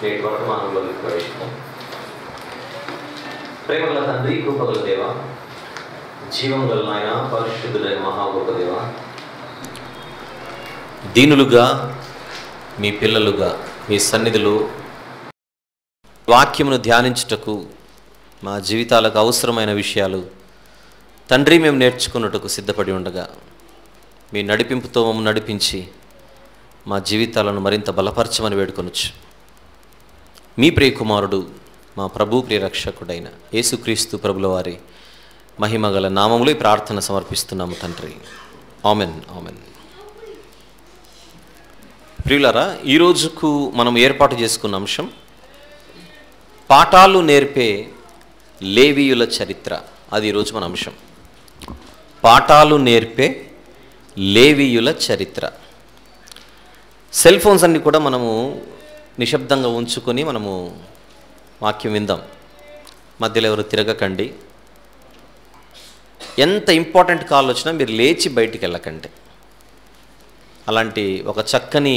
నేటి వర్తమానంలోకి ప్రవేశిద్దాం ప్రేమగల తండ్రి కృపగల దేవ జీవం గల నాయన పరిశుద్ధుడైన మహాగొప్ప దేవ దీనులుగా మీ పిల్లలుగా మీ సన్నిధిలో వాక్యమును ధ్యానించుటకు మా జీవితాలకు అవసరమైన విషయాలు తండ్రి మేము నేర్చుకున్నట్టుకు సిద్ధపడి ఉండగా మీ నడిపింపుతో మమ్మల్ని నడిపించి మా జీవితాలను మరింత బలపరచమని వేడుకొనొచ్చు మీ ప్రియకుమారుడు మా ప్రభు ప్రియరక్షకుడైన యేసుక్రీస్తు ప్రభుల వారి మహిమ గల నామములో ఈ ప్రార్థన సమర్పిస్తున్నాము తండ్రి ఆమెన్ ఆమెన్ ప్రియులరా ఈ రోజుకు మనం ఏర్పాటు చేసుకున్న అంశం పాఠాలు నేర్పే లేవీయుల చరిత్ర అది ఈరోజు మన అంశం పాఠాలు నేర్పే లేవీయుల చరిత్ర సెల్ ఫోన్స్ అన్ని కూడా మనము నిశ్శబ్దంగా ఉంచుకొని మనము వాక్యం విందాం మధ్యలో ఎవరు తిరగకండి ఎంత ఇంపార్టెంట్ కాల్ వచ్చినా మీరు లేచి బయటికి వెళ్ళకండి అలాంటి ఒక చక్కని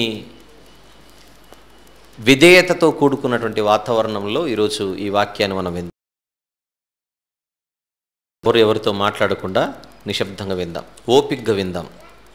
విధేయతతో కూడుకున్నటువంటి వాతావరణంలో ఈరోజు ఈ వాక్యాన్ని మనం విందాం ఎవరు ఎవరితో మాట్లాడకుండా నిశ్శబ్దంగా విందాం ఓపిగ్గా విందాం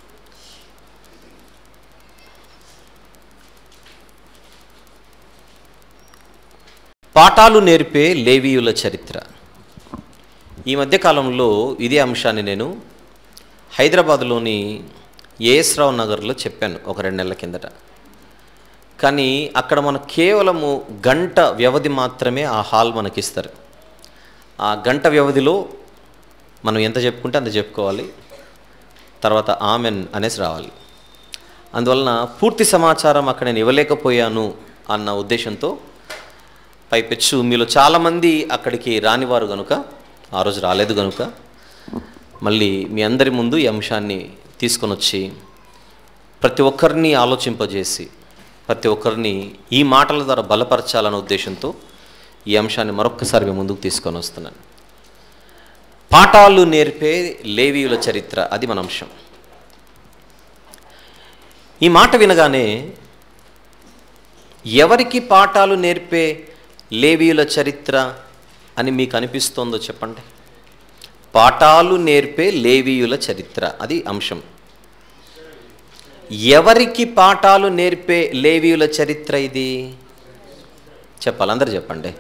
పాఠాలు నేర్పే లేవీయుల చరిత్ర ఈ మధ్యకాలంలో ఇదే అంశాన్ని నేను హైదరాబాద్లోని ఏఎస్రావు నగర్లో చెప్పాను ఒక రెండు నెలల కిందట కానీ అక్కడ మనకు కేవలము గంట వ్యవధి మాత్రమే ఆ హాల్ మనకిస్తారు ఆ గంట వ్యవధిలో మనం ఎంత చెప్పుకుంటే అంత చెప్పుకోవాలి తర్వాత ఆమెన్ అనేసి రావాలి అందువలన పూర్తి సమాచారం అక్కడ నేను ఇవ్వలేకపోయాను అన్న ఉద్దేశంతో పైపెచ్చు మీలో చాలామంది అక్కడికి రానివారు గనుక ఆ రోజు రాలేదు గనుక మళ్ళీ మీ అందరి ముందు ఈ అంశాన్ని తీసుకొని వచ్చి ప్రతి ఒక్కరిని ఆలోచింపజేసి ప్రతి ఒక్కరిని ఈ మాటల ద్వారా బలపరచాలన్న ఉద్దేశంతో ఈ అంశాన్ని మరొక్కసారి మీ ముందుకు తీసుకొని వస్తున్నాను పాఠాలు నేర్పే లేవీయుల చరిత్ర అది మన అంశం ఈ మాట వినగానే ఎవరికి పాఠాలు నేర్పే లేవీయుల చరిత్ర అని మీకు అనిపిస్తోందో చెప్పండి పాఠాలు నేర్పే లేవీయుల చరిత్ర అది అంశం ఎవరికి పాఠాలు నేర్పే లేవీయుల చరిత్ర ఇది చెప్పాలి అందరు చెప్పండి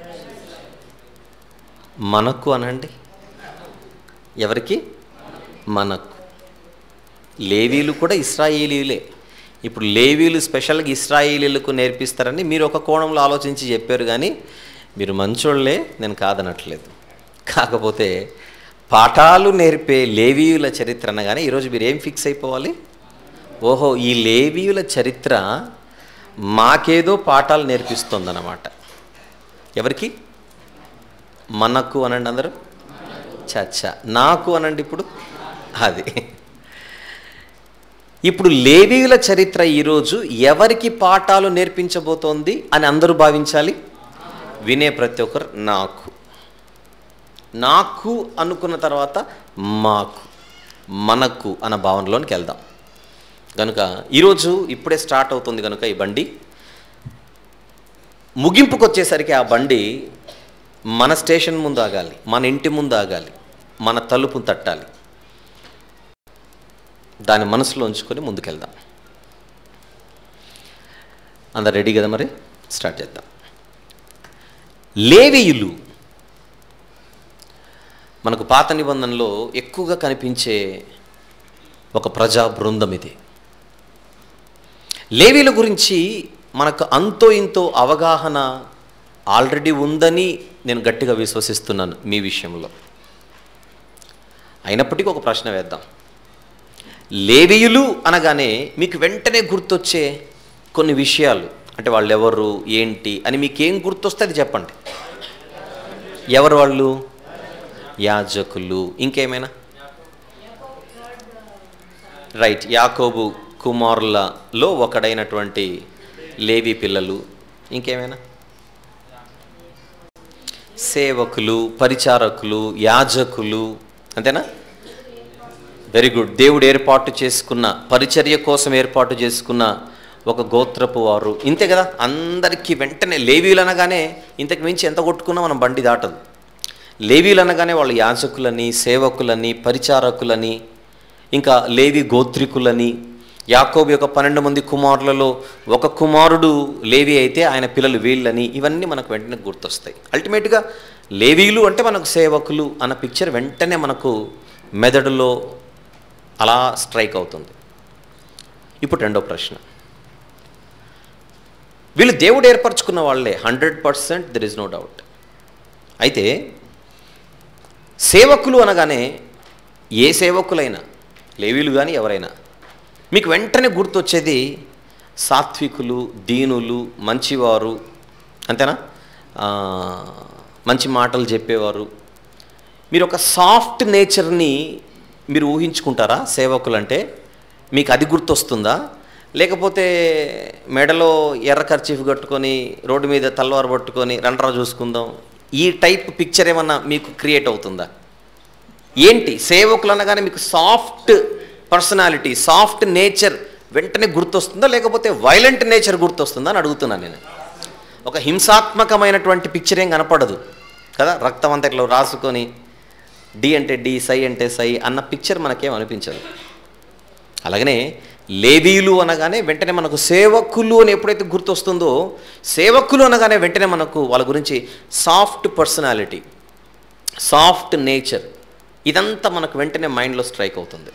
మనకు అనండి ఎవరికి మనకు లేవీలు కూడా ఇస్రాయేలీలే ఇప్పుడు లేవీలు స్పెషల్గా ఇస్రాయేలీలకు నేర్పిస్తారని మీరు ఒక కోణంలో ఆలోచించి చెప్పారు కానీ మీరు మంచోళ్ళే నేను కాదనట్లేదు కాకపోతే పాఠాలు నేర్పే లేవీయుల చరిత్ర అనగానే ఈరోజు మీరు ఏం ఫిక్స్ అయిపోవాలి ఓహో ఈ లేవీయుల చరిత్ర మాకేదో పాఠాలు నేర్పిస్తుందన్నమాట ఎవరికి మనకు అనండి అందరూ చచ్చా నాకు అనండి ఇప్పుడు అది ఇప్పుడు లేవీయుల చరిత్ర ఈరోజు ఎవరికి పాఠాలు నేర్పించబోతోంది అని అందరూ భావించాలి వినే ప్రతి ఒక్కరు నాకు నాకు అనుకున్న తర్వాత మాకు మనకు అన్న భావనలోనికి వెళ్దాం కనుక ఈరోజు ఇప్పుడే స్టార్ట్ అవుతుంది కనుక ఈ బండి ముగింపుకు వచ్చేసరికి ఆ బండి మన స్టేషన్ ముందు ఆగాలి మన ఇంటి ముందు ఆగాలి మన తలుపు తట్టాలి దాని మనసులో ఉంచుకొని ముందుకెళ్దాం అందరు రెడీ కదా మరి స్టార్ట్ చేద్దాం లేవీయులు మనకు పాత నిబంధనలో ఎక్కువగా కనిపించే ఒక ప్రజా బృందం ఇది లేవీల గురించి మనకు అంతో ఇంతో అవగాహన ఆల్రెడీ ఉందని నేను గట్టిగా విశ్వసిస్తున్నాను మీ విషయంలో అయినప్పటికీ ఒక ప్రశ్న వేద్దాం లేవీయులు అనగానే మీకు వెంటనే గుర్తొచ్చే కొన్ని విషయాలు అంటే వాళ్ళు ఎవరు ఏంటి అని మీకేం గుర్తొస్తే అది చెప్పండి ఎవరు వాళ్ళు యాజకులు ఇంకేమైనా రైట్ యాకోబు కుమారులలో ఒకడైనటువంటి లేవి పిల్లలు ఇంకేమైనా సేవకులు పరిచారకులు యాజకులు అంతేనా వెరీ గుడ్ దేవుడు ఏర్పాటు చేసుకున్న పరిచర్య కోసం ఏర్పాటు చేసుకున్న ఒక గోత్రపు వారు ఇంతే కదా అందరికీ వెంటనే లేవీలు అనగానే ఇంతకు మించి ఎంత కొట్టుకున్నా మనం బండి దాటదు లేవీలు అనగానే వాళ్ళు యాజకులని సేవకులని పరిచారకులని ఇంకా లేవి గోత్రికులని యాకోబు యొక్క పన్నెండు మంది కుమారులలో ఒక కుమారుడు లేవి అయితే ఆయన పిల్లలు వీళ్ళని ఇవన్నీ మనకు వెంటనే గుర్తొస్తాయి అల్టిమేట్గా లేవీలు అంటే మనకు సేవకులు అన్న పిక్చర్ వెంటనే మనకు మెదడులో అలా స్ట్రైక్ అవుతుంది ఇప్పుడు రెండో ప్రశ్న వీళ్ళు దేవుడు ఏర్పరచుకున్న వాళ్ళే hundred percent there is no doubt అయితే సేవకులు అనగానే ఏ సేవకులైనా లేవీలు కానీ ఎవరైనా మీకు వెంటనే గుర్తొచ్చేది సాత్వికులు దీనులు మంచివారు అంతేనా ఆ, మంచి మాటలు చెప్పేవారు మీరు ఒక సాఫ్ట్ నేచర్ని మీరు ఊహించుకుంటారా సేవకులు అంటే మీకు అది గుర్తొస్తుందా లేకపోతే మెడలో ఎర్ర ఖర్చీఫ్ కట్టుకొని రోడ్డు మీద తల్వారు పట్టుకొని రండ్రా చూసుకుందాం ఈ టైప్ పిక్చర్ ఏమన్నా మీకు క్రియేట్ అవుతుందా ఏంటి సేవకులు అనగానే మీకు సాఫ్ట్ పర్సనాలిటీ సాఫ్ట్ నేచర్ వెంటనే గుర్తొస్తుందా లేకపోతే వైలెంట్ నేచర్ గుర్తొస్తుందా అని అడుగుతున్నాను నేను ఒక హింసాత్మకమైనటువంటి పిక్చర్ ఏం కనపడదు కదా రక్తం అంతా ఇట్లా రాసుకొని డి అంటే డి సై అంటే సై అన్న పిక్చర్ మనకేం అనిపించదు అలాగనే లేవీలు అనగానే వెంటనే మనకు సేవకులు అని ఎప్పుడైతే గుర్తొస్తుందో సేవకులు అనగానే వెంటనే మనకు వాళ్ళ గురించి సాఫ్ట్ పర్సనాలిటీ సాఫ్ట్ నేచర్ ఇదంతా మనకు వెంటనే మైండ్లో స్ట్రైక్ అవుతుంది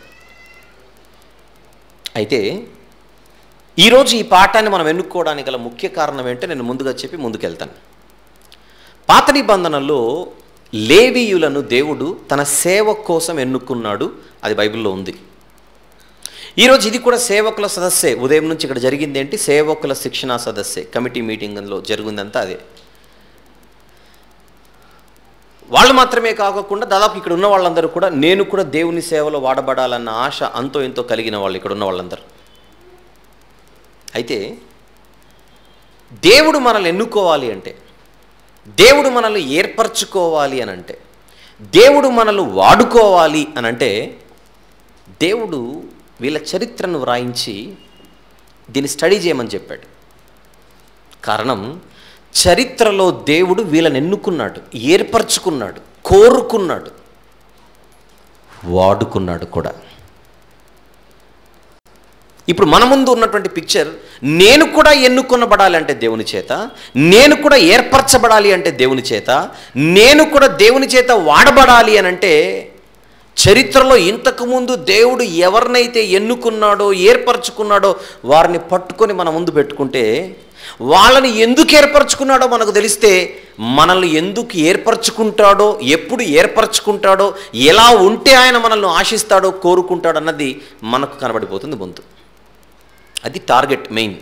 అయితే ఈరోజు ఈ పాఠాన్ని మనం ఎన్నుకోవడానికి గల ముఖ్య కారణం ఏంటో నేను ముందుగా చెప్పి ముందుకెళ్తాను పాత నిబంధనలో లేవీయులను దేవుడు తన సేవ కోసం ఎన్నుకున్నాడు అది బైబిల్లో ఉంది ఈరోజు ఇది కూడా సేవకుల సదస్సే ఉదయం నుంచి ఇక్కడ జరిగింది ఏంటి సేవకుల శిక్షణా సదస్సే కమిటీ మీటింగ్లో జరిగిందంతా అదే వాళ్ళు మాత్రమే కాకుండా దాదాపు ఇక్కడ ఉన్న వాళ్ళందరూ కూడా నేను కూడా దేవుని సేవలో వాడబడాలన్న ఆశ అంతో ఎంతో కలిగిన వాళ్ళు ఇక్కడ ఉన్న వాళ్ళందరూ అయితే దేవుడు మనల్ని ఎన్నుకోవాలి అంటే దేవుడు మనల్ని ఏర్పరచుకోవాలి అని అంటే దేవుడు మనల్ని వాడుకోవాలి అని అంటే దేవుడు వీళ్ళ చరిత్రను వ్రాయించి దీన్ని స్టడీ చేయమని చెప్పాడు కారణం చరిత్రలో దేవుడు వీళ్ళని ఎన్నుకున్నాడు ఏర్పరచుకున్నాడు కోరుకున్నాడు వాడుకున్నాడు కూడా ఇప్పుడు మన ముందు ఉన్నటువంటి పిక్చర్ నేను కూడా ఎన్నుకొనబడాలి అంటే దేవుని చేత నేను కూడా ఏర్పరచబడాలి అంటే దేవుని చేత నేను కూడా దేవుని చేత వాడబడాలి అని అంటే చరిత్రలో ఇంతకుముందు దేవుడు ఎవరినైతే ఎన్నుకున్నాడో ఏర్పరచుకున్నాడో వారిని పట్టుకొని మన ముందు పెట్టుకుంటే వాళ్ళని ఎందుకు ఏర్పరచుకున్నాడో మనకు తెలిస్తే మనల్ని ఎందుకు ఏర్పరచుకుంటాడో ఎప్పుడు ఏర్పరచుకుంటాడో ఎలా ఉంటే ఆయన మనల్ని ఆశిస్తాడో కోరుకుంటాడో అన్నది మనకు కనబడిపోతుంది ముందు అది టార్గెట్ మెయిన్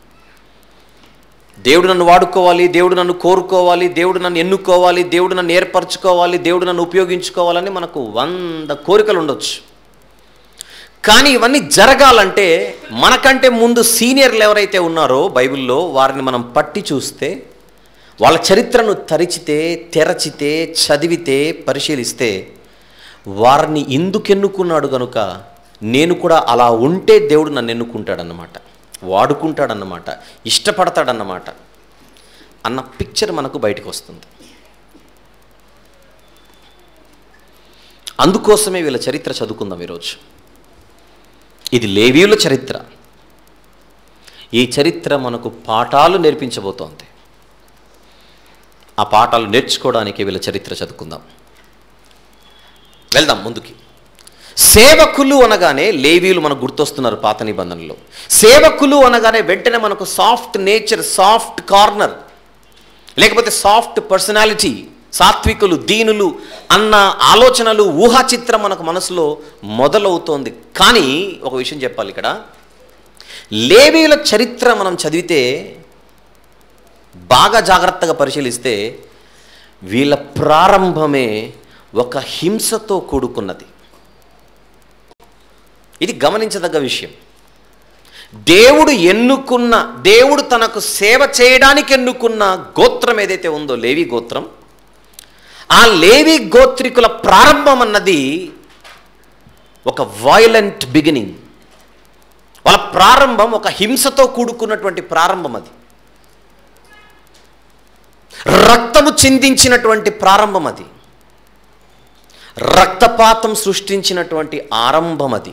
దేవుడు నన్ను వాడుకోవాలి దేవుడు నన్ను కోరుకోవాలి దేవుడు నన్ను ఎన్నుకోవాలి దేవుడు నన్ను ఏర్పరచుకోవాలి దేవుడు నన్ను ఉపయోగించుకోవాలని మనకు వంద కోరికలు ఉండొచ్చు కానీ ఇవన్నీ జరగాలంటే మనకంటే ముందు సీనియర్లు ఎవరైతే ఉన్నారో బైబిల్లో వారిని మనం పట్టి చూస్తే వాళ్ళ చరిత్రను తరిచితే తెరచితే చదివితే పరిశీలిస్తే వారిని ఎందుకు ఎన్నుకున్నాడు కనుక నేను కూడా అలా ఉంటే దేవుడు నన్ను ఎన్నుకుంటాడన్నమాట వాడుకుంటాడన్నమాట ఇష్టపడతాడన్నమాట అన్న పిక్చర్ మనకు బయటకు వస్తుంది అందుకోసమే వీళ్ళ చరిత్ర చదువుకుందాం ఈరోజు ఇది లేవీయుల చరిత్ర ఈ చరిత్ర మనకు పాఠాలు నేర్పించబోతోంది ఆ పాఠాలు నేర్చుకోవడానికి వీళ్ళ చరిత్ర చదువుకుందాం వెళ్దాం ముందుకి సేవకులు అనగానే లేవీలు మనకు గుర్తొస్తున్నారు పాత నిబంధనలో సేవకులు అనగానే వెంటనే మనకు సాఫ్ట్ నేచర్ సాఫ్ట్ కార్నర్ లేకపోతే సాఫ్ట్ పర్సనాలిటీ సాత్వికులు దీనులు అన్న ఆలోచనలు ఊహా చిత్రం మనకు మనసులో మొదలవుతోంది కానీ ఒక విషయం చెప్పాలి ఇక్కడ లేవీల చరిత్ర మనం చదివితే బాగా జాగ్రత్తగా పరిశీలిస్తే వీళ్ళ ప్రారంభమే ఒక హింసతో కూడుకున్నది ఇది గమనించదగ్గ విషయం దేవుడు ఎన్నుకున్న దేవుడు తనకు సేవ చేయడానికి ఎన్నుకున్న గోత్రం ఏదైతే ఉందో లేవి గోత్రం ఆ లేవి గోత్రికుల ప్రారంభం అన్నది ఒక వాయిలెంట్ బిగినింగ్ వాళ్ళ ప్రారంభం ఒక హింసతో కూడుకున్నటువంటి ప్రారంభం అది రక్తము చిందించినటువంటి ప్రారంభం అది రక్తపాతం సృష్టించినటువంటి ఆరంభం అది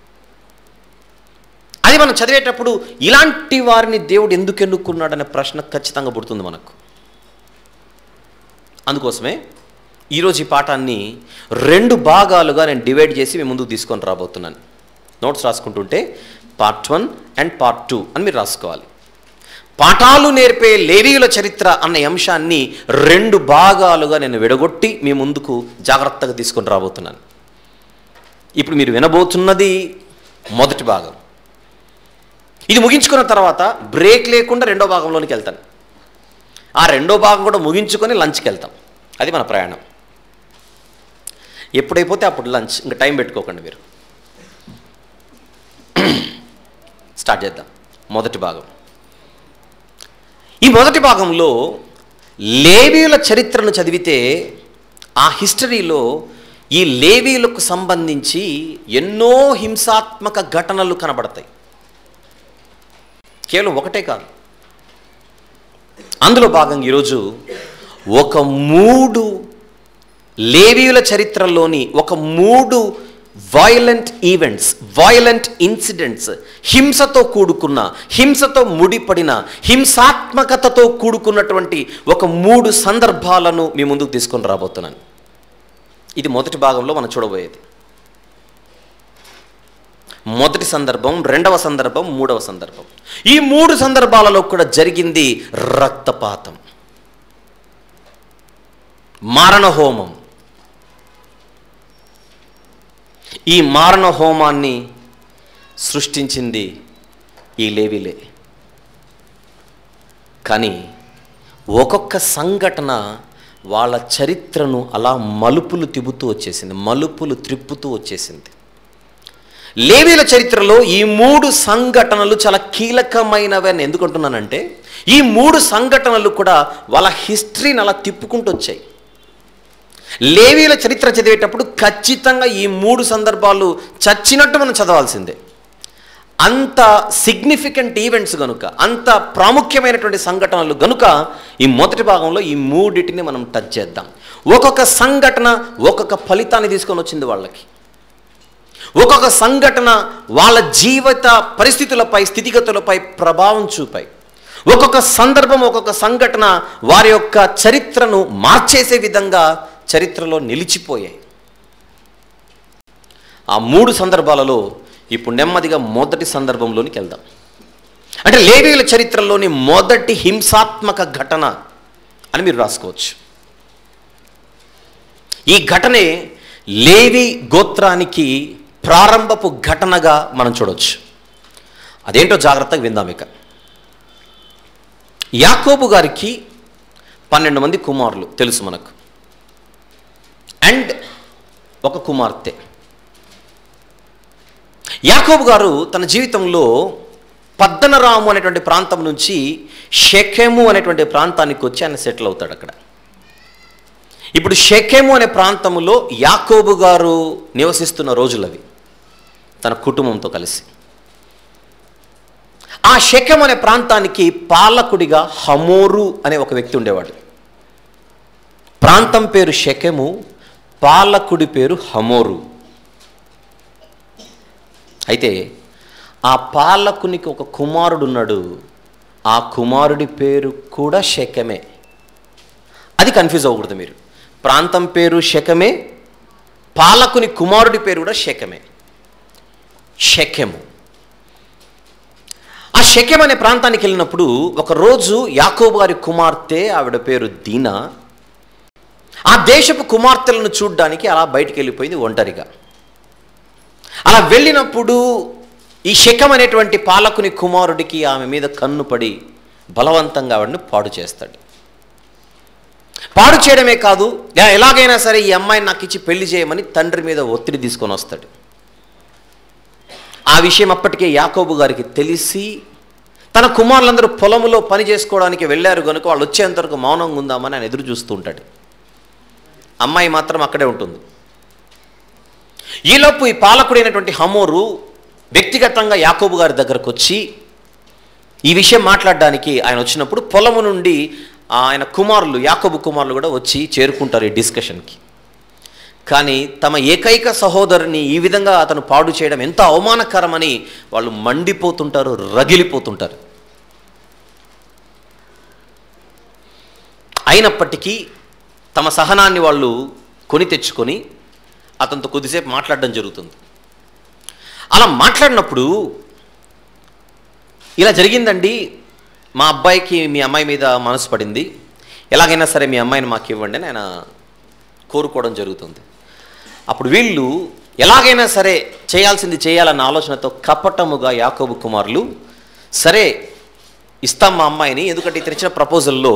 అది మనం చదివేటప్పుడు ఇలాంటి వారిని దేవుడు ఎందుకు ఎన్నుకున్నాడనే ప్రశ్న ఖచ్చితంగా పుడుతుంది మనకు అందుకోసమే ఈరోజు ఈ పాఠాన్ని రెండు భాగాలుగా నేను డివైడ్ చేసి మీ ముందుకు తీసుకొని రాబోతున్నాను నోట్స్ రాసుకుంటుంటే part one and part two అని మీరు రాసుకోవాలి పాఠాలు నేర్పే లేవీయుల చరిత్ర అన్న అంశాన్ని రెండు భాగాలుగా నేను విడగొట్టి మీ ముందుకు జాగ్రత్తగా తీసుకొని రాబోతున్నాను ఇప్పుడు మీరు వినబోతున్నది మొదటి భాగం ఇది ముగించుకున్న తర్వాత బ్రేక్ లేకుండా రెండో భాగంలోనికి వెళ్తాను ఆ రెండో భాగం కూడా ముగించుకొని లంచ్కి వెళ్తాం అది మన ప్రయాణం ఎప్పుడైపోతే అప్పుడు లంచ్ ఇంకా టైం పెట్టుకోకండి మీరు స్టార్ట్ చేద్దాం మొదటి భాగం ఈ మొదటి భాగంలో లేవీయుల చరిత్రను చదివితే ఆ హిస్టరీలో ఈ లేవీయులకు సంబంధించి ఎన్నో హింసాత్మక ఘటనలు కనబడతాయి కేవలం ఒకటే కాదు అందులో భాగంగా ఈరోజు ఒక మూడు లేవీయుల చరిత్రలోని ఒక మూడు వయలెంట్ ఈవెంట్స్ వయలెంట్ ఇన్సిడెంట్స్ హింసతో కూడుకున్న హింసతో ముడిపడిన హింసాత్మకతతో కూడుకున్నటువంటి ఒక మూడు సందర్భాలను మీ ముందుకు తీసుకొని రాబోతున్నాను ఇది మొదటి భాగంలో మనం చూడబోయేది మొదటి సందర్భం రెండవ సందర్భం మూడవ సందర్భం ఈ మూడు సందర్భాలలో కూడా జరిగింది రక్తపాతం మారణ హోమం ఈ మారణ హోమాన్ని సృష్టించింది ఈ లేవిలే కానీ ఒక్కొక్క సంఘటన వాళ్ళ చరిత్రను అలా మలుపులు తిప్పుతూ వచ్చేసింది మలుపులు త్రిప్పుతూ వచ్చేసింది లేవీల చరిత్రలో ఈ మూడు సంఘటనలు చాలా కీలకమైనవి అని ఎందుకంటున్నానంటే ఈ మూడు సంఘటనలు కూడా వాళ్ళ హిస్టరీని అలా తిప్పుకుంటూ వచ్చాయి లేవీల చరిత్ర చదివేటప్పుడు ఖచ్చితంగా ఈ మూడు సందర్భాలు చచ్చినట్టు మనం చదవాల్సిందే అంత సిగ్నిఫికెంట్ ఈవెంట్స్ గనుక అంత ప్రాముఖ్యమైనటువంటి సంఘటనలు గనుక ఈ మొదటి భాగంలో ఈ మూడిటిని మనం టచ్ చేద్దాం ఒక్కొక్క సంఘటన ఒక్కొక్క ఫలితాన్ని తీసుకొని వచ్చింది వాళ్ళకి ఒక్కొక్క సంఘటన వాళ్ళ జీవిత పరిస్థితులపై స్థితిగతులపై ప్రభావం చూపాయి ఒక్కొక్క సందర్భం ఒక్కొక్క సంఘటన వారి యొక్క చరిత్రను మార్చేసే విధంగా చరిత్రలో నిలిచిపోయాయి ఆ మూడు సందర్భాలలో ఇప్పుడు నెమ్మదిగా మొదటి సందర్భంలోనికి వెళ్దాం అంటే లేవీల చరిత్రలోని మొదటి హింసాత్మక ఘటన అని మీరు రాసుకోవచ్చు ఈ ఘటనే లేవి గోత్రానికి ప్రారంభపు ఘటనగా మనం చూడవచ్చు అదేంటో జాగ్రత్తగా విందాం ఇక యాకోబు గారికి పన్నెండు మంది కుమారులు తెలుసు మనకు అండ్ ఒక కుమార్తె యాకోబు గారు తన జీవితంలో పద్దనరాము అనేటువంటి ప్రాంతం నుంచి షెకెము అనేటువంటి ప్రాంతానికి వచ్చి ఆయన సెటిల్ అవుతాడు అక్కడ ఇప్పుడు షెకెము అనే ప్రాంతంలో యాకోబు గారు నివసిస్తున్న రోజులవి తన కుటుంబంతో కలిసి ఆ షెకెం అనే ప్రాంతానికి పాలకుడిగా హమోరు అనే ఒక వ్యక్తి ఉండేవాడు ప్రాంతం పేరు షెకెము పాలకుడి పేరు హమోరు అయితే ఆ పాలకునికి ఒక కుమారుడు ఉన్నాడు ఆ కుమారుడి పేరు కూడా శకమే అది కన్ఫ్యూజ్ అవ్వకూడదు మీరు ప్రాంతం పేరు శకమే పాలకుని కుమారుడి పేరు కూడా శకమే శకెము ఆ శకెం అనే ప్రాంతానికి వెళ్ళినప్పుడు ఒకరోజు యాకోబు గారి కుమార్తె ఆవిడ పేరు దీనా ఆ దేశపు కుమార్తెలను చూడ్డానికి అలా బయటికి వెళ్ళిపోయింది ఒంటరిగా అలా వెళ్ళినప్పుడు ఈ శకం అనేటువంటి పాలకుని కుమారుడికి ఆమె మీద కన్ను పడి బలవంతంగా ఆవిడని పాడు చేస్తాడు పాడు చేయడమే కాదు "యా- ఎలాగైనా సరే ఈ అమ్మాయిని నాకు ఇచ్చి పెళ్లి చేయమని తండ్రి మీద ఒత్తిడి తీసుకొని వస్తాడు ఆ విషయం అప్పటికే యాకోబు గారికి తెలిసి తన కుమారులందరూ పొలములో పని చేసుకోవడానికి వెళ్ళారు కనుక వాళ్ళు వచ్చేంత వరకు మౌనంగా ఉందామని ఆయన ఎదురు చూస్తూ ఉంటాడు అమ్మాయి మాత్రం అక్కడే ఉంటుంది ఈలోపు ఈ పాలకుడైనటువంటి హమోరు వ్యక్తిగతంగా యాకోబు గారి దగ్గరకు వచ్చి ఈ విషయం మాట్లాడడానికి ఆయన వచ్చినప్పుడు పొలము నుండి ఆయన కుమారులు యాకోబు కుమారులు కూడా వచ్చి చేరుకుంటారు ఈ డిస్కషన్కి కానీ తమ ఏకైక సహోదరుని ఈ విధంగా అతను పాడు చేయడం ఎంత అవమానకరమని వాళ్ళు మండిపోతుంటారు రగిలిపోతుంటారు అయినప్పటికీ తమ సహనాన్ని వాళ్ళు కొని తెచ్చుకొని అతనితో కొద్దిసేపు మాట్లాడడం జరుగుతుంది అలా మాట్లాడినప్పుడు ఇలా జరిగిందండి మా అబ్బాయికి మీ అమ్మాయి మీద మనసు పడింది ఎలాగైనా సరే మీ అమ్మాయిని మాకు ఇవ్వండి అని ఆయన కోరుకోవడం జరుగుతుంది అప్పుడు వీళ్ళు ఎలాగైనా సరే చేయాల్సింది చేయాలన్న ఆలోచనతో కపటముగా యాకోబు కుమారులు సరే ఇస్తాం మా అమ్మాయిని ఎందుకంటే ఇతను ఇచ్చిన ప్రపోజల్లో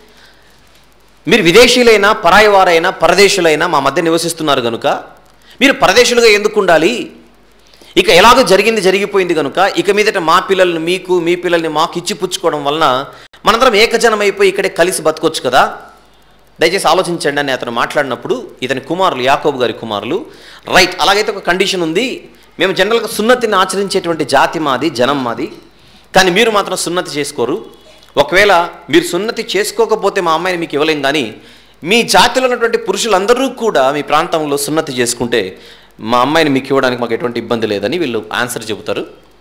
మీరు విదేశీయులైనా పరాయి వారైనా పరదేశులైనా మా మధ్య నివసిస్తున్నారు కనుక మీరు పరదేశులుగా ఎందుకు ఉండాలి ఇక ఎలాగో జరిగింది జరిగిపోయింది కనుక ఇక మీదట మా పిల్లల్ని మీకు మీ పిల్లల్ని మాకు ఇచ్చి పుచ్చుకోవడం వలన మనందరం ఏకజనం అయిపోయి ఇక్కడే కలిసి బతకొచ్చు కదా దయచేసి ఆలోచించండి అని అతను మాట్లాడినప్పుడు ఇతని కుమారులు యాకోబు గారి కుమారులు రైట్ అలాగైతే ఒక కండిషన్ ఉంది మేము జనరల్గా సున్నతిని ఆచరించేటువంటి జాతి మాది జనం మాది కానీ మీరు మాత్రం సున్నతి చేసుకోరు ఒకవేళ మీరు సున్నతి చేసుకోకపోతే మా అమ్మాయిని మీకు ఇవ్వలేం కానీ మీ జాతిలో ఉన్నటువంటి పురుషులందరూ కూడా మీ ప్రాంతంలో సున్నతి చేసుకుంటే మా అమ్మాయిని మీకు ఇవ్వడానికి మాకు ఎటువంటి ఇబ్బంది లేదని వీళ్ళు ఆన్సర్ చెబుతారు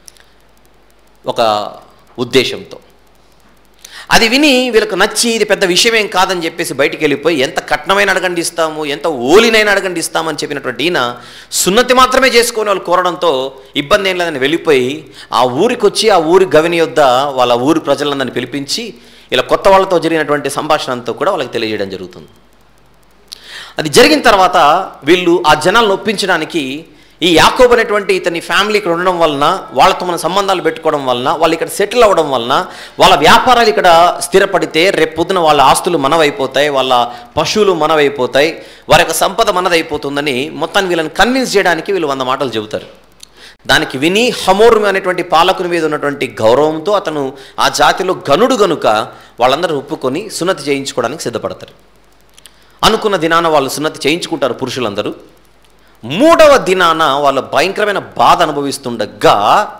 ఒక ఉద్దేశంతో అది విని వీళ్ళకు నచ్చి ఇది పెద్ద విషయం ఏం కాదని చెప్పేసి బయటికి వెళ్ళిపోయి ఎంత కట్నమైన అడగండి ఇస్తాము ఎంత ఓలినైనా అడగండి ఇస్తామని చెప్పినటువంటి ఈయన సున్నతి మాత్రమే చేసుకొని వాళ్ళు కోరడంతో ఇబ్బంది ఏం లేదని వెళ్ళిపోయి ఆ ఊరికి వచ్చి ఆ ఊరి గవిని యొద్ద వాళ్ళ ఊరి ప్రజలందరిని పిలిపించి ఇలా కొత్త వాళ్ళతో జరిగినటువంటి సంభాషణ అంతా కూడా వాళ్ళకి తెలియజేయడం జరుగుతుంది అది జరిగిన తర్వాత వీళ్ళు ఆ జనాలను ఒప్పించడానికి ఈ యాకోబ్ అనేటువంటి ఇతని ఫ్యామిలీ ఇక్కడ ఉండడం వలన వాళ్ళతో మన సంబంధాలు పెట్టుకోవడం వలన వాళ్ళు ఇక్కడ సెటిల్ అవ్వడం వలన వాళ్ళ వ్యాపారాలు ఇక్కడ స్థిరపడితే రేపు పొద్దున వాళ్ళ ఆస్తులు మనవైపోతాయి వాళ్ళ పశువులు మనవైపోతాయి వారి యొక్క సంపద మనదైపోతుందని మొత్తాన్ని వీళ్ళని కన్విన్స్ చేయడానికి వీళ్ళు వంద మాటలు చెబుతారు దానికి విని హమోరు అనేటువంటి పాలకుని మీద ఉన్నటువంటి గౌరవంతో అతను ఆ జాతిలో గనుడు గనుక వాళ్ళందరూ ఒప్పుకొని సున్నతి చేయించుకోవడానికి సిద్ధపడతారు అనుకున్న దినాన వాళ్ళు సున్నతి చేయించుకుంటారు పురుషులందరూ మూడవ దినాన వాళ్ళు భయంకరమైన బాధ అనుభవిస్తుండగా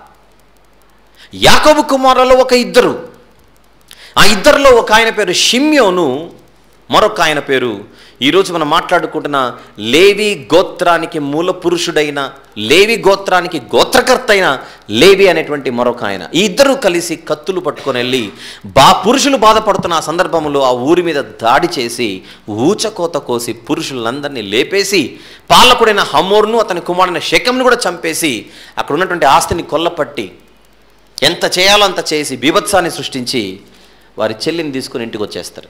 యాకోబు కుమారులలో ఒక ఇద్దరు ఆ ఇద్దరిలో ఒక ఆయన పేరు షిమ్యోను మరొక ఆయన పేరు ఈరోజు మనం మాట్లాడుకుంటున్న లేవి గోత్రానికి మూల పురుషుడైన లేవి గోత్రానికి గోత్రకర్త అయిన లేవి అనేటువంటి మరొక ఆయన ఈ ఇద్దరు కలిసి కత్తులు పట్టుకొని వెళ్ళి బా పురుషులు బాధపడుతున్న ఆ సందర్భంలో ఆ ఊరి మీద దాడి చేసి ఊచకోత కోసి పురుషులందరినీ లేపేసి పాలకుడైన హమోర్ను అతని కుమారుడైన శకంను కూడా చంపేసి అక్కడ ఉన్నటువంటి ఆస్తిని కొల్లపట్టి ఎంత చేయాలో అంత చేసి బీభత్సాన్ని సృష్టించి వారి చెల్లిని తీసుకుని ఇంటికి వచ్చేస్తారు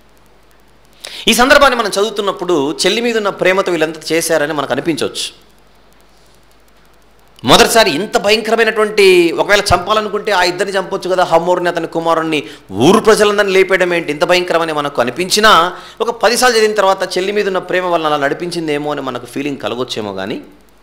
ఈ సందర్భాన్ని మనం చదువుతున్నప్పుడు చెల్లి మీద ఉన్న ప్రేమతో వీళ్ళంతా చేశారని మనకు అనిపించవచ్చు మొదటిసారి ఇంత భయంకరమైనటువంటి ఒకవేళ చంపాలనుకుంటే ఆ ఇద్దరిని చంపొచ్చు కదా హమ్మోరుని అతని కుమారుణ్ణి ఊరు ప్రజలందరినీ లేపేయడం ఏంటి ఇంత భయంకరమని మనకు అనిపించినా ఒక పదిసార్లు చదివిన తర్వాత చెల్లి మీద ఉన్న ప్రేమ వలన అలా నడిపించిందేమో అని మనకు ఫీలింగ్ కలగొచ్చేమో కానీ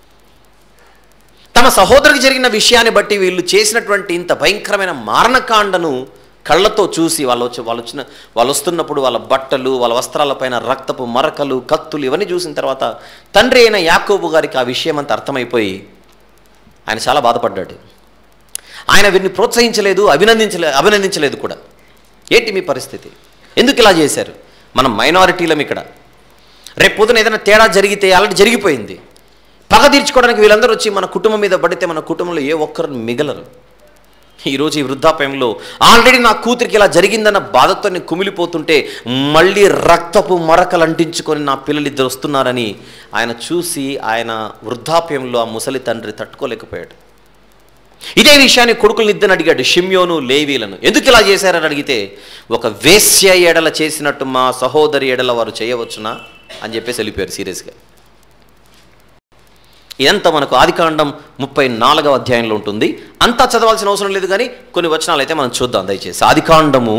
తమ సహోదరికి జరిగిన విషయాన్ని బట్టి వీళ్ళు చేసినటువంటి ఇంత భయంకరమైన మారణకాండను కళ్ళతో చూసి వాళ్ళు వచ్చి వాళ్ళు వచ్చిన వాళ్ళు వస్తున్నప్పుడు వాళ్ళ బట్టలు వాళ్ళ వస్త్రాలపైన రక్తపు మరకలు కత్తులు ఇవన్నీ చూసిన తర్వాత తండ్రి అయిన యాకోబు గారికి ఆ విషయం అంతా అర్థమైపోయి ఆయన చాలా బాధపడ్డాడు ఆయన వీరిని ప్రోత్సహించలేదు అభినందించలే అభినందించలేదు కూడా ఏంటి మీ పరిస్థితి ఎందుకు ఇలా చేశారు మనం మైనారిటీలం ఇక్కడ రేపు పొద్దున ఏదైనా తేడా జరిగితే ఆల్రెడీ జరిగిపోయింది పగ తీర్చుకోవడానికి వీళ్ళందరూ వచ్చి మన కుటుంబం మీద పడితే మన కుటుంబంలో ఏ ఒక్కరు మిగలరు ఈరోజు ఈ వృద్ధాప్యంలో ఆల్రెడీ నా కూతురికి ఇలా జరిగిందన్న బాధతో నేను కుమిలిపోతుంటే మళ్ళీ రక్తపు మరకలు అంటించుకొని నా పిల్లలు ఇద్దరు వస్తున్నారని ఆయన చూసి ఆయన వృద్ధాప్యంలో ఆ ముసలి తండ్రి తట్టుకోలేకపోయాడు ఇదే విషయాన్ని కొడుకులను ఇద్దరిని అడిగాడు షిమ్యోను లేవీలను ఎందుకు ఇలా చేశారని అడిగితే ఒక వేశ్య ఎడల చేసినట్టు మా సహోదరి ఎడల వారు చేయవచ్చునా అని చెప్పేసి వెళ్ళిపోయారు సీరియస్గా ఇదంతా మనకు ఆదికాండం ముప్పై నాలుగవ అధ్యాయంలో ఉంటుంది అంతా చదవాల్సిన అవసరం లేదు కానీ కొన్ని వచనాలు అయితే మనం చూద్దాం దయచేసి ఆదికాండము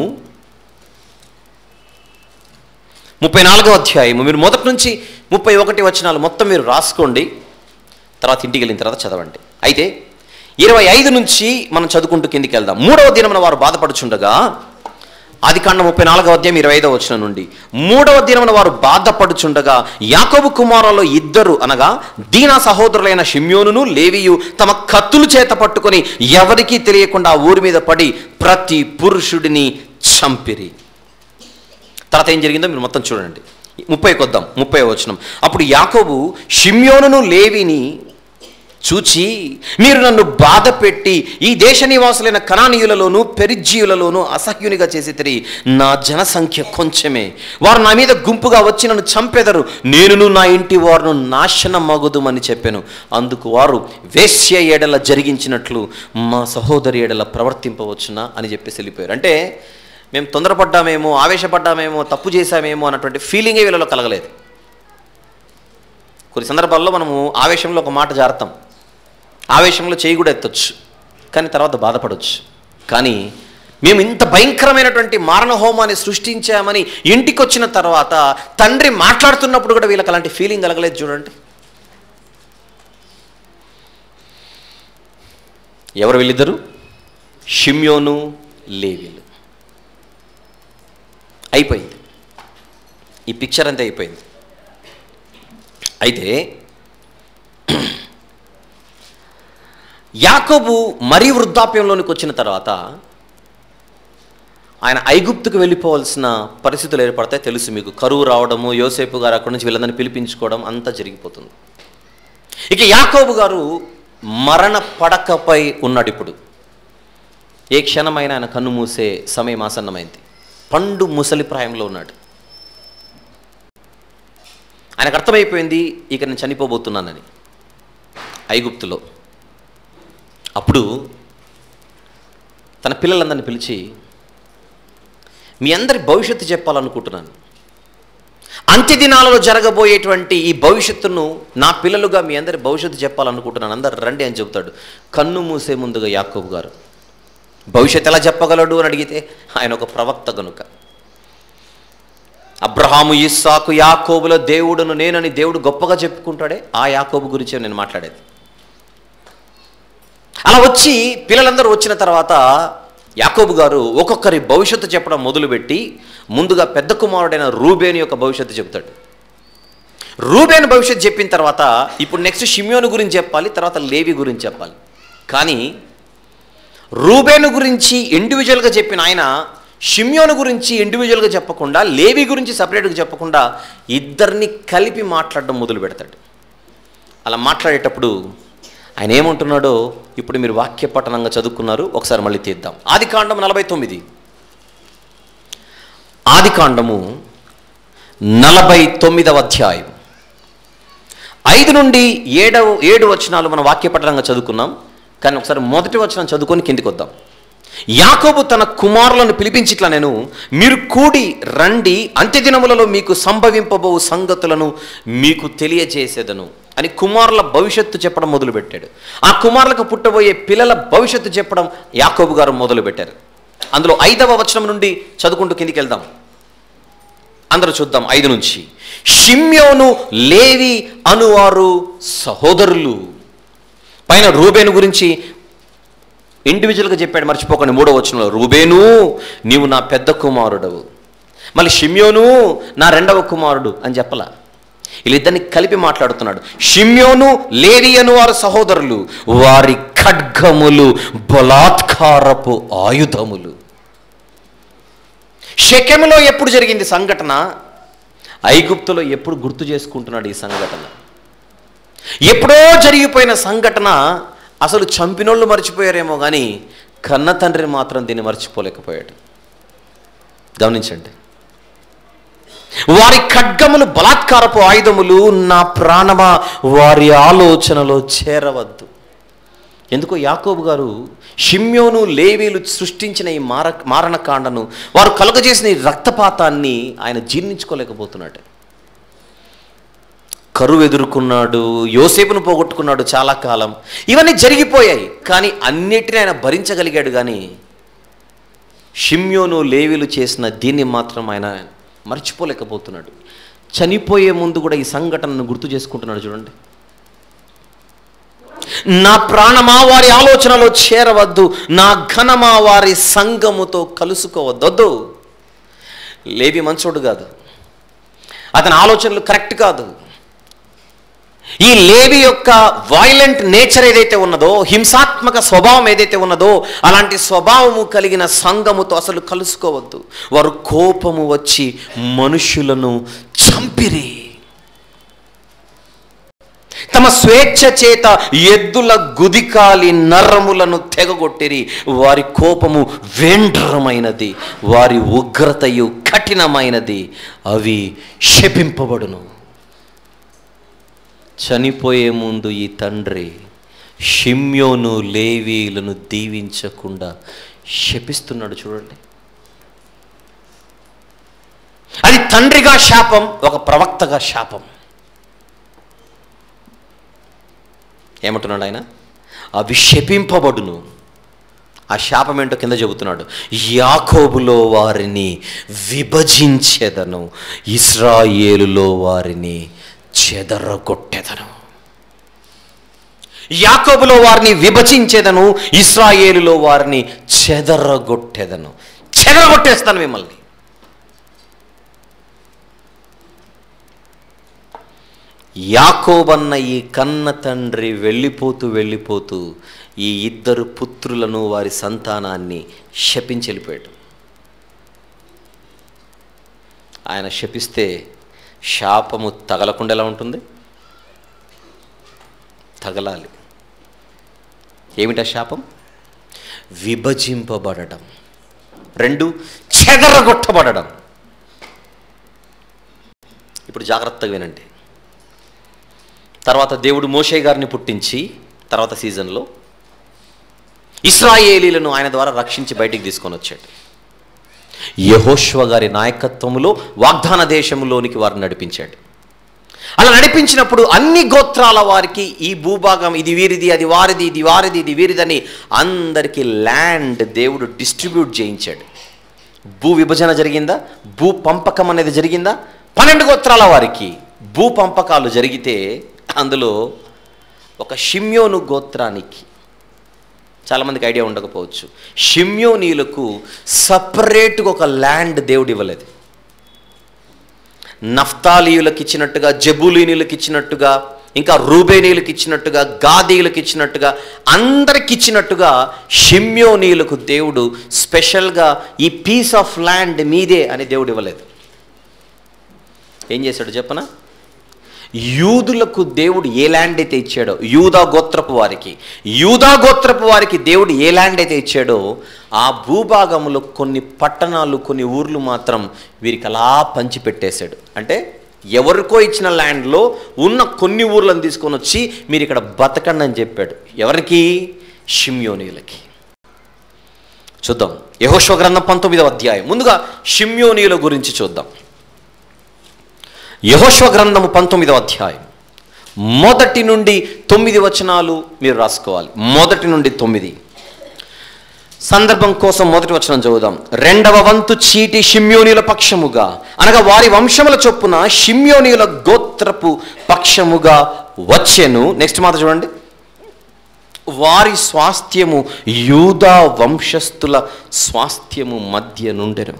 ముప్పై నాలుగవ అధ్యాయము మీరు మొదటి నుంచి ముప్పై ఒకటి వచనాలు మొత్తం మీరు రాసుకోండి తర్వాత ఇంటికి వెళ్ళిన తర్వాత చదవండి అయితే ఇరవై ఐదు నుంచి మనం చదువుకుంటూ కిందికి వెళ్దాం మూడవ దినమున వారు బాధపడుచుండగా ఆది కాండ ముప్పై నాలుగవ అధ్యాయం ఇరవై ఐదవ వచ్చిన నుండి మూడవ దినమున వారు బాధపడుచుండగా యాకోబు కుమారులలో ఇద్దరు అనగా దీనా సహోదరులైన షిమ్యోనును లేవియు తమ కత్తులు చేత పట్టుకొని ఎవరికీ తెలియకుండా ఆ ఊరి మీద పడి ప్రతి పురుషుడిని చంపిరి తర్వాత ఏం జరిగిందో మీరు మొత్తం చూడండి ముప్పై కొద్దాం ముప్పై వచనం అప్పుడు యాకోబు షిమ్యోనును లేవిని చూచి మీరు నన్ను బాధ పెట్టి ఈ దేశ నివాసులైన కణానీయులలోను పెరిజ్జీయులలోను అసహ్యునిగా చేసి తిరిగి నా జనసంఖ్య కొంచెమే వారు నా మీద గుంపుగా వచ్చి నన్ను చంపెదరు నేనును నా ఇంటి వారును నాశనం మగుదుమని చెప్పాను అందుకు వారు వేశ్య ఏడల జరిగించినట్లు మా సహోదరి ఏడల ప్రవర్తింపవచ్చునా అని చెప్పేసి వెళ్ళిపోయారు అంటే మేము తొందరపడ్డామేమో ఆవేశపడ్డామేమో తప్పు చేశామేమో అన్నటువంటి ఫీలింగే వీళ్ళలో కలగలేదు కొన్ని సందర్భాల్లో మనము ఆవేశంలో ఒక మాట జారుతాం ఆవేశంలో చేయి కూడా ఎత్తొచ్చు కానీ తర్వాత బాధపడవచ్చు కానీ మేము ఇంత భయంకరమైనటువంటి మారణ హోమాన్ని సృష్టించామని ఇంటికి వచ్చిన తర్వాత తండ్రి మాట్లాడుతున్నప్పుడు కూడా వీళ్ళకి అలాంటి ఫీలింగ్ కలగలేదు చూడండి ఎవరు వీళ్ళిద్దరు షిమ్యోను లేవీలు అయిపోయింది ఈ పిక్చర్ అంతా అయిపోయింది అయితే యాకోబు మరీ వృద్ధాప్యంలోనికి వచ్చిన తర్వాత ఆయన ఐగుప్తుకు వెళ్ళిపోవాల్సిన పరిస్థితులు ఏర్పడతాయి తెలుసు మీకు కరువు రావడము యోసేపు గారు అక్కడి నుంచి వీళ్ళందరినీ పిలిపించుకోవడం అంతా జరిగిపోతుంది ఇక యాకోబు గారు మరణ పడకపై ఉన్నాడు ఇప్పుడు ఏ క్షణమైనా ఆయన కన్ను మూసే సమయం ఆసన్నమైంది పండు ముసలి ప్రాయంలో ఉన్నాడు ఆయనకు అర్థమైపోయింది ఇక నేను చనిపోబోతున్నానని ఐగుప్తులో అప్పుడు తన పిల్లలందరిని పిలిచి మీ అందరి భవిష్యత్తు చెప్పాలనుకుంటున్నాను అంత్య దినాలలో జరగబోయేటువంటి ఈ భవిష్యత్తును నా పిల్లలుగా మీ అందరి భవిష్యత్తు చెప్పాలనుకుంటున్నాను అందరు రండి అని చెబుతాడు కన్ను మూసే ముందుగా యాకోబు గారు భవిష్యత్తు ఎలా చెప్పగలడు అని అడిగితే ఆయన ఒక ప్రవక్త గనుక అబ్రహాము ఇస్సాకు యాకోబుల దేవుడును నేనని దేవుడు గొప్పగా చెప్పుకుంటాడే ఆ యాకోబు గురించే నేను మాట్లాడేది అలా వచ్చి పిల్లలందరూ వచ్చిన తర్వాత యాకోబు గారు ఒక్కొక్కరి భవిష్యత్తు చెప్పడం మొదలుపెట్టి ముందుగా పెద్ద కుమారుడైన రూబేని యొక్క భవిష్యత్తు చెప్తాడు రూబేన్ భవిష్యత్తు చెప్పిన తర్వాత ఇప్పుడు నెక్స్ట్ షిమ్యోను గురించి చెప్పాలి తర్వాత లేవి గురించి చెప్పాలి కానీ రూబేను గురించి ఇండివిజువల్గా చెప్పిన ఆయన షిమ్యోను గురించి ఇండివిజువల్గా చెప్పకుండా లేవి గురించి సపరేట్గా చెప్పకుండా ఇద్దరిని కలిపి మాట్లాడడం మొదలు పెడతాడు అలా మాట్లాడేటప్పుడు ఆయన ఏమంటున్నాడో ఇప్పుడు మీరు వాక్య పఠనంగా చదువుకున్నారు ఒకసారి మళ్ళీ తీద్దాం ఆది కాండం నలభై తొమ్మిది ఆది కాండము నలభై తొమ్మిదవ అధ్యాయం ఐదు నుండి ఏడవ ఏడు వచనాలు మనం వాక్యపట్టంగా చదువుకున్నాం కానీ ఒకసారి మొదటి వచనం చదువుకొని కిందికి వద్దాం యాకోబు తన కుమారులను పిలిపించి ఇట్లా నేను మీరు కూడి రండి అంత్యదినములలో మీకు సంభవింపబో సంగతులను మీకు తెలియజేసేదను అని కుమారుల భవిష్యత్తు చెప్పడం మొదలుపెట్టాడు ఆ కుమారులకు పుట్టబోయే పిల్లల భవిష్యత్తు చెప్పడం యాకోబు గారు మొదలుపెట్టారు అందులో ఐదవ వచనం నుండి చదువుకుంటూ కిందికి వెళ్దాం అందరూ చూద్దాం ఐదు నుంచి షిమ్యోను లేవి అనువారు సహోదరులు పైన రూబేను గురించి ఇండివిజువల్గా చెప్పాడు మర్చిపోకండి మూడో వచనంలో రూబేను నీవు నా పెద్ద కుమారుడవు మళ్ళీ షిమ్యోను నా రెండవ కుమారుడు అని చెప్పలా వీళ్ళిద్దరిని కలిపి మాట్లాడుతున్నాడు షిమ్యోను లేవి అను వారు సహోదరులు వారి ఖడ్గములు బలాత్కారపు ఆయుధములు షెకెములో ఎప్పుడు జరిగింది సంఘటన ఐగుప్తులో ఎప్పుడు గుర్తు చేసుకుంటున్నాడు ఈ సంఘటన ఎప్పుడో జరిగిపోయిన సంఘటన అసలు చంపినోళ్ళు మర్చిపోయారేమో కానీ కన్న తండ్రి మాత్రం దీన్ని మర్చిపోలేకపోయాడు గమనించండి వారి ఖడ్గములు బలాత్కారపు ఆయుధములు నా ప్రాణమా వారి ఆలోచనలో చేరవద్దు ఎందుకో యాకోబు గారు షిమ్యోను లేవీలు సృష్టించిన ఈ మార మారణకాండను వారు కలుగజేసిన ఈ రక్తపాతాన్ని ఆయన జీర్ణించుకోలేకపోతున్నాడు కరువు ఎదుర్కొన్నాడు యోసేపును పోగొట్టుకున్నాడు చాలా కాలం ఇవన్నీ జరిగిపోయాయి కానీ అన్నిటిని ఆయన భరించగలిగాడు కానీ షిమ్యోను లేవీలు చేసిన దీన్ని మాత్రం ఆయన మర్చిపోలేకపోతున్నాడు చనిపోయే ముందు కూడా ఈ సంఘటనను గుర్తు చేసుకుంటున్నాడు చూడండి నా ప్రాణమా వారి ఆలోచనలో చేరవద్దు నా ఘనమా వారి సంగముతో కలుసుకోవద్దు లేవి మంచోడు కాదు అతని ఆలోచనలు కరెక్ట్ కాదు ఈ లేవి యొక్క వాయిలెంట్ నేచర్ ఏదైతే ఉన్నదో హింసాత్మక స్వభావం ఏదైతే ఉన్నదో అలాంటి స్వభావము కలిగిన సంఘముతో అసలు కలుసుకోవద్దు వారు కోపము వచ్చి మనుషులను చంపిరి తమ స్వేచ్ఛ చేత ఎద్దుల గుదికాలి నరములను తెగగొట్టిరి వారి కోపము వేండ్రమైనది వారి ఉగ్రతయు కఠినమైనది అవి శపింపబడును చనిపోయే ముందు ఈ తండ్రి షిమ్యోను లేవీలను దీవించకుండా శపిస్తున్నాడు చూడండి అది తండ్రిగా శాపం ఒక ప్రవక్తగా శాపం ఏమంటున్నాడు ఆయన అవి శపింపబడును ఆ శాపం ఏంటో కింద చెబుతున్నాడు యాకోబులో వారిని విభజించెదను ఇస్రాయేలులో వారిని చెదరగొట్టెదను యాకోబులో వారిని విభజించేదను ఇస్రాయేలులో వారిని చెదరగొట్టెదను చెదరగొట్టేస్తాను మిమ్మల్ని యాకోబన్న ఈ కన్న తండ్రి వెళ్ళిపోతూ వెళ్ళిపోతూ ఈ ఇద్దరు పుత్రులను వారి సంతానాన్ని శపించి వెళ్ళిపోయాడు ఆయన శపిస్తే శాపము తగలకుండా ఎలా ఉంటుంది తగలాలి ఏమిటా శాపం విభజింపబడడం రెండు చెదరగొట్టబడడం ఇప్పుడు జాగ్రత్తగా వినండి తర్వాత దేవుడు మోషే గారిని పుట్టించి తర్వాత సీజన్లో ఇస్రాయేలీలను ఆయన ద్వారా రక్షించి బయటికి తీసుకొని వచ్చాడు యహోష్వ గారి నాయకత్వములో వాగ్దాన దేశంలోనికి వారిని నడిపించాడు అలా నడిపించినప్పుడు అన్ని గోత్రాల వారికి ఈ భూభాగం ఇది వీరిది అది వారిది ఇది వారిది ఇది వీరిదని అందరికీ ల్యాండ్ దేవుడు డిస్ట్రిబ్యూట్ చేయించాడు భూ విభజన జరిగిందా భూ పంపకం అనేది జరిగిందా పన్నెండు గోత్రాల వారికి భూ పంపకాలు జరిగితే అందులో ఒక షిమ్యోను గోత్రానికి చాలామందికి ఐడియా ఉండకపోవచ్చు షిమ్యోనీలకు సపరేట్గా ఒక ల్యాండ్ దేవుడు ఇవ్వలేదు నఫ్తాలీయులకు ఇచ్చినట్టుగా జబులీనీలకు ఇచ్చినట్టుగా ఇంకా రూబేనీలకు ఇచ్చినట్టుగా గాదీలకు ఇచ్చినట్టుగా అందరికి ఇచ్చినట్టుగా షిమ్యోనీలకు దేవుడు స్పెషల్గా ఈ పీస్ ఆఫ్ ల్యాండ్ మీదే అని దేవుడు ఇవ్వలేదు ఏం చేశాడు చెప్పనా యూదులకు దేవుడు ఏ ల్యాండ్ అయితే ఇచ్చాడో యూదా గోత్రపు వారికి యూదా గోత్రపు వారికి దేవుడు ఏ ల్యాండ్ అయితే ఇచ్చాడో ఆ భూభాగంలో కొన్ని పట్టణాలు కొన్ని ఊర్లు మాత్రం వీరికి అలా పంచిపెట్టేశాడు అంటే ఎవరికో ఇచ్చిన ల్యాండ్లో ఉన్న కొన్ని ఊర్లను తీసుకొని వచ్చి మీరు ఇక్కడ బతకండి అని చెప్పాడు ఎవరికి షిమ్యోనీయులకి చూద్దాం యహోశ్వ గ్రంథం పంతొమ్మిదవ అధ్యాయం ముందుగా షిమ్యోనీయుల గురించి చూద్దాం యహోశ్వ గ్రంథము పంతొమ్మిదవ అధ్యాయం మొదటి నుండి తొమ్మిది వచనాలు మీరు రాసుకోవాలి మొదటి నుండి తొమ్మిది సందర్భం కోసం మొదటి వచనం చదువుదాం రెండవ వంతు చీటి షిమ్యోనియుల పక్షముగా అనగా వారి వంశముల చొప్పున షిమ్యోనియుల గోత్రపు పక్షముగా వచ్చెను నెక్స్ట్ మాట చూడండి వారి స్వాస్థ్యము యూదా వంశస్థుల స్వాస్థ్యము మధ్య నుండెను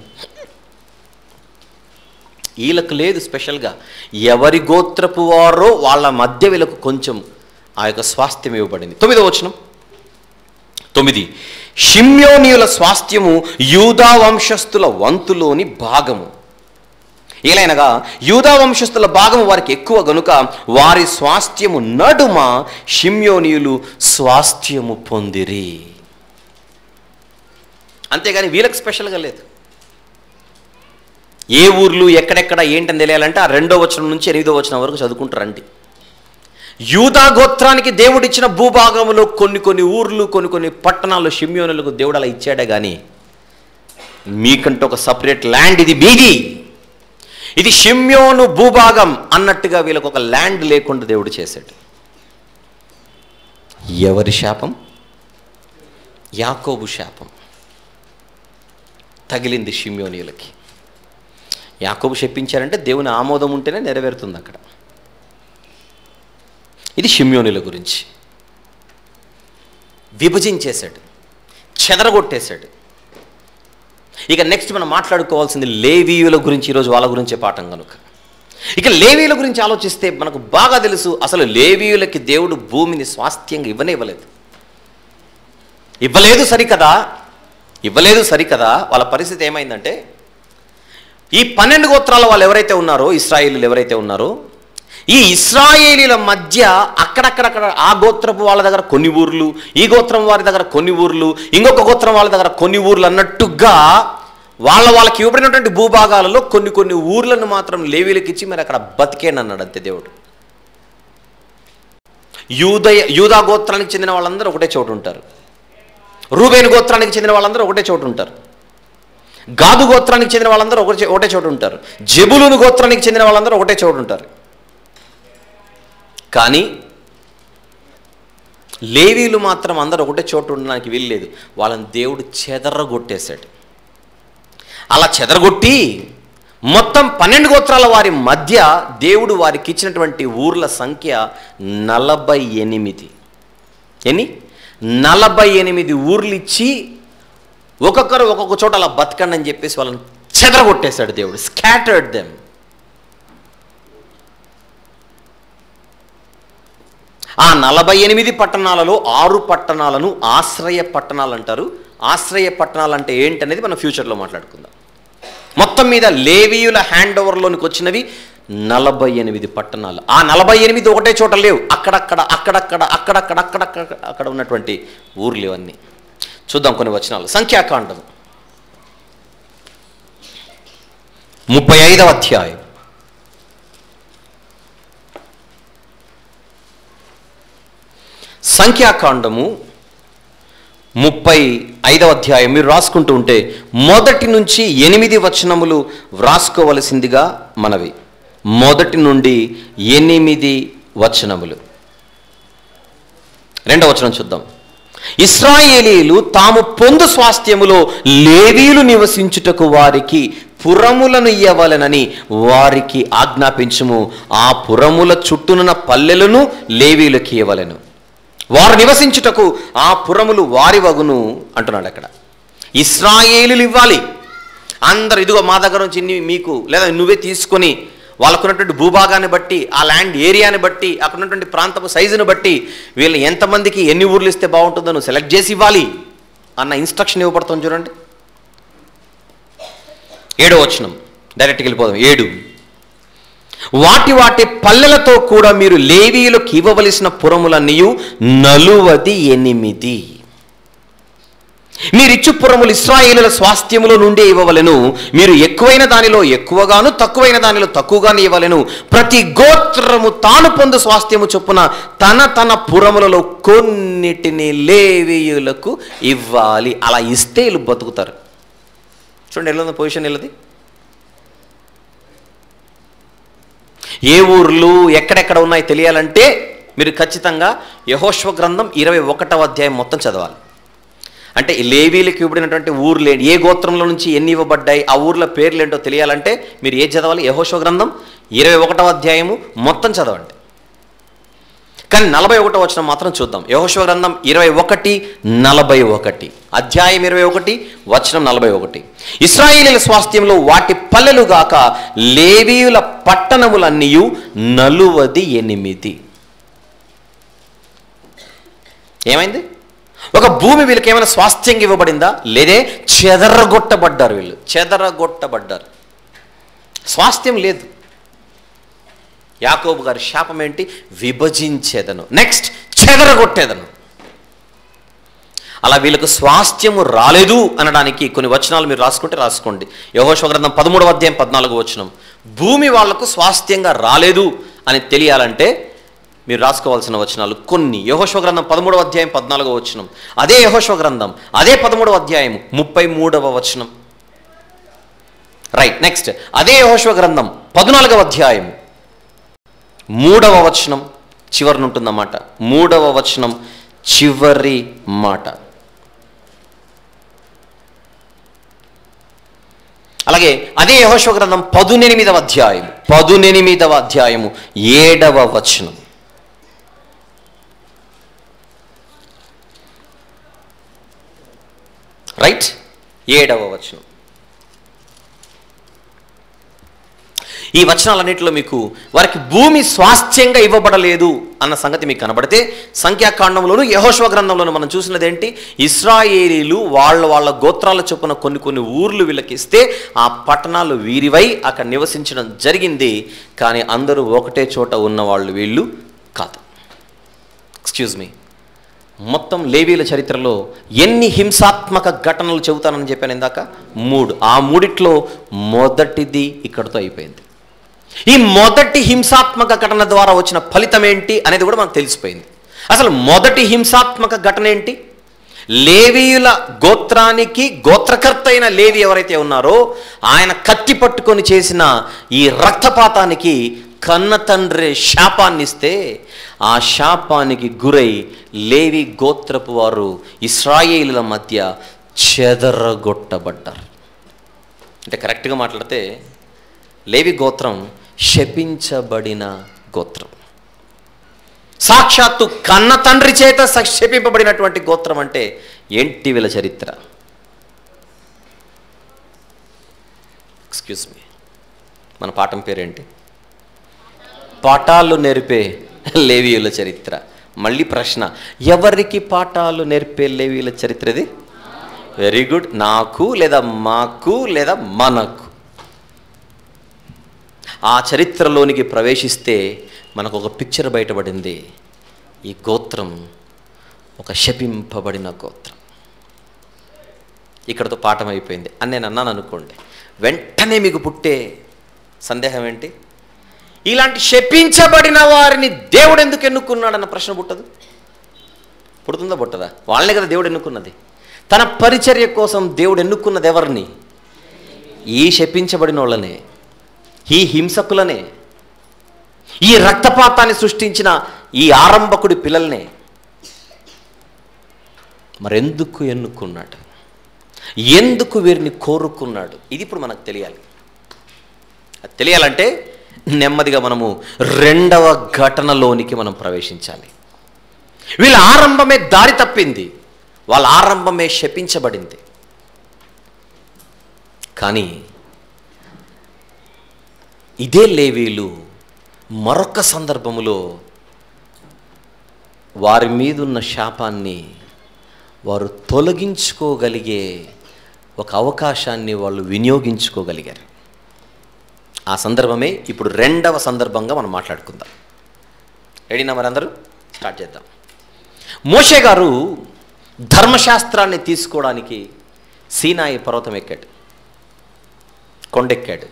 వీళ్ళకు లేదు స్పెషల్గా ఎవరి గోత్రపు వారో వాళ్ళ మధ్య వీళ్ళకు కొంచెం ఆ యొక్క స్వాస్థ్యం ఇవ్వబడింది తొమ్మిదో వచనం తొమ్మిది షిమ్యోనియుల స్వాస్థ్యము యూదా వంశస్థుల వంతులోని భాగము ఏలైనగా యూదా వంశస్థుల భాగము వారికి ఎక్కువ గనుక వారి స్వాస్థ్యము నడుమ షిమ్యోనియులు స్వాస్థ్యము పొందిరి అంతేగాని వీళ్ళకి స్పెషల్గా లేదు ఏ ఊర్లు ఎక్కడెక్కడ ఏంటని తెలియాలంటే ఆ రెండో వచనం నుంచి ఎనిమిదో వచనం వరకు చదువుకుంటారండి యూదా గోత్రానికి దేవుడిచ్చిన భూభాగంలో కొన్ని కొన్ని ఊర్లు కొన్ని కొన్ని పట్టణాలు షిమ్యోనులకు దేవుడు అలా ఇచ్చాడే కానీ మీకంటే ఒక సపరేట్ ల్యాండ్ ఇది మీది ఇది షిమ్యోను భూభాగం అన్నట్టుగా వీళ్ళకు ఒక ల్యాండ్ లేకుండా దేవుడు చేశాడు ఎవరి శాపం యాకోబు శాపం తగిలింది షిమ్యోనీయులకి యాకోబు చెప్పించారంటే దేవుని ఆమోదం ఉంటేనే నెరవేరుతుంది అక్కడ ఇది షిమ్యోనుల గురించి విభజించేశాడు చెదరగొట్టేశాడు ఇక నెక్స్ట్ మనం మాట్లాడుకోవాల్సింది లేవీయుల గురించి ఈరోజు వాళ్ళ గురించే పాఠం కనుక ఇక లేవీయుల గురించి ఆలోచిస్తే మనకు బాగా తెలుసు అసలు లేవీయులకి దేవుడు భూమిని స్వాస్థ్యంగా ఇవ్వనే ఇవ్వలేదు ఇవ్వలేదు సరికదా ఇవ్వలేదు సరికదా వాళ్ళ పరిస్థితి ఏమైందంటే ఈ పన్నెండు గోత్రాల వాళ్ళు ఎవరైతే ఉన్నారో ఇస్రాయేలీలు ఎవరైతే ఉన్నారో ఈ ఇస్రాయేలీల మధ్య అక్కడక్కడక్కడ ఆ గోత్రపు వాళ్ళ దగ్గర కొన్ని ఊర్లు ఈ గోత్రం వారి దగ్గర కొన్ని ఊర్లు ఇంకొక గోత్రం వాళ్ళ దగ్గర కొన్ని ఊర్లు అన్నట్టుగా వాళ్ళ వాళ్ళకి ఇవ్వబడినటువంటి భూభాగాలలో కొన్ని కొన్ని ఊర్లను మాత్రం లేవీలకు ఇచ్చి మరి అక్కడ బతికేనన్నాడు అన్నాడు అంతే దేవుడు యూదయ యూదా గోత్రానికి చెందిన వాళ్ళందరూ ఒకటే చోటు ఉంటారు రూబేను గోత్రానికి చెందిన వాళ్ళందరూ ఒకటే చోటు ఉంటారు గాదు గోత్రానికి చెందిన వాళ్ళందరూ ఒకటే ఒకటే చోటు ఉంటారు జబులును గోత్రానికి చెందిన వాళ్ళందరూ ఒకటే చోటు ఉంటారు కానీ లేవీలు మాత్రం అందరూ ఒకటే చోటు ఉండడానికి వీల్లేదు వాళ్ళని దేవుడు చెదరగొట్టేశాడు అలా చెదరగొట్టి మొత్తం పన్నెండు గోత్రాల వారి మధ్య దేవుడు వారికి ఇచ్చినటువంటి ఊర్ల సంఖ్య నలభై ఎనిమిది ఎన్ని నలభై ఎనిమిది ఊర్లు ఇచ్చి ఒక్కొక్కరు ఒక్కొక్క చోట అలా బతకండి అని చెప్పేసి వాళ్ళని చెదరగొట్టేశాడు దేవుడు స్కాటర్డ్ దెమ్ ఆ నలభై ఎనిమిది పట్టణాలలో ఆరు పట్టణాలను ఆశ్రయ పట్టణాలు అంటారు ఆశ్రయ పట్టణాలు అంటే ఏంటనేది మనం ఫ్యూచర్లో మాట్లాడుకుందాం మొత్తం మీద లేవీయుల హ్యాండ్ ఓవర్లోనికి వచ్చినవి నలభై ఎనిమిది పట్టణాలు ఆ నలభై ఎనిమిది ఒకటే చోట లేవు అక్కడక్కడ అక్కడక్కడ అక్కడక్కడ అక్కడక్కడ అక్కడ ఉన్నటువంటి ఊర్లు ఇవన్నీ చూద్దాం కొన్ని వచనాలు సంఖ్యాకాండం ముప్పై ఐదవ అధ్యాయం సంఖ్యాకాండము ముప్పై ఐదవ అధ్యాయం మీరు రాసుకుంటూ ఉంటే మొదటి నుంచి ఎనిమిది వచనములు వ్రాసుకోవలసిందిగా మనవి మొదటి నుండి ఎనిమిది వచనములు రెండవ వచనం చూద్దాం ఇస్రాయేలీలు తాము పొందు స్వాస్థ్యములో లేవీలు నివసించుటకు వారికి పురములను ఇయ్యవలనని వారికి ఆజ్ఞాపించుము ఆ పురముల చుట్టూనున్న పల్లెలను లేవీలకు ఇవ్వలను వారు నివసించుటకు ఆ పురములు వారి వగును అంటున్నాడు అక్కడ ఇస్రాయేలీలు ఇవ్వాలి అందరు ఇదిగో మా దగ్గర నుంచి ఇన్ని మీకు లేదా నువ్వే తీసుకొని వాళ్ళకున్నటువంటి భూభాగాన్ని బట్టి ఆ ల్యాండ్ ఏరియాని బట్టి అక్కడ ఉన్నటువంటి ప్రాంతపు సైజుని బట్టి వీళ్ళు ఎంతమందికి ఎన్ని ఊర్లు ఇస్తే బాగుంటుందో నువ్వు సెలెక్ట్ చేసి ఇవ్వాలి అన్న ఇన్స్ట్రక్షన్ ఇవ్వబడుతుంది చూడండి ఏడో వచనం డైరెక్ట్కి వెళ్ళిపోదాం ఏడు వాటి వాటి పల్లెలతో కూడా మీరు లేవీయులకు ఇవ్వవలసిన పురములన్నీ నలువది ఎనిమిది మీరిచ్చు పురములు ఇస్రాయేలుల స్వాస్థ్యములో నుండి ఇవ్వవలెను మీరు ఎక్కువైన దానిలో ఎక్కువగాను తక్కువైన దానిలో తక్కువగాను ఇవ్వలేను ప్రతి గోత్రము తాను పొందు స్వాస్థ్యము చొప్పున తన తన పురములలో కొన్నిటిని లేవీయులకు ఇవ్వాలి అలా ఇస్తే వీళ్ళు బతుకుతారు చూడండి ఎలా పొజిషన్ వెళ్ళది ఏ ఊర్లు ఎక్కడెక్కడ ఉన్నాయి తెలియాలంటే మీరు ఖచ్చితంగా యహోశ్వ గ్రంథం ఇరవై ఒకటవ అధ్యాయం మొత్తం చదవాలి అంటే ఈ లేవీలకు ఇవ్వబడినటువంటి ఊర్లు ఏంటి ఏ గోత్రంలో నుంచి ఎన్ని ఇవ్వబడ్డాయి ఆ ఊర్ల పేర్లు ఏంటో తెలియాలంటే మీరు ఏం చదవాలి యహోశ్వ గ్రంథం ఇరవై ఒకటవ అధ్యాయము మొత్తం చదవండి కానీ నలభై ఒకటో వచనం మాత్రం చూద్దాం యహోశ్వ గ్రంథం ఇరవై ఒకటి నలభై ఒకటి అధ్యాయం ఇరవై ఒకటి వచనం నలభై ఒకటి ఇస్రాయేలీల స్వాస్థ్యంలో వాటి పల్లెలు గాక లేవీయుల పట్టణములన్నీ నలువది ఎనిమిది ఏమైంది ఒక భూమి వీళ్ళకి ఏమైనా స్వాస్థ్యంగా ఇవ్వబడిందా లేదే చెదరగొట్టబడ్డారు వీళ్ళు చెదరగొట్టబడ్డారు స్వాస్థ్యం లేదు యాకోబు గారి శాపం ఏంటి విభజించేదను నెక్స్ట్ చెదరగొట్టేదను అలా వీళ్ళకు స్వాస్థ్యము రాలేదు అనడానికి కొన్ని వచనాలు మీరు రాసుకుంటే రాసుకోండి యహోశవ గ్రంథం పదమూడవ అధ్యాయం పద్నాలుగు వచనం భూమి వాళ్లకు స్వాస్థ్యంగా రాలేదు అని తెలియాలంటే మీరు రాసుకోవాల్సిన వచనాలు కొన్ని యహోశవ గ్రంథం పదమూడవ అధ్యాయం పద్నాలుగవ వచనం అదే యహోశవ గ్రంథం అదే పదమూడవ అధ్యాయం ముప్పై మూడవ వచనం రైట్ నెక్స్ట్ అదే యహోశవ గ్రంథం పద్నాలుగవ అధ్యాయం మూడవ వచనం చివరిన ఉంటుందన్నమాట మూడవ వచనం చివరి మాట అలాగే అదే యహోశవ గ్రంథం పదునెనిమిదవ అధ్యాయం పదునెనిమిదవ అధ్యాయము ఏడవ వచనం రైట్ ఏడవ వచనం ఈ వచనాలన్నింటిలో మీకు వారికి భూమి స్వాస్థ్యంగా ఇవ్వబడలేదు అన్న సంగతి మీకు కనబడితే సంఖ్యాకాండంలోను యహోశవ గ్రంథంలోను మనం చూసినది ఏంటి ఇస్రాయేలీలు వాళ్ళ వాళ్ళ గోత్రాల చొప్పున కొన్ని కొన్ని ఊర్లు వీళ్ళకి ఇస్తే ఆ పట్టణాలు వీరివై అక్కడ నివసించడం జరిగింది కానీ అందరూ ఒకటే చోట ఉన్న వాళ్ళు వీళ్ళు కాదు ఎక్స్క్యూజ్ మీ మొత్తం లేవీల చరిత్రలో ఎన్ని హింసాత్మక ఘటనలు చెబుతానని చెప్పాను ఇందాక మూడు ఆ మూడిట్లో మొదటిది ఇక్కడతో అయిపోయింది ఈ మొదటి హింసాత్మక ఘటన ద్వారా వచ్చిన ఫలితం ఏంటి అనేది కూడా మనకు తెలిసిపోయింది అసలు మొదటి హింసాత్మక ఘటన ఏంటి లేవీయుల గోత్రానికి గోత్రకర్త అయిన లేవి ఎవరైతే ఉన్నారో ఆయన కత్తి పట్టుకొని చేసిన ఈ రక్తపాతానికి కన్న తండ్రి శాపాన్ని ఇస్తే ఆ శాపానికి గురై లేవి గోత్రపు వారు ఇస్రాయేలుల మధ్య చెదరగొట్టబడ్డారు అంటే కరెక్ట్గా మాట్లాడితే లేవి గోత్రం శపించబడిన గోత్రం సాక్షాత్తు కన్న తండ్రి చేత స- శపింపబడినటువంటి గోత్రం అంటే ఏంటి వీళ్ళ చరిత్ర ఎక్స్క్యూజ్ మీ మన పాఠం పేరేంటి పాఠాలు నేర్పే లేవీయుల చరిత్ర మళ్ళీ ప్రశ్న ఎవరికి పాఠాలు నేర్పే లేవీయుల చరిత్ర ఇది వెరీ గుడ్ నాకు లేదా మాకు లేదా మనకు ఆ చరిత్రలోనికి ప్రవేశిస్తే మనకు ఒక పిక్చర్ బయటపడింది ఈ గోత్రం ఒక శపింపబడిన గోత్రం ఇక్కడతో పాఠం అయిపోయింది అని నేను అన్నాను అనుకోండి వెంటనే మీకు పుట్టే సందేహం ఏంటి ఇలాంటి శపించబడిన వారిని దేవుడు ఎందుకు ఎన్నుకున్నాడన్న ప్రశ్న పుట్టదు పుడుతుందా పుట్టదా వాళ్ళనే కదా దేవుడు ఎన్నుకున్నది తన పరిచర్య కోసం దేవుడు ఎన్నుకున్నది ఎవరిని ఈ శపించబడిన వాళ్ళనే ఈ హింసకులనే ఈ రక్తపాతాన్ని సృష్టించిన ఈ ఆరంభకుడి పిల్లల్నే మరెందుకు ఎన్నుకున్నాడు ఎందుకు వీరిని కోరుకున్నాడు ఇది ఇప్పుడు మనకు తెలియాలి అది తెలియాలంటే నెమ్మదిగా మనము రెండవ ఘటనలోనికి మనం ప్రవేశించాలి వీళ్ళ ఆరంభమే దారి తప్పింది వాళ్ళ ఆరంభమే శపించబడింది కానీ ఇదే లేవీలు మరొక సందర్భములో వారి మీదున్న శాపాన్ని వారు తొలగించుకోగలిగే ఒక అవకాశాన్ని వాళ్ళు వినియోగించుకోగలిగారు ఆ సందర్భమే ఇప్పుడు రెండవ సందర్భంగా మనం మాట్లాడుకుందాం రెడీనా మరి అందరూ స్టార్ట్ చేద్దాం మోషే గారు ధర్మశాస్త్రాన్ని తీసుకోవడానికి సీనాయి పర్వతం ఎక్కాడు కొండెక్కాడు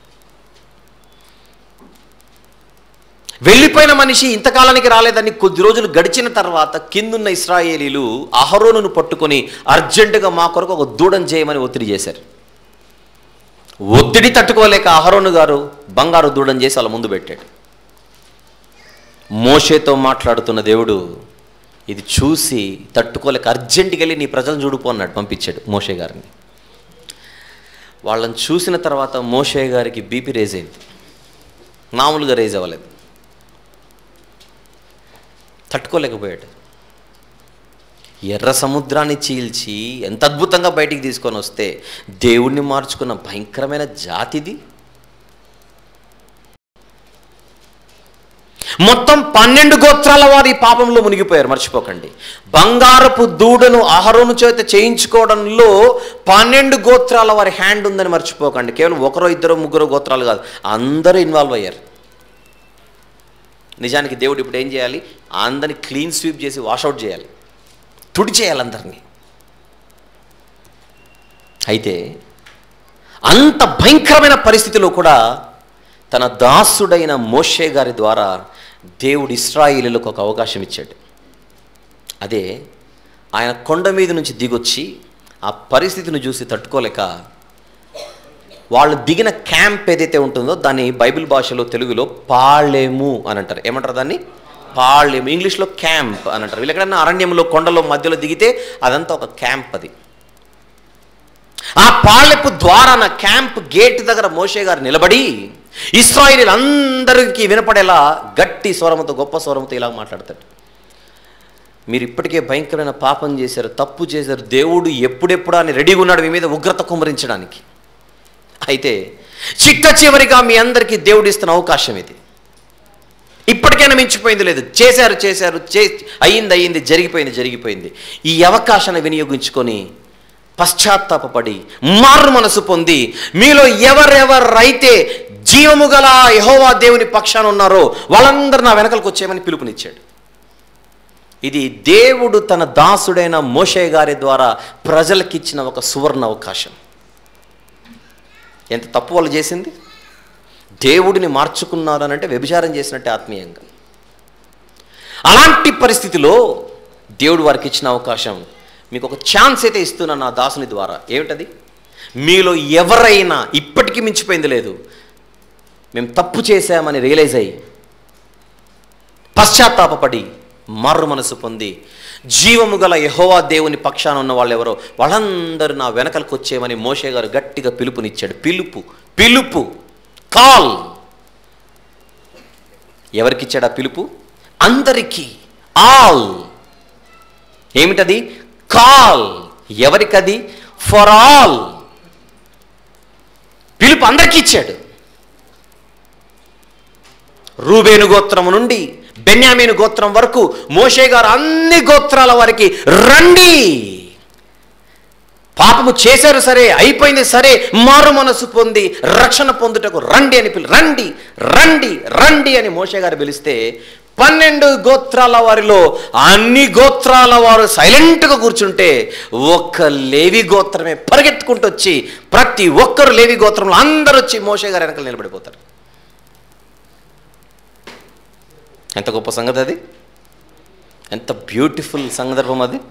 వెళ్ళిపోయిన మనిషి ఇంతకాలానికి రాలేదని కొద్ది రోజులు గడిచిన తర్వాత కిందున్న ఇస్రాయేలీలు అహరోనును పట్టుకొని అర్జెంటుగా మా కొరకు ఒక దూడం చేయమని ఒత్తిడి చేశారు ఒత్తిడి తట్టుకోలేక అహరోను గారు బంగారు దూడం చేసి వాళ్ళ ముందు పెట్టాడు మోషేతో మాట్లాడుతున్న దేవుడు ఇది చూసి తట్టుకోలేక అర్జెంటుగా వెళ్ళి నీ ప్రజలను చూడుపో అన్నాడు పంపించాడు మోషే గారిని వాళ్ళని చూసిన తర్వాత మోషే గారికి బీపీ రేజ్ అయింది మామూలుగా రేజ్ అవ్వలేదు తట్టుకోలేకపోయాడు ఎర్ర సముద్రాన్ని చీల్చి ఎంత అద్భుతంగా బయటికి తీసుకొని వస్తే దేవుణ్ణి మార్చుకున్న భయంకరమైన జాతిది మొత్తం పన్నెండు గోత్రాల వారి పాపంలో మునిగిపోయారు మర్చిపోకండి బంగారపు దూడను అహరోను చేత చేయించుకోవడంలో పన్నెండు గోత్రాల వారి హ్యాండ్ ఉందని మర్చిపోకండి కేవలం ఒకరో ఇద్దరు ముగ్గురు గోత్రాలు కాదు అందరూ ఇన్వాల్వ్ అయ్యారు నిజానికి దేవుడు ఇప్పుడు ఏం చేయాలి అందరిని క్లీన్ స్వీప్ చేసి వాషౌట్ చేయాలి తుడి చేయాలి అందరినీ అయితే అంత భయంకరమైన పరిస్థితిలో కూడా తన దాసుడైన మోషే గారి ద్వారా దేవుడు ఇస్రాయిలీలకు ఒక అవకాశం ఇచ్చాడు అదే ఆయన కొండ మీద నుంచి దిగొచ్చి ఆ పరిస్థితిని చూసి తట్టుకోలేక వాళ్ళు దిగిన క్యాంప్ ఏదైతే ఉంటుందో దాన్ని బైబిల్ భాషలో తెలుగులో పాళెము అని అంటారు ఏమంటారు దాన్ని పాళెము ఇంగ్లీష్లో క్యాంప్ అని అంటారు వీళ్ళు ఎక్కడన్నా అరణ్యంలో కొండలో మధ్యలో దిగితే అదంతా ఒక క్యాంప్ అది ఆ పాళెపు ద్వారాన క్యాంప్ గేట్ దగ్గర మోషే గారు నిలబడి ఇస్రాయిల్ అందరికీ వినపడేలా గట్టి స్వరముతో గొప్ప స్వరముతో ఇలా మాట్లాడతాడు మీరు ఇప్పటికే భయంకరమైన పాపం చేశారు తప్పు చేశారు దేవుడు ఎప్పుడెప్పుడు అని రెడీగా ఉన్నాడు మీ మీద ఉగ్రత కుమ్మరించడానికి అయితే చిట్ట చివరిగా మీ అందరికీ దేవుడు ఇస్తున్న అవకాశం ఇది ఇప్పటికైనా మించిపోయింది లేదు చేశారు చేశారు చే అయ్యింది అయ్యింది జరిగిపోయింది జరిగిపోయింది ఈ అవకాశాన్ని వినియోగించుకొని పశ్చాత్తాపపడి మారు మనసు పొంది మీలో ఎవరెవరైతే జీవము గల యహోవా దేవుని పక్షాన ఉన్నారో వాళ్ళందరూ నా వెనకలకు వచ్చేయమని పిలుపునిచ్చాడు ఇది దేవుడు తన దాసుడైన మోషే గారి ద్వారా ప్రజలకిచ్చిన ఒక సువర్ణ అవకాశం ఎంత తప్పు వాళ్ళు చేసింది దేవుడిని మార్చుకున్నారనంటే వ్యభిచారం చేసినట్టే ఆత్మీయంగా అలాంటి పరిస్థితిలో దేవుడు వారికి ఇచ్చిన అవకాశం మీకు ఒక ఛాన్స్ అయితే ఇస్తున్నా నా దాసుని ద్వారా ఏమిటది మీలో ఎవరైనా ఇప్పటికీ మించిపోయింది లేదు మేము తప్పు చేశామని రియలైజ్ అయ్యి పశ్చాత్తాపపడి మర్రు మనసు పొంది జీవము గల యహోవా దేవుని పక్షాన ఉన్న వాళ్ళు ఎవరో వాళ్ళందరూ నా వెనకలకు వచ్చేయమని మోషే గారు గట్టిగా పిలుపునిచ్చాడు పిలుపు పిలుపు కాల్ ఎవరికిచ్చాడు ఆ పిలుపు అందరికీ ఆల్ ఏమిటది కాల్ ఎవరికది ఫర్ ఆల్ పిలుపు అందరికీ ఇచ్చాడు రూబేను గోత్రము నుండి బెన్యామీను గోత్రం వరకు మోషే గారు అన్ని గోత్రాల వారికి రండి పాపము చేశారు సరే అయిపోయింది సరే మారు మనసు పొంది రక్షణ పొందుటకు రండి అని పిలి రండి రండి రండి అని మోషే గారు పిలిస్తే పన్నెండు గోత్రాల వారిలో అన్ని గోత్రాల వారు సైలెంట్గా కూర్చుంటే ఒక్క లేవి గోత్రమే పరిగెత్తుకుంటూ వచ్చి ప్రతి ఒక్కరు లేవి గోత్రంలో అందరూ వచ్చి మోషే గారు వెనకాల నిలబడిపోతారు ఎంత గొప్ప సంగతి అది ఎంత బ్యూటిఫుల్ సందర్భం అది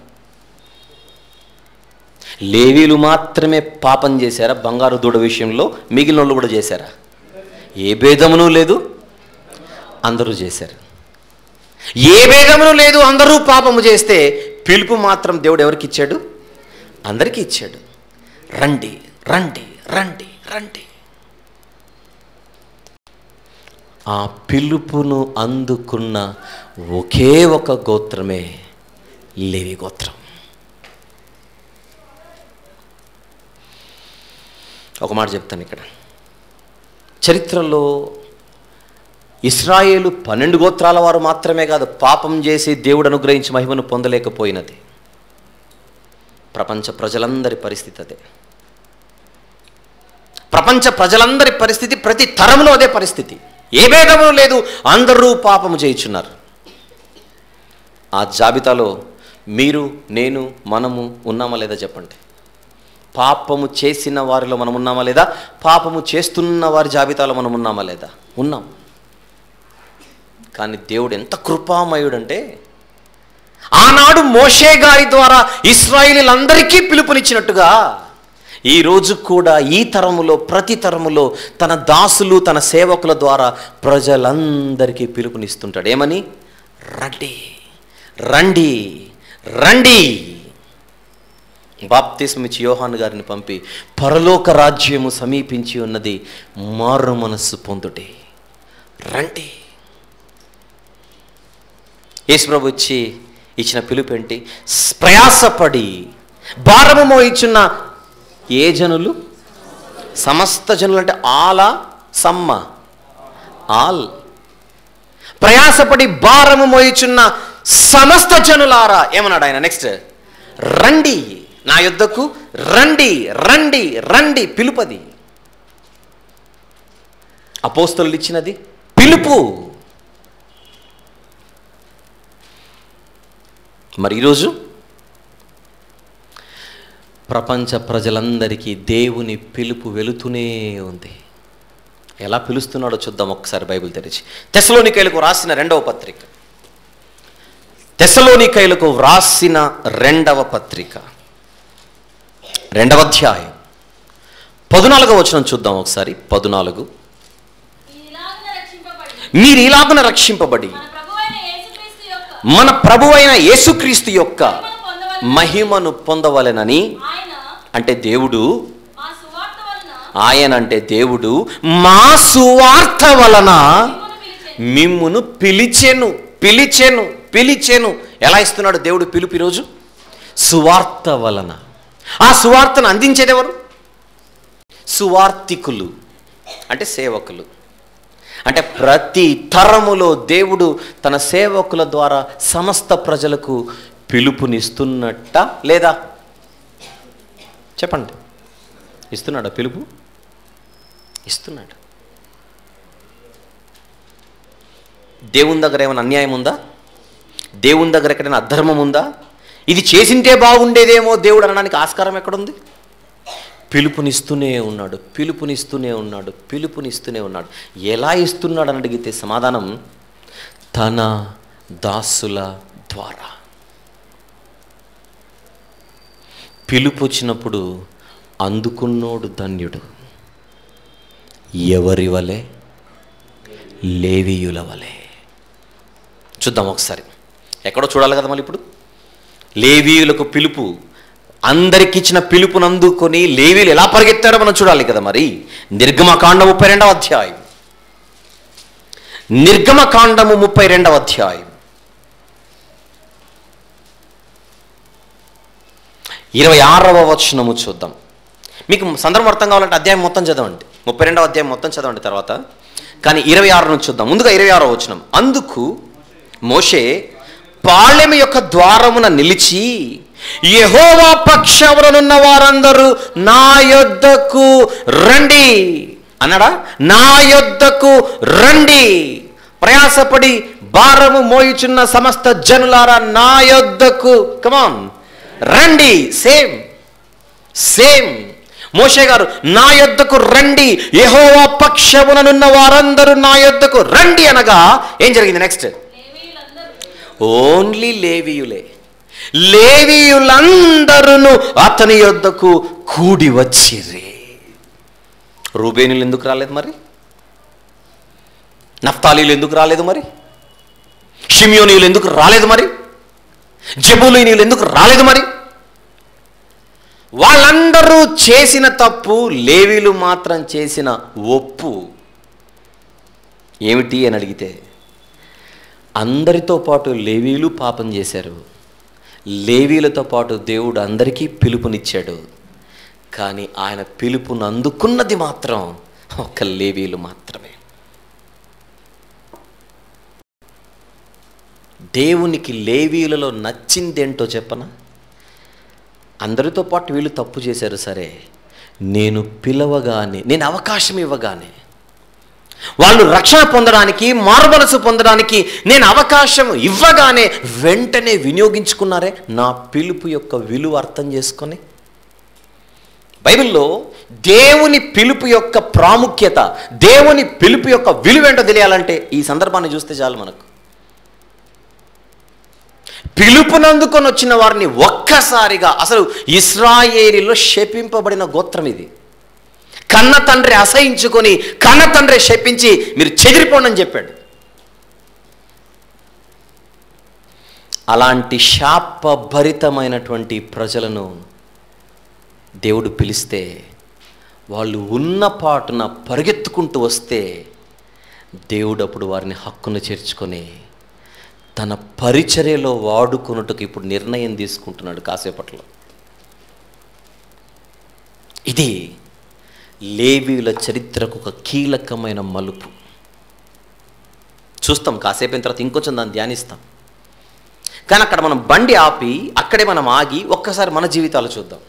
లేవీలు మాత్రమే పాపం చేశారా బంగారు దూడ విషయంలో మిగిలిన వాళ్ళు కూడా చేశారా ఏ భేదమును లేదు అందరూ చేశారు ఏ భేదమును లేదు అందరూ పాపము చేస్తే పిలుపు మాత్రం దేవుడు ఎవరికి ఇచ్చాడు అందరికీ ఇచ్చాడు రండి రండి రండి రండి ఆ పిలుపును అందుకున్న ఒకే ఒక గోత్రమే లేవి గోత్రం ఒక మాట చెప్తాను ఇక్కడ చరిత్రలో ఇస్రాయేలు పన్నెండు గోత్రాల వారు మాత్రమే కాదు పాపం చేసి దేవుడు అనుగ్రహించి మహిమను పొందలేకపోయినది ప్రపంచ ప్రజలందరి పరిస్థితి అదే ప్రపంచ ప్రజలందరి పరిస్థితి ప్రతి తరంలో అదే పరిస్థితి ఏ భేదము లేదు అందరూ పాపము చేయుచున్నారు ఆ జాబితాలో మీరు నేను మనము ఉన్నామా లేదా చెప్పండి పాపము చేసిన వారిలో మనం ఉన్నామా లేదా పాపము చేస్తున్న వారి జాబితాలో మనం ఉన్నామా లేదా ఉన్నాం కానీ దేవుడు ఎంత కృపామయుడంటే ఆనాడు మోషే గారి ద్వారా ఇస్రాయిలీలందరికీ పిలుపునిచ్చినట్టుగా ఈ రోజు కూడా ఈ తరములో ప్రతి తరములో తన దాసులు తన సేవకుల ద్వారా ప్రజలందరికీ పిలుపునిస్తుంటాడు ఏమని రండి రండి రండి బాప్తిస్మిచ్చి యోహాన్ గారిని పంపి పరలోక రాజ్యము సమీపించి ఉన్నది మారు మనస్సు పొందుటే రండి యేసుప్రభు వచ్చి ఇచ్చిన పిలుపు ఏంటి ప్రయాసపడి భారము మోయిచున్న ఏ జనులు సమస్త జనులు అంటే ఆల సమ్మ ఆల్ ప్రయాసపడి భారము మోయిచున్న సమస్త జనులారా ఏమన్నాడు ఆయన నెక్స్ట్ రండి నా యుద్ధకు రండి రండి రండి పిలుపది అపోస్తలు ఇచ్చినది పిలుపు మరి ఈరోజు ప్రపంచ ప్రజలందరికీ దేవుని పిలుపు వెళుతూనే ఉంది ఎలా పిలుస్తున్నాడో చూద్దాం ఒక్కసారి బైబిల్ తెరిచి తెసలోనికైలకు రాసిన రెండవ పత్రిక తెసలోనికైలకు వ్రాసిన రెండవ పత్రిక రెండవ అధ్యాయం పదునాలుగో వచనం చూద్దాం ఒకసారి పదునాలుగు ఇలాగున రక్షింపబడి మీరు ఇలాగున రక్షింపబడి మన ప్రభువైన యేసుక్రీస్తు యొక్క మన ప్రభువైన యేసుక్రీస్తు యొక్క మహిమను మహిమను పొందవలెనని పొందవలెనని ఆయన అంటే దేవుడు మా సువార్త వలన ఆయన అంటే దేవుడు మా సువార్త వలన మిమ్మును పిలిచెను. మిమ్మును పిలిచెను పిలిచెను పిలిచెను ఎలా ఇస్తున్నాడు దేవుడు పిలుపు ఈరోజు సువార్త వలన ఆ సువార్తను అందించేది ఎవరు సువార్తికులు అంటే సేవకులు అంటే ప్రతి తరములో దేవుడు తన సేవకుల ద్వారా సమస్త ప్రజలకు పిలుపునిస్తున్నట్ట లేదా చెప్పండి ఇస్తున్నాడా పిలుపు ఇస్తున్నాడు దేవుని దగ్గర ఏమైనా అన్యాయం ఉందా దేవుని దగ్గర ఎక్కడైనా అధర్మం ఉందా ఇది చేసింటే బాగుండేదేమో దేవుడు అనడానికి ఆస్కారం ఎక్కడుంది పిలుపునిస్తూనే ఉన్నాడు పిలుపునిస్తూనే ఉన్నాడు పిలుపునిస్తూనే ఉన్నాడు ఎలా ఇస్తున్నాడు అని అడిగితే సమాధానం తన దాసుల ద్వారా పిలుపు వచ్చినప్పుడు అందుకున్నోడు ధన్యుడు ఎవరి వలె లేవీయుల వలె చూద్దాం ఒకసారి ఎక్కడో చూడాలి కదా మళ్ళీ ఇప్పుడు లేవీయులకు పిలుపు అందరికి ఇచ్చిన పిలుపును అందుకొని లేవీలు ఎలా పరిగెత్తారో మనం చూడాలి కదా మరి నిర్గమకాండ ముప్పై రెండవ అధ్యాయం నిర్గమకాండము ముప్పై రెండవ అధ్యాయం ఇరవై ఆరవ వచనము చూద్దాం మీకు సందర్భం అర్థం కావాలంటే అధ్యాయం మొత్తం చదవండి ముప్పై రెండవ అధ్యాయం మొత్తం చదవండి తర్వాత కానీ ఇరవై ఆరు నుంచి చూద్దాం ముందుగా ఇరవై ఆరో వచనం అందుకు మోషే పాళెము యొక్క ద్వారమున నిలిచి యెహోవా పక్షములనున్న వారందరూ నా యొద్దకు రండి అన్నాడా నా యొద్దకు రండి ప్రయాసపడి భారము మోయుచున్న సమస్త జనులారా నా యొద్దకు కమాన్ రండి సేమ్ సేమ్ మోషే గారు నా యొద్దకు రండి యెహోవా పక్షముననున్న వారందరూ నా యొద్దకు రండి అనగా ఏం జరిగింది నెక్స్ట్ లేవీయులందరూ ఓన్లీ లేవీయులే లేవీయులందరూ అతని యొద్దకు కూడి వచ్చిర్రి రూబేనులు ఎందుకు రాలేదు మరి నఫ్తాలీలు ఎందుకు రాలేదు మరి షిమియోనీయులు ఎందుకు రాలేదు మరి జబులీనీయులు ఎందుకు రాలేదు మరి వాళ్ళందరూ చేసిన తప్పు లేవీలు మాత్రం చేసిన ఒప్పు ఏమిటి అని అడిగితే అందరితో పాటు లేవీలు పాపం చేశారు లేవీలతో పాటు దేవుడు అందరికీ పిలుపునిచ్చాడు కానీ ఆయన పిలుపును అందుకున్నది మాత్రం ఒక లేవీలు మాత్రమే దేవునికి లేవీలలో నచ్చిందేంటో చెప్పనా అందరితో పాటు వీళ్ళు తప్పు చేశారు సరే నేను పిలవగానే నేను అవకాశం ఇవ్వగానే వాళ్ళు రక్షణ పొందడానికి మారుమనసు పొందడానికి నేను అవకాశం ఇవ్వగానే వెంటనే వినియోగించుకున్నారే నా పిలుపు యొక్క విలువ అర్థం చేసుకొని బైబిల్లో దేవుని పిలుపు యొక్క ప్రాముఖ్యత దేవుని పిలుపు యొక్క విలువ ఏంటో తెలియాలంటే ఈ సందర్భాన్ని చూస్తే చాలు మనకు పిలుపునందుకొని వచ్చిన వారిని ఒక్కసారిగా అసలు ఇస్రాయేలీలో శపింపబడిన గోత్రం ఇది కన్న తండ్రి అసహించుకొని కన్న తండ్రి శపించి మీరు చెదిరిపోండి అని చెప్పాడు అలాంటి శాపభరితమైనటువంటి ప్రజలను దేవుడు పిలిస్తే వాళ్ళు ఉన్న పాటున పరిగెత్తుకుంటూ వస్తే దేవుడు అప్పుడు వారిని హక్కును చేర్చుకొని తన పరిచర్యలో వాడుకొనుటకు ఇప్పుడు నిర్ణయం తీసుకుంటున్నాడు కాసేపట్లో ఇది లేవీల చరిత్రకు ఒక కీలకమైన మలుపు చూస్తాం కాసేపు అయిన తర్వాత ఇంకొంచెం దాన్ని ధ్యానిస్తాం కానీ అక్కడ మనం బండి ఆపి అక్కడే మనం ఆగి ఒక్కసారి మన జీవితాలు చూద్దాం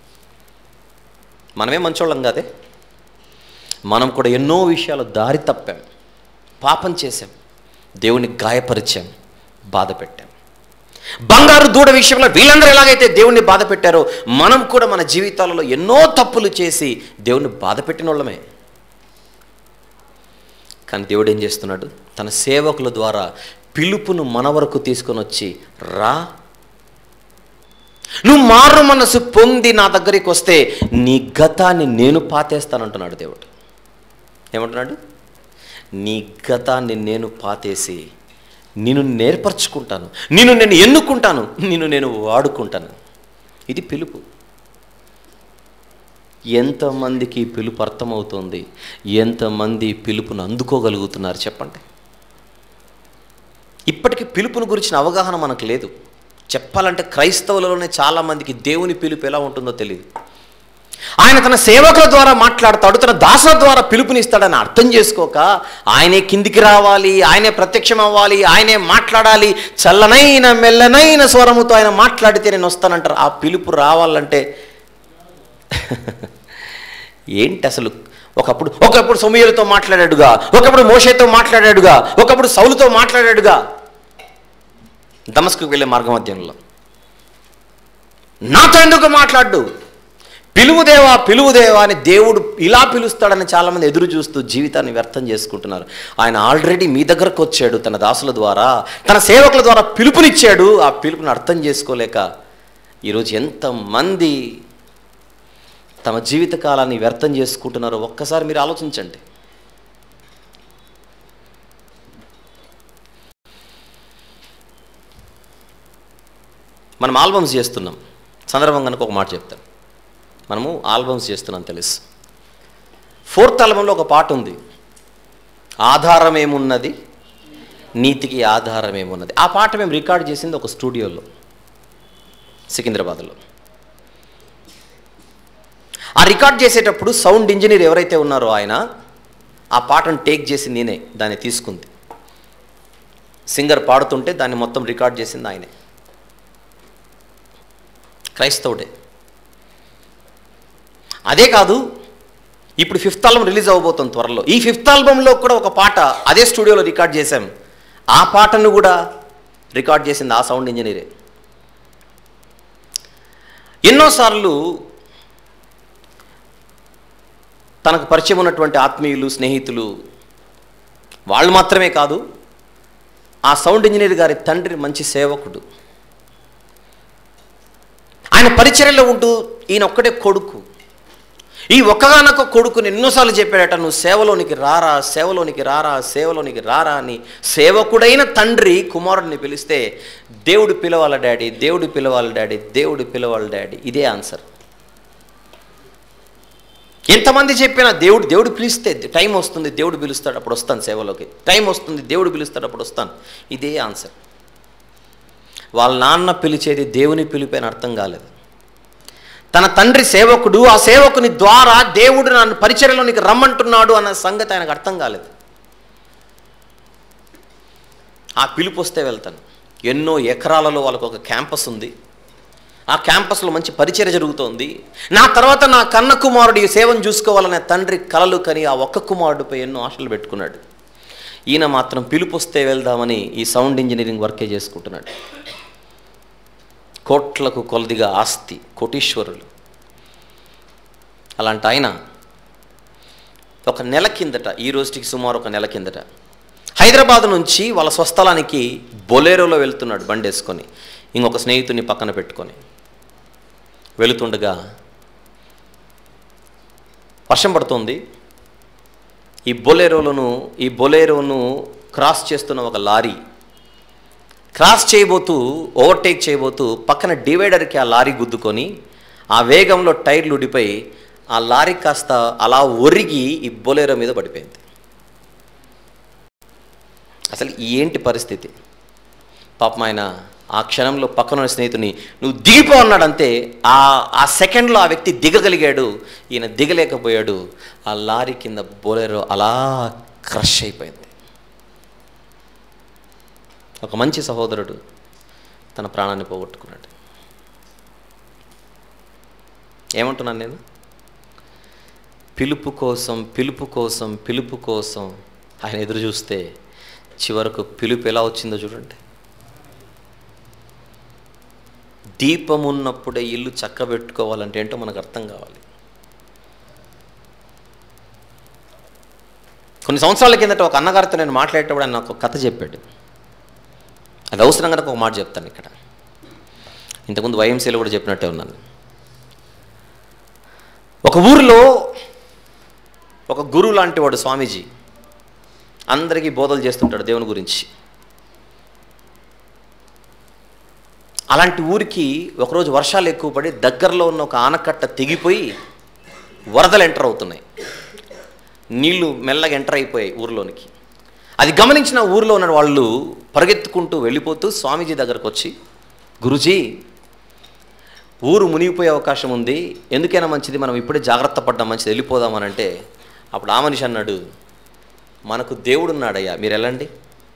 మనమే మంచోళ్ళం కాదే మనం కూడా ఎన్నో విషయాలు దారి తప్పాం పాపం చేశాం దేవుని గాయపరిచాం బాధ పెట్టాం బంగారు దూడ విషయంలో వీళ్ళందరూ ఎలాగైతే దేవుణ్ణి బాధ పెట్టారో మనం కూడా మన జీవితాలలో ఎన్నో తప్పులు చేసి దేవుణ్ణి బాధ పెట్టిన వాళ్ళమే కానీ దేవుడు ఏం చేస్తున్నాడు తన సేవకుల ద్వారా పిలుపును మన వరకు తీసుకొని వచ్చి రా నువ్వు మారు మనసు పొంది నా దగ్గరికి వస్తే నీ గతాన్ని నేను పాతేస్తానంటున్నాడు దేవుడు ఏమంటున్నాడు నీ గతాన్ని నేను పాతేసి నిన్ను నేర్పరచుకుంటాను నిన్ను నేను ఎన్నుకుంటాను నిన్ను నేను వాడుకుంటాను ఇది పిలుపు ఎంతమందికి ఈ పిలుపు అర్థమవుతుంది ఎంతమంది ఈ పిలుపును అందుకోగలుగుతున్నారు చెప్పండి ఇప్పటికీ పిలుపును గురించిన అవగాహన మనకు లేదు చెప్పాలంటే క్రైస్తవులలోనే చాలామందికి దేవుని పిలుపు ఎలా ఉంటుందో తెలియదు ఆయన తన సేవకుల ద్వారా మాట్లాడతాడు తన దాసుల ద్వారా పిలుపునిస్తాడని అర్థం చేసుకోక ఆయనే కిందికి రావాలి ఆయనే ప్రత్యక్షం అవ్వాలి ఆయనే మాట్లాడాలి చల్లనైన మెల్లనైన స్వరముతో ఆయన మాట్లాడితే నేను వస్తానంటారు ఆ పిలుపు రావాలంటే ఏంటి అసలు ఒకప్పుడు ఒకప్పుడు సొమయ్యలతో మాట్లాడాడుగా ఒకప్పుడు మోషేతో మాట్లాడాడుగా ఒకప్పుడు సౌలుతో మాట్లాడాడుగా దమస్కు వెళ్ళే మార్గమధ్యంలో నాతో ఎందుకు మాట్లాడు పిలువుదేవా పిలువుదేవా అని దేవుడు ఇలా పిలుస్తాడని చాలామంది ఎదురు చూస్తూ జీవితాన్ని వ్యర్థం చేసుకుంటున్నారు ఆయన ఆల్రెడీ మీ దగ్గరకు వచ్చాడు తన దాసుల ద్వారా తన సేవకుల ద్వారా పిలుపునిచ్చాడు ఆ పిలుపుని అర్థం చేసుకోలేక ఈరోజు ఎంతమంది తమ జీవిత కాలాన్ని వ్యర్థం చేసుకుంటున్నారో ఒక్కసారి మీరు ఆలోచించండి మనం ఆల్బమ్స్ చేస్తున్నాం సందర్భం కనుక ఒక మాట చెప్తాను మనము ఆల్బమ్స్ చేస్తున్నాం తెలుసు ఫోర్త్ ఆల్బంలో ఒక పాట ఉంది ఆధారం ఏమున్నది నీతికి ఆధారం ఏమున్నది ఆ పాట మేము రికార్డ్ చేసింది ఒక స్టూడియోలో సికింద్రాబాద్లో ఆ రికార్డ్ చేసేటప్పుడు సౌండ్ ఇంజనీర్ ఎవరైతే ఉన్నారో ఆయన ఆ పాటను టేక్ చేసి నేనే దాన్ని తీసుకుంది సింగర్ పాడుతుంటే దాన్ని మొత్తం రికార్డ్ చేసింది ఆయనే క్రైస్తవుడే అదే కాదు ఇప్పుడు ఫిఫ్త్ ఆల్బమ్ రిలీజ్ అవ్వబోతుంది త్వరలో ఈ ఫిఫ్త్ ఆల్బంలో కూడా ఒక పాట అదే స్టూడియోలో రికార్డ్ చేశాం ఆ పాటను కూడా రికార్డ్ చేసింది ఆ సౌండ్ ఇంజనీరే ఎన్నోసార్లు తనకు పరిచయం ఉన్నటువంటి ఆత్మీయులు స్నేహితులు వాళ్ళు మాత్రమే కాదు ఆ సౌండ్ ఇంజనీర్ గారి తండ్రి మంచి సేవకుడు ఆయన పరిచర్యలో ఉంటూ ఈయన ఒక్కడే కొడుకు ఈ ఒక్కగానొక్క కొడుకుని ఎన్నోసార్లు చెప్పాడట నువ్వు సేవలోనికి రారా సేవలోనికి రారా సేవలోనికి రారా అని సేవకుడైన తండ్రి కుమారుడిని పిలిస్తే దేవుడు పిలవాల డాడీ దేవుడు పిలవాలి డాడీ దేవుడు పిలవాలి డాడీ ఇదే ఆన్సర్ ఎంతమంది చెప్పినా దేవుడు దేవుడు పిలిస్తే టైం వస్తుంది దేవుడు పిలుస్తాడు అప్పుడు వస్తాను సేవలోకి టైం వస్తుంది దేవుడు పిలుస్తాడు అప్పుడు వస్తాను ఇదే ఆన్సర్ వాళ్ళ నాన్న పిలిచేది దేవుని పిలిపైన అర్థం కాలేదు తన తండ్రి సేవకుడు ఆ సేవకుని ద్వారా దేవుడు నన్ను పరిచర్యలోనికి రమ్మంటున్నాడు అన్న సంగతి ఆయనకు అర్థం కాలేదు ఆ పిలుపు వస్తే వెళ్తాను ఎన్నో ఎకరాలలో వాళ్ళకు ఒక క్యాంపస్ ఉంది ఆ క్యాంపస్లో మంచి పరిచర్య జరుగుతోంది నా తర్వాత నా కన్న కుమారుడు ఈ సేవను చూసుకోవాలనే తండ్రి కలలు కని ఆ ఒక్క కుమారుడిపై ఎన్నో ఆశలు పెట్టుకున్నాడు ఈయన మాత్రం పిలుపు వస్తే వెళ్దామని ఈ సౌండ్ ఇంజనీరింగ్ వర్కే చేసుకుంటున్నాడు కోట్లకు కొలదిగా ఆస్తి కోటీశ్వరులు అలాంటి ఆయన ఒక నెల కిందట ఈ రోజుకి సుమారు ఒక నెల కిందట హైదరాబాద్ నుంచి వాళ్ళ స్వస్థలానికి బొలేరోలో వెళ్తున్నాడు బండి వేసుకొని ఇంకొక స్నేహితుడిని పక్కన పెట్టుకొని వెళుతుండగా వర్షం పడుతుంది ఈ బొలేరోలను ఈ బొలేరోను క్రాస్ చేస్తున్న ఒక లారీ క్రాస్ చేయబోతూ ఓవర్టేక్ చేయబోతూ పక్కన డివైడర్కి ఆ లారీ గుద్దుకొని ఆ వేగంలో టైర్లు ఉడిపోయి ఆ లారీ కాస్త అలా ఒరిగి ఈ బొలేరో మీద పడిపోయింది అసలు ఏంటి పరిస్థితి పాపం ఆయన ఆ క్షణంలో పక్కన స్నేహితుని నువ్వు దిగిపో అన్నాడంతే ఆ ఆ సెకండ్లో ఆ వ్యక్తి దిగగలిగాడు ఈయన దిగలేకపోయాడు ఆ లారీ కింద బొలేరో అలా క్రష్ అయిపోయింది ఒక మంచి సహోదరుడు తన ప్రాణాన్ని పోగొట్టుకున్నాడు ఏమంటున్నాను నేను పిలుపు కోసం పిలుపు కోసం పిలుపు కోసం ఆయన ఎదురు చూస్తే చివరకు పిలుపు ఎలా వచ్చిందో చూడండి దీపం ఉన్నప్పుడే ఇల్లు చక్కబెట్టుకోవాలంటే ఏంటో మనకు అర్థం కావాలి కొన్ని సంవత్సరాల కిందట ఒక అన్నగారితో నేను మాట్లాడేటప్పుడు ఆయన నాకు ఒక కథ చెప్పాడు అది అవసరం కనుక ఒక మాట చెప్తాను ఇక్కడ ఇంతకుముందు వైఎంసీలో కూడా చెప్పినట్టే ఉన్నాను ఒక ఊరిలో ఒక గురువు లాంటి వాడు స్వామీజీ అందరికీ బోధలు చేస్తుంటాడు దేవుని గురించి అలాంటి ఊరికి ఒకరోజు వర్షాలు ఎక్కువ పడి దగ్గరలో ఉన్న ఒక ఆనకట్ట తెగిపోయి వరదలు ఎంటర్ అవుతున్నాయి నీళ్లు మెల్లగా ఎంటర్ అయిపోయాయి ఊరిలోనికి అది గమనించిన ఊరిలో ఉన్న వాళ్ళు పరిగెత్తుకుంటూ వెళ్ళిపోతూ స్వామీజీ దగ్గరకు వచ్చి గురుజీ ఊరు మునిగిపోయే అవకాశం ఉంది ఎందుకైనా మంచిది మనం ఇప్పుడే జాగ్రత్త పడ్డాం మంచిది వెళ్ళిపోదామని అంటే అప్పుడు ఆ మనిషి అన్నాడు మనకు దేవుడు ఉన్నాడయ్యా మీరు వెళ్ళండి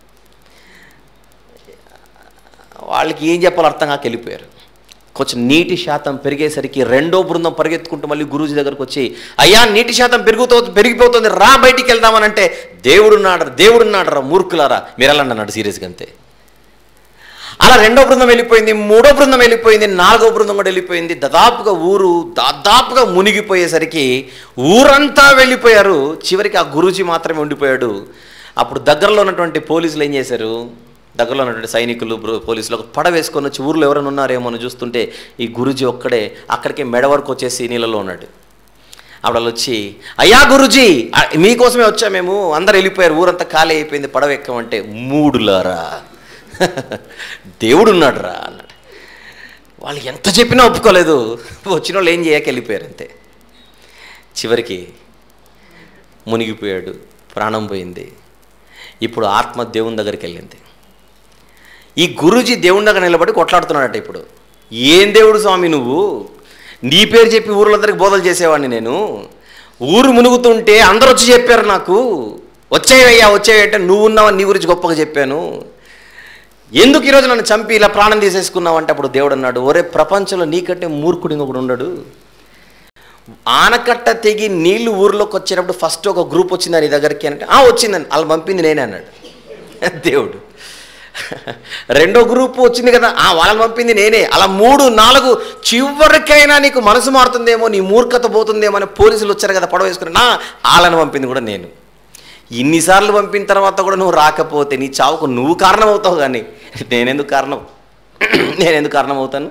వాళ్ళకి ఏం చెప్పాలో అర్థం కాక వెళ్ళిపోయారు కొంచెం నీటి శాతం పెరిగేసరికి రెండో బృందం పరిగెత్తుకుంటూ మళ్ళీ గురూజీ దగ్గరకు వచ్చి అయ్యా నీటి శాతం పెరుగుతూ పెరిగిపోతుంది రా బయటికి వెళ్దామని అంటే దేవుడున్నాడు దేవుడున్నాడు రా మూర్ఖులారా మీరు వెళ్ళండి అన్నాడు సీరియస్గా అంతే అలా రెండో బృందం వెళ్ళిపోయింది మూడో బృందం వెళ్ళిపోయింది నాలుగో బృందం కూడా వెళ్ళిపోయింది దాదాపుగా ఊరు దాదాపుగా మునిగిపోయేసరికి ఊరంతా వెళ్ళిపోయారు చివరికి ఆ గురూజీ మాత్రమే ఉండిపోయాడు అప్పుడు దగ్గరలో ఉన్నటువంటి పోలీసులు ఏం చేశారు దగ్గరలో ఉన్నటువంటి సైనికులు బ్రో- పోలీసులు ఒక పడ వేసుకొని వచ్చి ఊర్లో ఎవరైనా ఉన్నారేమో అని చూస్తుంటే ఈ గురూజీ ఒక్కడే అక్కడికి మెడ వరకు వచ్చేసి నీళ్ళలో ఉన్నాడు అప్పుడు వాళ్ళు వచ్చి అయ్యా గురుజీ ఆ, మీకోసమే వచ్చా మేము అందరు వెళ్ళిపోయారు ఊరంతా ఖాళీ అయిపోయింది పడవ ఎక్కమంటే మూడులారా దేవుడు ఉన్నాడు రా అన్నాడు వాళ్ళు ఎంత చెప్పినా ఒప్పుకోలేదు వచ్చిన వాళ్ళు ఏం చేయక వెళ్ళిపోయారు అంతే చివరికి మునిగిపోయాడు ప్రాణం పోయింది ఇప్పుడు ఆత్మ దేవుని దగ్గరికి వెళ్ళింది ఈ గురూజీ దేవుని దగ్గర నిలబడి కొట్లాడుతున్నాడట ఇప్పుడు ఏం దేవుడు స్వామి నువ్వు నీ పేరు చెప్పి ఊర్లందరికి బోధలు చేసేవాడిని నేను ఊరు మునుగుతుంటే అందరూ వచ్చి చెప్పారు నాకు వచ్చేవయ్యా వచ్చేయంటే నువ్వు ఉన్నావని నీ గురించి గొప్పగా చెప్పాను ఎందుకు ఈరోజు నన్ను చంపి ఇలా ప్రాణం తీసేసుకున్నావు అంటే అప్పుడు దేవుడు అన్నాడు ఒరే ప్రపంచంలో నీకంటే మూర్ఖుడు ఇంకొకడు ఉండడు ఆనకట్ట తెగి నీళ్లు ఊర్లోకి వచ్చేటప్పుడు ఫస్ట్ ఒక గ్రూప్ వచ్చిందా నీ దగ్గరికి అంటే "ఆ, వచ్చిందని అలా పంపింది నేనే అన్నాడు దేవుడు రెండో గ్రూప్ వచ్చింది కదా ఆ వాళ్ళని పంపింది నేనే అలా మూడు నాలుగు చివరికైనా నీకు మనసు మారుతుందేమో నీ మూర్ఖత పోతుందేమో అని పోలీసులు వచ్చారు కదా పడవ వేసుకుని నా వాళ్ళని పంపింది కూడా నేను ఇన్నిసార్లు పంపిన తర్వాత కూడా నువ్వు రాకపోతే నీ చావుకు నువ్వు కారణం అవుతావు కానీ నేనెందుకు కారణం నేనెందుకు కారణం అవుతాను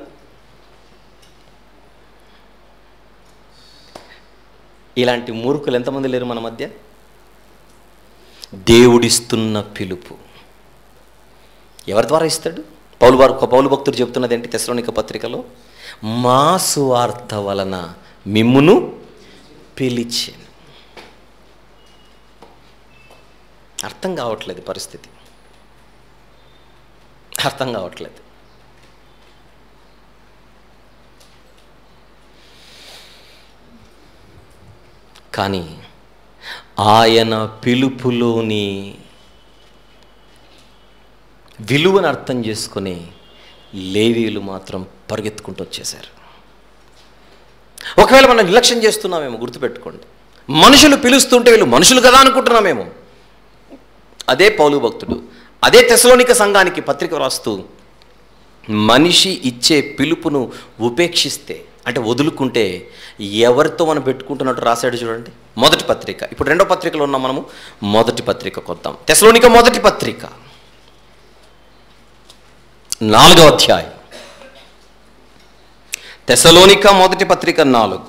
ఇలాంటి మూర్ఖులు ఎంతమంది లేరు మన మధ్య దేవుడిస్తున్న పిలుపు ఎవరి ద్వారా ఇస్తాడు పౌలు వారు పౌలు భక్తుడు చెప్తున్నది ఏంటి తెసలోనిక పత్రికలో మా సువార్త వలన మిమ్మును పిలిచాను అర్థం కావట్లేదు పరిస్థితి అర్థం కావట్లేదు కానీ ఆయన పిలుపులోని విలువను అర్థం చేసుకుని లేవీలు మాత్రం పరిగెత్తుకుంటూ వచ్చేశారు ఒకవేళ మనం నిర్లక్ష్యం చేస్తున్నామేమో గుర్తుపెట్టుకోండి మనుషులు పిలుస్తుంటే వీళ్ళు మనుషులు కదా అనుకుంటున్నామేమో అదే పౌలు భక్తుడు అదే తెసలోనిక సంఘానికి పత్రిక రాస్తూ మనిషి ఇచ్చే పిలుపును ఉపేక్షిస్తే అంటే వదులుకుంటే ఎవరితో మనం పెట్టుకుంటున్నట్టు రాశాడు చూడండి మొదటి పత్రిక ఇప్పుడు రెండో పత్రికలో ఉన్నాం మనము మొదటి పత్రిక కొద్దాం తెసలోనిక మొదటి పత్రిక నాలుగవ అధ్యాయం తెసలోనిక మొదటి పత్రిక నాలుగు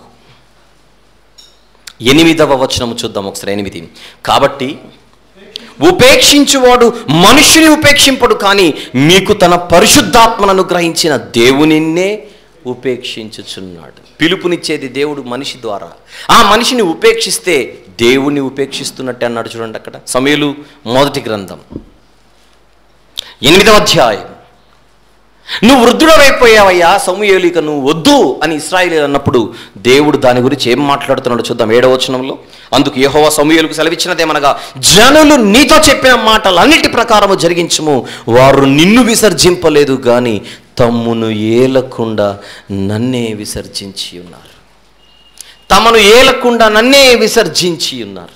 ఎనిమిదవ వచనము చూద్దాం ఒకసారి ఎనిమిది కాబట్టి ఉపేక్షించువాడు మనుషుని ఉపేక్షింపడు కానీ మీకు తన పరిశుద్ధాత్మను అనుగ్రహించిన దేవునిన్నే ఉపేక్షించుచున్నాడు పిలుపునిచ్చేది దేవుడు మనిషి ద్వారా ఆ మనిషిని ఉపేక్షిస్తే దేవుని ఉపేక్షిస్తున్నట్టే అన్నాడు చూడండి అక్కడ సమయలు మొదటి గ్రంథం ఎనిమిదవ అధ్యాయం నువ్వు వృద్ధుడవైపోయావయ్యా సమూయేలు ఇక నువ్వు వద్దు అని ఇస్రాయిల్ అన్నప్పుడు దేవుడు దాని గురించి ఏం మాట్లాడుతున్నాడో చూద్దాం ఏడవ వచనంలో అందుకు యెహోవా సమూయేలుకు సెలవిచ్చినదేమనగా జనులు నీతో చెప్పిన మాటలన్నిటి ప్రకారము జరిగించము వారు నిన్ను విసర్జింపలేదు గాని తమ్మును ఏలకుండా నన్నే విసర్జించి ఉన్నారు తమను ఏలకుండా నన్నే విసర్జించి ఉన్నారు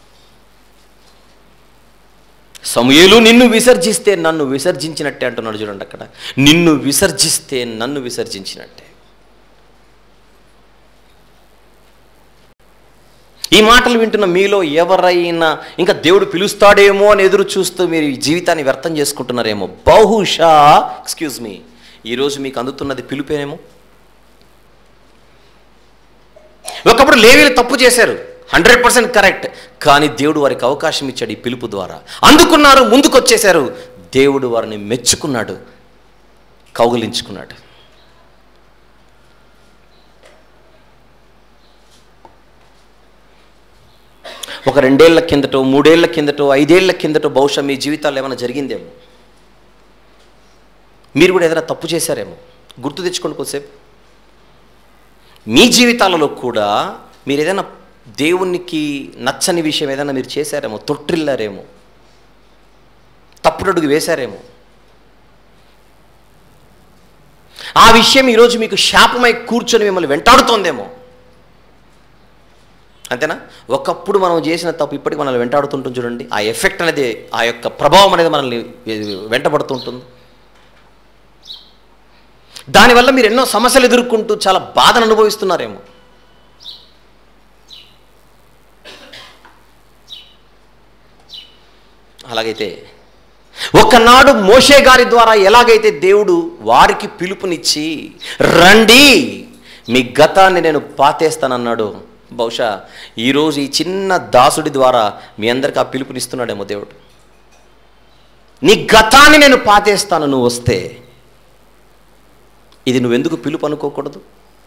సమూయేలు నిన్ను విసర్జిస్తే నన్ను విసర్జించినట్టే అంటున్నాడు చూడండి అక్కడ నిన్ను విసర్జిస్తే నన్ను విసర్జించినట్టే ఈ మాటలు వింటున్న మీలో ఎవరైనా ఇంకా దేవుడు పిలుస్తాడేమో అని ఎదురు చూస్తూ మీరు ఈ జీవితాన్ని వ్యర్థం చేసుకుంటున్నారేమో బహుశా ఎక్స్క్యూజ్ మీ ఈరోజు మీకు అందుతున్నది పిలుపేనేమో ఒకప్పుడు లేవీలు తప్పు చేశారు హండ్రెడ్ పర్సెంట్ కరెక్ట్ కానీ దేవుడు వారికి అవకాశం ఇచ్చాడు ఈ పిలుపు ద్వారా అందుకున్నారు ముందుకు వచ్చేశారు దేవుడు వారిని మెచ్చుకున్నాడు కౌగిలించుకున్నాడు ఒక రెండేళ్ల కిందటో మూడేళ్ల కిందటో ఐదేళ్ల కిందటో బహుశా మీ జీవితాల్లో ఏమైనా జరిగిందేమో మీరు కూడా ఏదైనా తప్పు చేశారేమో గుర్తు తెచ్చుకోండి కొద్దిసేపు మీ జీవితాలలో కూడా మీరు ఏదైనా దేవునికి నచ్చని విషయం ఏదైనా మీరు చేశారేమో తొట్టిల్లారేమో తప్పుడడుగు వేశారేమో ఆ విషయం ఈరోజు మీకు శాపమై కూర్చొని మిమ్మల్ని వెంటాడుతోందేమో అంతేనా ఒకప్పుడు మనం చేసిన తప్పు ఇప్పటికి మనల్ని వెంటాడుతుంటుంది చూడండి ఆ ఎఫెక్ట్ అనేది ఆ యొక్క ప్రభావం అనేది మనల్ని వెంటబడుతుంటుంది దానివల్ల మీరు ఎన్నో సమస్యలు ఎదుర్కొంటూ చాలా బాధను అనుభవిస్తున్నారేమో అలాగైతే ఒకనాడు మోషే గారి ద్వారా ఎలాగైతే దేవుడు వారికి పిలుపునిచ్చి రండి మీ గతాన్ని నేను పాతేస్తానన్నాడు బహుశా ఈరోజు ఈ చిన్న దాసుడి ద్వారా మీ అందరికి ఆ పిలుపునిస్తున్నాడేమో దేవుడు నీ గతాన్ని నేను పాతేస్తాను నువ్వు వస్తే ఇది నువ్వెందుకు పిలుపు అనుకోకూడదు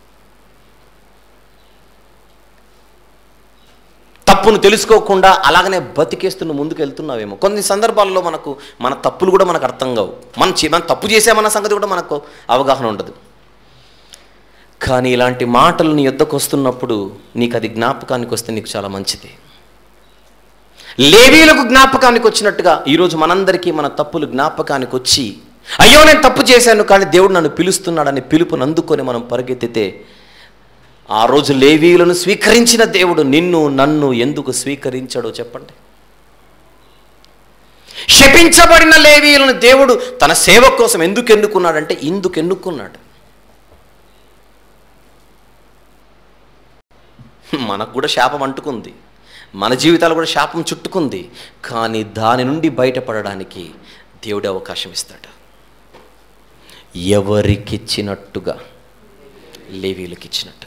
తప్పును తెలుసుకోకుండా అలాగనే బతికేస్తూ నువ్వు ముందుకు వెళ్తున్నావేమో కొన్ని సందర్భాల్లో మనకు మన తప్పులు కూడా మనకు అర్థం కావు మనం చే- మనం తప్పు చేసామన్న సంగతి కూడా మనకు అవగాహన ఉండదు కానీ ఇలాంటి మాటలు నీ యొద్దకు వస్తున్నప్పుడు నీకు అది జ్ఞాపకానికి వస్తే నీకు చాలా మంచిది లేవీలకు జ్ఞాపకానికి వచ్చినట్టుగా ఈరోజు మనందరికీ మన తప్పులు జ్ఞాపకానికి వచ్చి అయ్యో నేను తప్పు చేశాను కానీ దేవుడు నన్ను పిలుస్తున్నాడని పిలుపుని అందుకొని మనం పరిగెత్తితే ఆ రోజు లేవీయులను స్వీకరించిన దేవుడు నిన్ను నన్ను ఎందుకు స్వీకరించాడో చెప్పండి శపించబడిన లేవీయులను దేవుడు తన సేవ కోసం ఎందుకు ఎన్నుకున్నాడంటే ఇందుకు ఎన్నుకున్నాడు మనకు కూడా శాపం అంటుకుంది మన జీవితాలు కూడా శాపం చుట్టుకుంది కానీ దాని నుండి బయటపడడానికి దేవుడే అవకాశం ఇస్తాడు ఎవరికిచ్చినట్టుగా లేవీలకు ఇచ్చినట్టుగా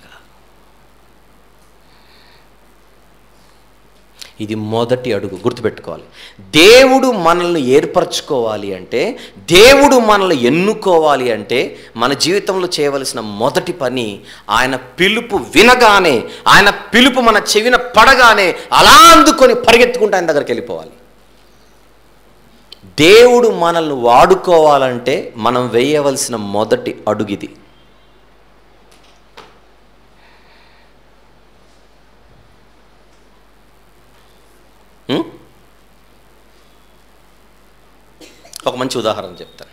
ఇది మొదటి అడుగు గుర్తుపెట్టుకోవాలి దేవుడు మనల్ని ఏర్పరచుకోవాలి అంటే దేవుడు మనల్ని ఎన్నుకోవాలి అంటే మన జీవితంలో చేయవలసిన మొదటి పని ఆయన పిలుపు వినగానే ఆయన పిలుపు మన చెవిన పడగానే అలా అందుకొని పరిగెత్తుకుంటూ ఆయన దగ్గరికి వెళ్ళిపోవాలి దేవుడు మనల్ని వాడుకోవాలంటే మనం వేయవలసిన మొదటి అడుగిది ఉం? ఒక మంచి ఉదాహరణ చెప్తాను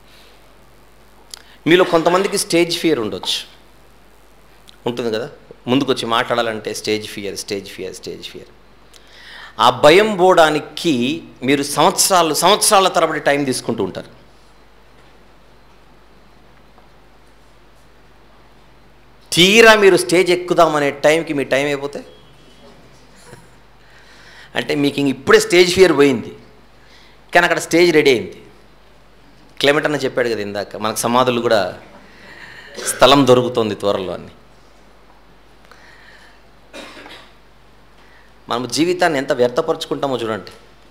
మీలో కొంతమందికి స్టేజ్ ఫియర్ ఉండొచ్చు ఉంటుంది కదా ముందుకు వచ్చి మాట్లాడాలంటే stage fear stage fear stage fear ఆ భయం పోవడానికి మీరు సంవత్సరాలు సంవత్సరాల తరబడి టైం తీసుకుంటూ ఉంటారు తీరా మీరు స్టేజ్ ఎక్కుదామనే టైంకి మీ టైం అయిపోతే అంటే మీకు ఇంక ఇప్పుడే స్టేజ్ ఫియర్ పోయింది కానీ అక్కడ స్టేజ్ రెడీ అయింది క్లైమేట్ అన్న చెప్పాడు కదా ఇందాక మనకు సమాధులు కూడా స్థలం దొరుకుతుంది త్వరలో అని మనం జీవితాన్ని ఎంత వ్యర్థపరుచుకుంటామో చూడండి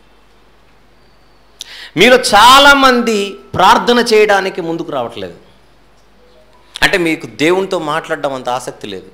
మీరు చాలామంది ప్రార్థన చేయడానికి ముందుకు రావట్లేదు అంటే మీకు దేవునితో మాట్లాడడం అంత ఆసక్తి లేదు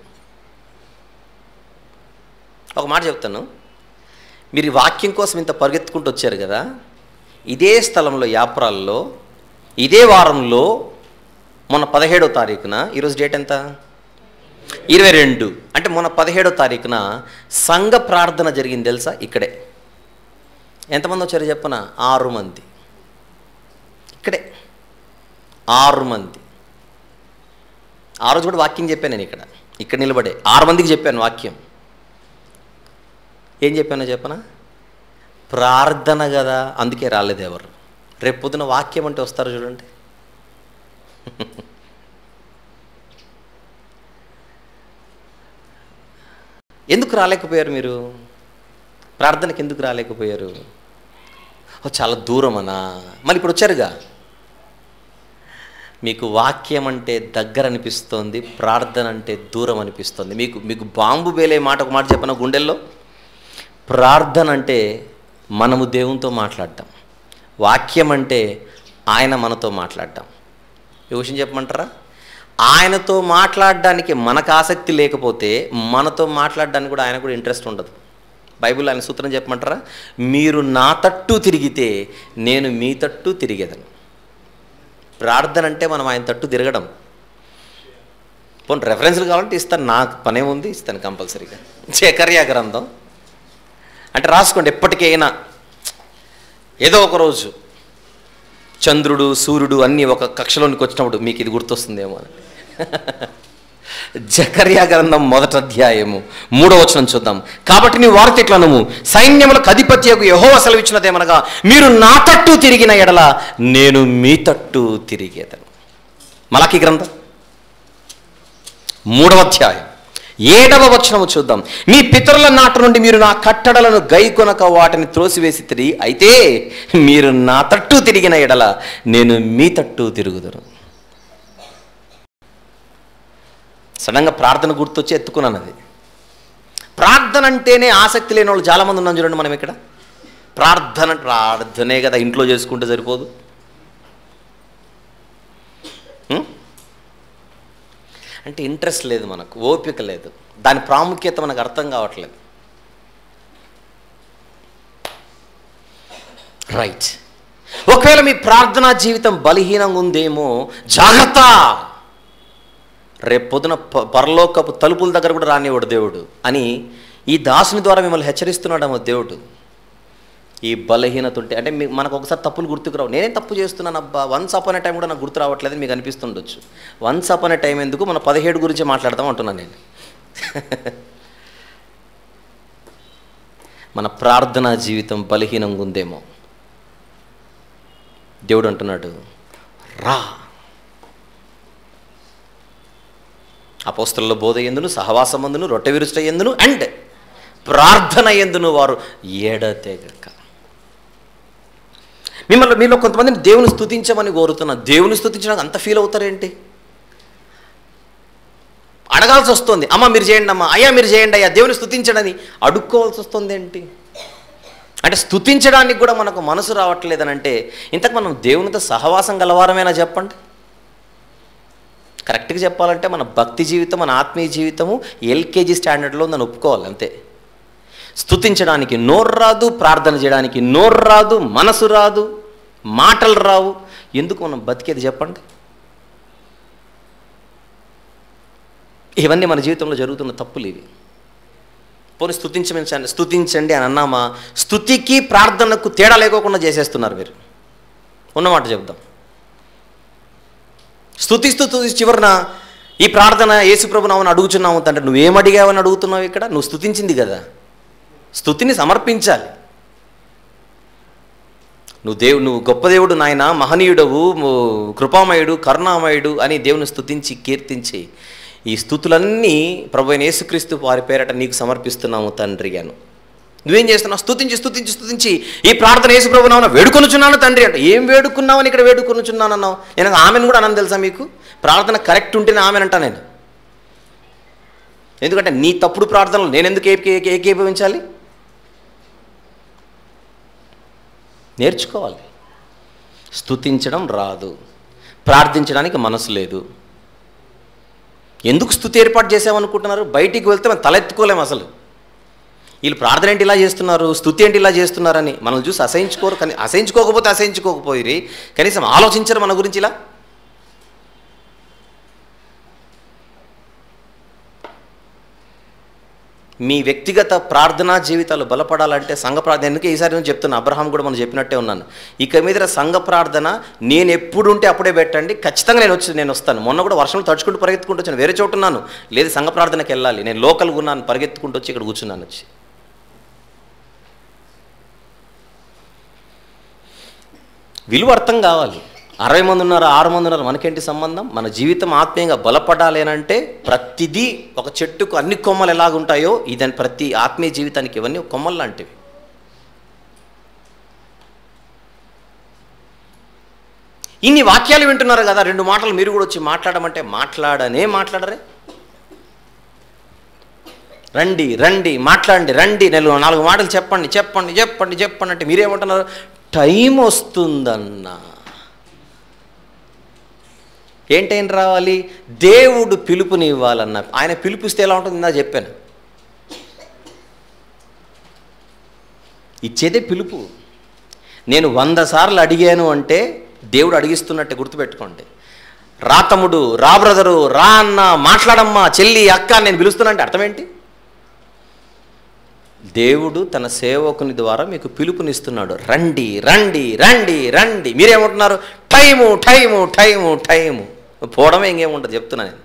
ఒక మాట చెప్తాను మీరు ఈ వాక్యం కోసం ఇంత పరిగెత్తుకుంటూ వచ్చారు కదా ఇదే స్థలంలో యాప్రాల్లో ఇదే వారంలో మొన్న పదిహేడో తారీఖున ఈరోజు డేట్ ఎంత ఇరవై రెండు అంటే మొన్న పదిహేడో తారీఖున సంఘ ప్రార్థన జరిగింది తెలుసా ఇక్కడే ఎంతమంది వచ్చారో చెప్పన ఆరు మంది ఇక్కడే ఆరు మంది ఆ రోజు కూడా వాక్యం చెప్పాను నేను ఇక్కడ ఇక్కడ నిలబడే ఆరు మందికి చెప్పాను వాక్యం ఏం చెప్పానో చెప్పనా ప్రార్థన కదా అందుకే రాలేదు ఎవరు రేపు పొద్దున వాక్యం అంటే వస్తారు చూడండి ఎందుకు రాలేకపోయారు మీరు ప్రార్థనకి ఎందుకు రాలేకపోయారు ఓ చాలా దూరం అనా మళ్ళీ ఇప్పుడు వచ్చారుగా మీకు వాక్యం అంటే దగ్గర అనిపిస్తోంది ప్రార్థన అంటే దూరం అనిపిస్తుంది మీకు మీకు బాంబు వేలే మాట ఒక మాట చెప్పిన గుండెల్లో ప్రార్థన అంటే మనము దేవునితో మాట్లాడటం వాక్యం అంటే ఆయన మనతో మాట్లాడటం ఈ విషయం చెప్పమంటారా ఆయనతో మాట్లాడడానికి మనకు ఆసక్తి లేకపోతే మనతో మాట్లాడడానికి కూడా ఆయన కూడా ఇంట్రెస్ట్ ఉండదు బైబిల్ ఆయన సూత్రం చెప్పమంటారా మీరు నా తట్టు తిరిగితే నేను మీ తట్టు తిరిగేదను ప్రార్థన అంటే మనం ఆయన తట్టు తిరగడం పోనీ రెఫరెన్స్లు కావాలంటే ఇస్తాను నాకు పనే ఉంది ఇస్తాను కంపల్సరీగా చేకర్యా గ్రంథం అంటే రాసుకోండి ఎప్పటికైనా ఏదో ఒక రోజు చంద్రుడు సూర్యుడు అన్నీ ఒక కక్షలోనికి వచ్చినప్పుడు మీకు ఇది గుర్తొస్తుందేమో అని జకర్యా గ్రంథం మొదటి అధ్యాయము మూడో వచనం చూద్దాం కాబట్టి నీ వార్త ఇట్లనము సైన్యములకు అధిపత్యకు యహో సెలవిచ్చినదేమనగా మీరు నా తట్టు తిరిగిన ఎడల నేను మీ తట్టు తిరిగేదను మలకి గ్రంథం మూడవ అధ్యాయం ఏడవ వచనము చూద్దాం మీ పితరుల నాట నుండి మీరు నా కట్టడలను గైకొనక వాటిని త్రోసివేసి తిరిగి అయితే మీరు నా తట్టు తిరిగిన ఎడల నేను మీ తట్టు తిరుగుదను సడన్గా ప్రార్థన గుర్తొచ్చి ఎత్తుకున్నాను అది ప్రార్థన అంటేనే ఆసక్తి లేని వాళ్ళు చాలామంది ఉన్నాం చూడండి మనం ఇక్కడ ప్రార్థన ప్రార్థనే కదా ఇంట్లో చేసుకుంటే సరిపోదు ఉం? అంటే ఇంట్రెస్ట్ లేదు మనకు ఓపిక లేదు దాని ప్రాముఖ్యత మనకు అర్థం కావట్లేదు రైట్ ఒకవేళ మీ ప్రార్థనా జీవితం బలహీనంగా ఉందేమో జాగ్రత్త రేపు పొద్దున ప- పరలోకపు తలుపుల దగ్గర కూడా రానివాడు దేవుడు అని ఈ దాసుని ద్వారా మిమ్మల్ని హెచ్చరిస్తున్నాడేమో దేవుడు ఈ బలహీనత ఉంటే అంటే మీ మనకు ఒకసారి తప్పులు గుర్తుకు రావు నేనే తప్పు చేస్తున్నాను అబ్బా వన్స్ అప్ అనే టైం కూడా నాకు గుర్తు రావట్లేదని మీకు అనిపిస్తుండొచ్చు వన్స్ అప్ అనే టైం ఎందుకు మన పదిహేడు గురించి మాట్లాడదాం అంటున్నాను నేను మన ప్రార్థనా జీవితం బలహీనంగా ఉందేమో దేవుడు అంటున్నాడు రా అపోస్తల బోధ ఎందును సహవాసమందును రొట్టె విరుష్ట ఎందును అండ్ ప్రార్థన ఎందును వారు ఏడతెగక మిమ్మల్ని మీలో కొంతమందిని దేవుని స్తుతించమని కోరుతున్నా దేవుని స్తుతించడానికి అంత ఫీల్ అవుతారేంటి అడగాల్సి వస్తుంది అమ్మ మీరు చేయండి అమ్మా అయ్యా మీరు చేయండి అయ్యా దేవుని స్తుతించడని అడుక్కోవాల్సి వస్తుంది ఏంటి అంటే స్తుతించడానికి కూడా మనకు మనసు రావట్లేదని అంటే ఇంతకు మనం దేవునితో సహవాసం గలవారమేనా చెప్పండి కరెక్ట్గా చెప్పాలంటే మన భక్తి జీవితం మన ఆత్మీయ జీవితము ఎల్కేజీ స్టాండర్డ్లో ఉందని ఒప్పుకోవాలి అంతే స్తుతించడానికి నోరు రాదు ప్రార్థన చేయడానికి నోరు రాదు మనసు రాదు మాటలు రావు ఎందుకు మనం బతికేది చెప్పండి ఇవన్నీ మన జీవితంలో జరుగుతున్న తప్పులు ఇవి పోనీ స్తుతించండి స్తుతించండి అని అన్నామా స్తుతికి ప్రార్థనకు తేడా లేకోకుండా చేసేస్తున్నారు మీరు ఉన్నమాట చెప్దాం స్తుతిస్తూ స్తుతి చివరిన ఈ ప్రార్థన యేసుప్రభునామని అడుగుచున్నాము తండ్రి నువ్వేం అడిగావని అడుగుతున్నావు ఇక్కడ నువ్వు స్తుతించింది కదా స్తుతిని సమర్పించాలి నువ్వు దేవు నువ్వు గొప్ప దేవుడు నాయన మహనీయుడవు ము- కృపామయుడు కరుణామయుడు అని దేవుని స్తుతించి కీర్తించి ఈ స్థుతులన్నీ ప్రభు అయిన యేసుక్రీస్తు వారి పేరట నీకు సమర్పిస్తున్నాము తండ్రి అను నువ్వేం చేస్తున్నావు స్తుతించి స్తుతించి స్తుతించి ఈ ప్రార్థన యేసు ప్రభునామన వేడుకొనుచున్నాను తండ్రి అంటే ఏం వేడుకున్నావని ఇక్కడ వేడుకొనుచున్నాను అన్నావు నేను ఆమెను కూడా అన్నాను తెలుసా మీకు ప్రార్థన కరెక్ట్ ఉంటేనే ఆమెనంటా నేను ఎందుకంటే నీ తప్పుడు ప్రార్థనలు నేను ఎందుకు ఏకీ ఏకీభవించాలి నేర్చుకోవాలి స్తుతించడం రాదు ప్రార్థించడానికి మనసు లేదు ఎందుకు స్థుతి ఏర్పాటు చేసామనుకుంటున్నారు బయటికి వెళ్తే మనం తలెత్తుకోలేము అసలు వీళ్ళు ప్రార్థన ఏంటి ఇలా చేస్తున్నారు స్థుతి ఏంటి ఇలా చేస్తున్నారని మనల్ని చూసి అసహించుకోరు కానీ అసహించుకోకపోతే అసహించుకోకపోయి కనీసం ఆలోచించరు మన గురించి ఇలా మీ వ్యక్తిగత ప్రార్థనా జీవితాలు బలపడాలంటే సంఘ ప్రార్థన ఎందుకు ఈసారి నేను చెప్తున్నా అబ్రహాం కూడా మనం చెప్పినట్టే ఉన్నాను ఇక మీద సంఘ ప్రార్థన నేను ఎప్పుడు ఉంటే అప్పుడే పెట్టండి ఖచ్చితంగా నేను వచ్చి నేను వస్తాను మొన్న కూడా వర్షంలో తడుచుకుంటూ పరిగెత్తుకుంటూ వచ్చాను వేరే చోటు ఉన్నాను లేదు సంఘ ప్రార్థనకి వెళ్ళాలి నేను లోకల్గా ఉన్నాను పరిగెత్తుకుంటూ వచ్చి ఇక్కడ కూర్చున్నాను వచ్చి విలువ అర్థం కావాలి అరవై మంది ఉన్నారు ఆరు మంది ఉన్నారు మనకేంటి సంబంధం మన జీవితం ఆత్మీయంగా బలపడాలి అని అంటే ప్రతిదీ ఒక చెట్టుకు అన్ని కొమ్మలు ఎలాగుంటాయో ఇదని ప్రతి ఆత్మీయ జీవితానికి ఇవన్నీ ఒక కొమ్మలు లాంటివి ఇన్ని వాక్యాలు వింటున్నారు కదా రెండు మాటలు మీరు కూడా వచ్చి మాట్లాడమంటే మాట్లాడనే మాట్లాడరే రండి రండి మాట్లాడండి రండి నెల నాలుగు మాటలు చెప్పండి చెప్పండి చెప్పండి చెప్పండి అంటే మీరేమంటున్నారు టైం వస్తుందన్నా ఏంటైనా రావాలి దేవుడు పిలుపునివ్వాలన్న ఆయన పిలుపుస్తే ఎలా ఉంటుంది ఇందా చెప్పాను ఇచ్చేదే పిలుపు నేను వంద సార్లు అడిగాను అంటే దేవుడు అడిగిస్తున్నట్టే గుర్తుపెట్టుకోండి రా తమ్ముడు రా బ్రదరు రా అన్న మాట్లాడమ్మా చెల్లి అక్క నేను పిలుస్తున్నా అంటే అర్థం ఏంటి దేవుడు తన సేవకుని ద్వారా మీకు పిలుపునిస్తున్నాడు రండి రండి రండి రండి మీరేమంటున్నారు టైము టైము టైము టైము పోవడమే ఇంకేముంటుంది చెప్తున్నా నేను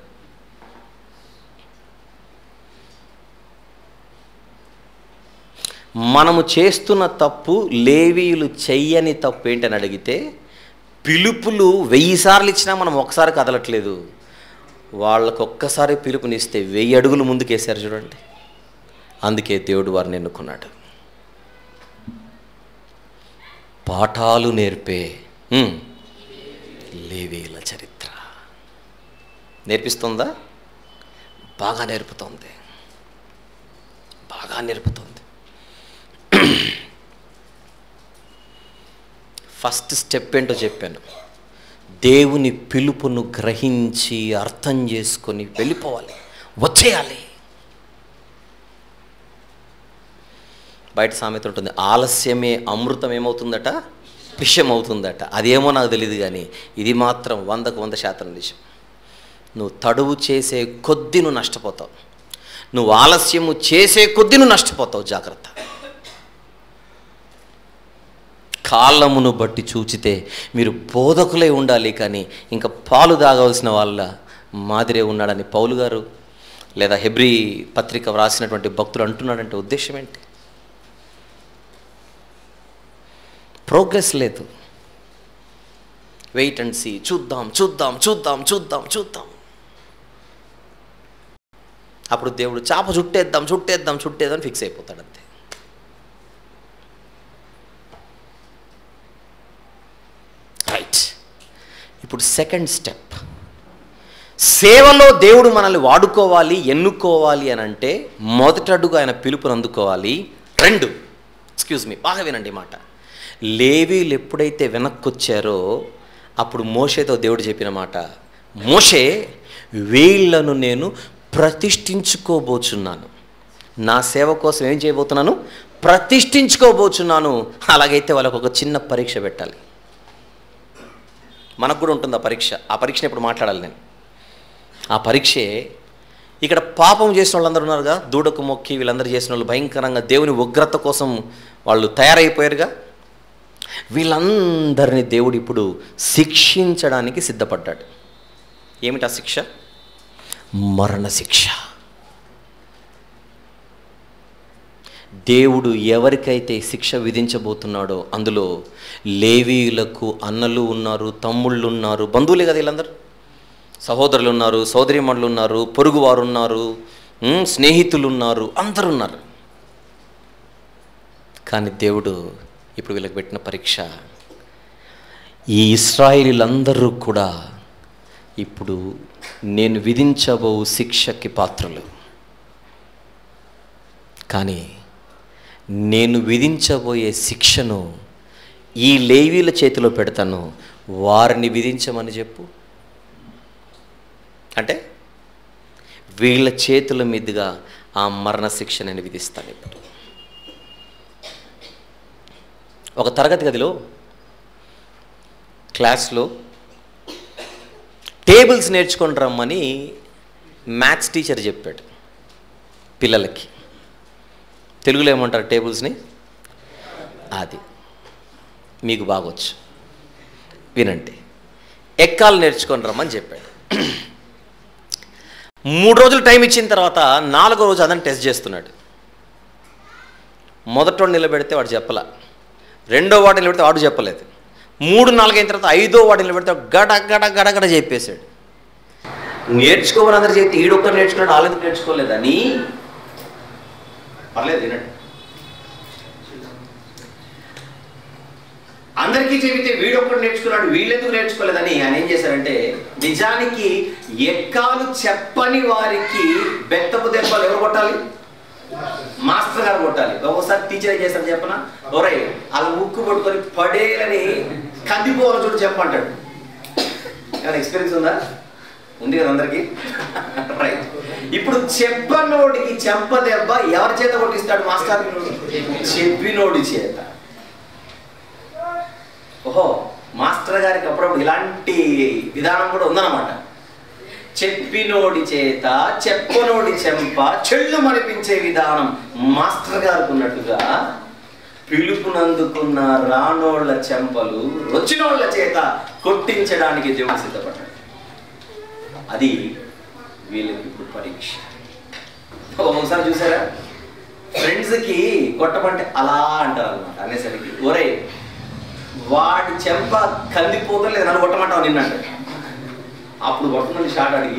మనము చేస్తున్న తప్పు లేవీయులు చెయ్యని తప్పు ఏంటని అడిగితే పిలుపులు వెయ్యి సార్లు ఇచ్చినా మనం ఒకసారి కదలట్లేదు వాళ్ళకు ఒక్కసారి పిలుపునిస్తే వెయ్యి అడుగులు ముందుకేశారు చూడండి అందుకే దేవుడు వారిని ఎన్నుకున్నాడు పాఠాలు నేర్పే ఉమ్, లేవీల చరిత్ర నేర్పిస్తుందా బాగా నేర్పుతోంది బాగా నేర్పుతోంది ఫస్ట్ స్టెప్ ఏంటో చెప్పాను దేవుని పిలుపును గ్రహించి అర్థం చేసుకొని వెళ్ళిపోవాలి వచ్చేయాలి బయట సామెత ఉంటుంది ఆలస్యమే అమృతం ఏమవుతుందట విషయం అవుతుందట అదేమో నాకు తెలియదు కానీ ఇది మాత్రం వందకు వంద శాతం నిజం నువ్వు తడువు చేసే కొద్దీ నువ్వు నష్టపోతావు నువ్వు ఆలస్యము చేసే కొద్దీ నువ్వు నష్టపోతావు జాగ్రత్త కాలమును బట్టి చూచితే మీరు బోధకులై ఉండాలి కానీ ఇంకా పాలు తాగవలసిన వాళ్ళ మాదిరే ఉన్నాడని పౌలు గారు లేదా హెబ్రి పత్రిక వ్రాసినటువంటి భక్తులు అంటున్నాడంటే ఉద్దేశం ఏంటి ప్రోగ్రెస్ లేదు వెయిట్ అండ్ సీ చూద్దాం చూద్దాం చూద్దాం చూద్దాం చూద్దాం అప్పుడు దేవుడు చాప చుట్టేద్దాం చుట్టేద్దాం చుట్టేద్దాం ఫిక్స్ అయిపోతాడు అంతే రైట్ ఇప్పుడు సెకండ్ స్టెప్ సేవలో దేవుడు మనల్ని వాడుకోవాలి ఎన్నుకోవాలి అని అంటే మొదటి అడుగు ఆయన పిలుపుని అందుకోవాలి రెండు ఎక్స్క్యూజ్ మీ బాగా వినండి ఈ మాట లేవీలు ఎప్పుడైతే వెనక్కొచ్చారో అప్పుడు మోషేతో దేవుడు చెప్పిన మాట మోషే వీళ్లను నేను ప్రతిష్ఠించుకోబోచున్నాను నా సేవ కోసం ఏం చేయబోతున్నాను ప్రతిష్ఠించుకోబోచున్నాను అలాగైతే వాళ్ళకు ఒక చిన్న పరీక్ష పెట్టాలి మనకు కూడా ఉంటుంది ఆ పరీక్ష ఆ పరీక్షను ఇప్పుడు మాట్లాడాలి నేను ఆ పరీక్షే ఇక్కడ పాపం చేసిన వాళ్ళందరూ ఉన్నారుగా దూడకు మొక్కి వీళ్ళందరూ చేసిన వాళ్ళు భయంకరంగా దేవుని ఉగ్రత కోసం వాళ్ళు తయారైపోయారుగా వీళ్ళందరినీ దేవుడు ఇప్పుడు శిక్షించడానికి సిద్ధపడ్డాడు ఏమిటా శిక్ష మరణ శిక్ష దేవుడు ఎవరికైతే శిక్ష విధించబోతున్నాడో అందులో లేవీయులకు అన్నలు ఉన్నారు తమ్ముళ్ళు ఉన్నారు బంధువులే కదా వీళ్ళందరూ సహోదరులు ఉన్నారు సోదరిమణులు ఉన్నారు పొరుగువారు ఉన్నారు ఉమ్, స్నేహితులు ఉన్నారు అందరూ ఉన్నారు కానీ దేవుడు ఇప్పుడు వీళ్ళకి పెట్టిన పరీక్ష ఈ ఇస్రాయిలీలందరూ కూడా ఇప్పుడు నేను విధించబో శిక్షకి పాత్రలు కానీ నేను విధించబోయే శిక్షను ఈ లేవీల చేతిలో పెడతాను వారిని విధించమని చెప్పు అంటే వీళ్ళ చేతుల మీదుగా ఆ మరణ శిక్ష నేను విధిస్తాను ఇప్పుడు ఒక తరగతి గదిలో క్లాస్లో టేబుల్స్ నేర్చుకొని రమ్మని మ్యాథ్స్ టీచర్ చెప్పాడు పిల్లలకి తెలుగులో ఏమంటారు టేబుల్స్ని అది మీకు బాగొచ్చు వినండి ఎక్కాలు నేర్చుకొని రమ్మని చెప్పాడు మూడు రోజులు టైం ఇచ్చిన తర్వాత నాలుగో రోజు అతను టెస్ట్ చేస్తున్నాడు మొదటి వాడు నిలబెడితే వాడు చెప్పలా రెండో వాడు నిలబెడితే వాడు చెప్పలేదు మూడు నాలుగు అయిన తర్వాత ఐదో వాడు నిలబెడితే వాడు గడ గడ గడ గడ చెప్పేశాడు నేర్చుకోమని అందరు చెప్తే ఈడొక్కరు నేర్చుకున్నాడు వాళ్ళెందుకు నేర్చుకోలేదని పర్లేదు వినండి అందరికీ చెబితే వీడొక్కడు నేర్చుకున్నాడు వీళ్ళెందుకు నేర్చుకోలేదని ఆయన ఏం చేశారంటే నిజానికి ఎక్కాలు చెప్పని వారికి బెత్తపు దెబ్బలు ఎవరు కొట్టాలి మాస్టర్ గారు కొట్టాలి ఒకసారి టీచర్ ఏం చేస్తారు చెప్పన ఒరై అలా ముక్కు పట్టుకొని పడేలని కందిపోవాలి చూడు చెప్పంటాడు ఏమైనా ఎక్స్పీరియన్స్ ఉందా ఉంది కదా అందరికి రైట్ ఇప్పుడు చెప్పనోడికి చెంప దెబ్బ ఎవరి చేత కొట్టిస్తాడు మాస్టర్ చెప్పినోడి చేత ఓహో మాస్టర్ గారికి అప్పుడప్పుడు ఇలాంటి విధానం కూడా ఉందన్నమాట చెప్పినోడి చేత చెప్పనోడి చెంప చెళ్ళు మరిపించే విధానం మాస్టర్ గారికి ఉన్నట్టుగా పిలుపునందుకున్న రానోళ్ళ చెంపలు వచ్చినోళ్ళ చేత కొట్టించడానికి దేవుడు సిద్ధపడ్డాడు అది వీళ్ళకి ఇప్పుడు పరీక్ష ఒకసారి చూసారా ఫ్రెండ్స్కి కొట్టమంటే అలా అంటారు అనమాట అనేసరికి ఒరే వాడి చెంప కందిపోతలేదు నన్ను కొట్టమంటావు నిన్నంటే అప్పుడు కొట్టమని షాట్ అడిగి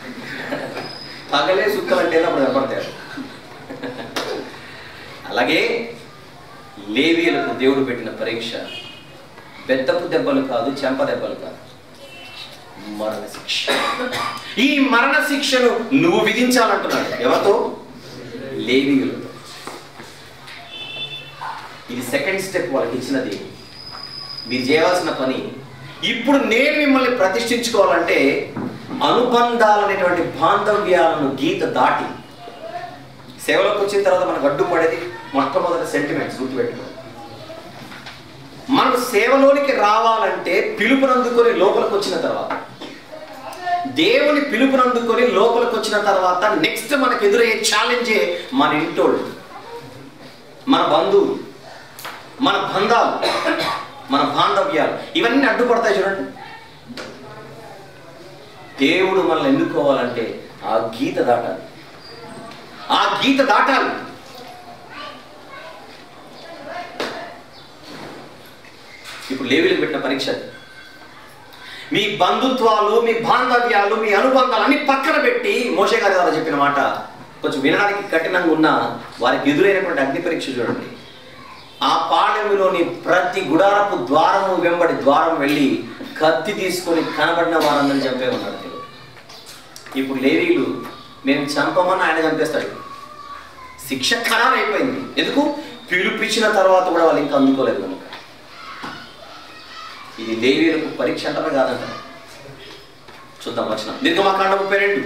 పగలే సుక్కలంటే అప్పుడు కనపడతారు అలాగే లేవీలకు దేవుడు పెట్టిన పరీక్ష బెత్తపు దెబ్బలు కాదు చెంప దెబ్బలు కాదు మరణ శిక్ష ఈ మరణ శిక్షను నువ్వు విధించాలంటున్నాడు ఎవరితో లేవీయులతో ఇది సెకండ్ స్టెప్ వాళ్ళకి ఇచ్చినది మీరు చేయవలసిన పని ఇప్పుడు నేను మిమ్మల్ని ప్రతిష్ఠించుకోవాలంటే అనుబంధాలనేటువంటి బాంధవ్యాలను గీత దాటి సేవలోకి వచ్చిన తర్వాత మనకు అడ్డుపడేది మొట్టమొదటి సెంటిమెంట్స్ గుర్తుపెట్టుకో మనకు సేవలోనికి రావాలంటే పిలుపునందుకొని లోపలికి వచ్చిన తర్వాత దేవుని పిలుపునందుకొని లోపలికి వచ్చిన తర్వాత నెక్స్ట్ మనకు ఎదురయ్యే ఛాలెంజే మన ఇంటోళ్ళు మన బంధువులు మన బంధాలు మన బాంధవ్యాలు ఇవన్నీ అడ్డుపడతాయి చూడండి దేవుడు మనల్ని ఎన్నుకోవాలంటే ఆ గీత దాటాలి ఆ గీత దాటాలి ఇప్పుడు లేవీలకు పెట్టిన పరీక్ష అది. మీ బంధుత్వాలు మీ బాంధవ్యాలు మీ అనుబంధాలు అన్ని పక్కన పెట్టి మోషే గారి ద్వారా చెప్పిన మాట కొంచెం వినడానికి కఠినంగా ఉన్న వారికి ఎదురైనటువంటి అగ్ని పరీక్ష చూడండి ఆ పాళెములోని ప్రతి గుడారపు ద్వారము వెంబడి ద్వారం వెళ్ళి కత్తి తీసుకొని కనబడిన వారందరిని చంపే ఉన్నాడు దేవుడు ఇప్పుడు లేవీలు మేము చంపమని ఆయన చంపేస్తాడు శిక్ష ఖరారు అయిపోయింది ఎందుకు పిలిపించిన తర్వాత కూడా వాళ్ళు ఇంకా అందుకోలేదు కనుక ఇది లేవీలకు పరీక్ష అంటారా కాదంట చూద్దాం వచ్చిన నిర్గమకాండ ముప్పై రెండు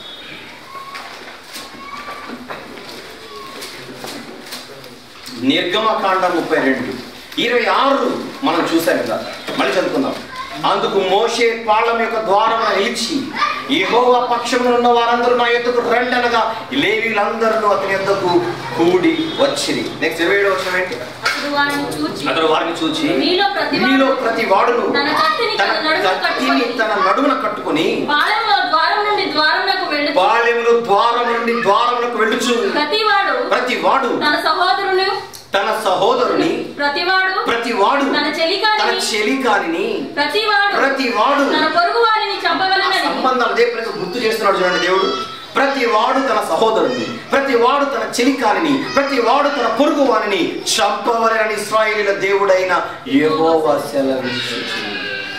నిర్గమకాండ ముప్పై రెండు ఇరవై ఆరు మనం చూసాం కదా మళ్ళీ చదువుకుందాం అందుకు మోషే పాళం యొక్క ద్వారం నిలిచి యెహోవా పక్షమున ఉన్న వారందరూ నా ఎద్దుకు రండి అనగా లేవీలందరూ అతని ఎద్దకు కూడి వచ్చిరి నెక్స్ట్ ఇరవై ఏడు వచ్చిన ఏంటి అప్పుడు వారిని చూచి అతడు వారిని చూచి మీలో ప్రతి వాడు మీలో ప్రతి వాడును తన కత్తిని తన తన నడుమున కత్తిని కట్టుకొని తన నడుమున కట్టుకొని పాలెంలో ద్వారం నుండి ద్వారమునకు వెళ్ళి బాల్యములు ద్వారం నుండి ద్వారములకు వెళ్ళుచు ప్రతివాడు ప్రతి వాడు తన సహోదరుని తన సహోదరుని ప్రతివాడు ప్రతి వాడు తన తన చెలికాని చెలికాని ప్రతివాడు ప్రతి వాడు తన పొరుగు వారిని ఆ చంపవలనని సంబంధాలు అదే ప్రతి గుర్తు చేస్తున్నాడు చూడండి దేవుడు ప్రతి వాడు తన సహోదరుని ప్రతి వాడు తన చెలికానిని ప్రతి వాడు తన పొరుగు వారిని చంపవలనని ఇస్రాయేలీల దేవుడైన యెహోవా సెలవిచ్చుచున్నాడు.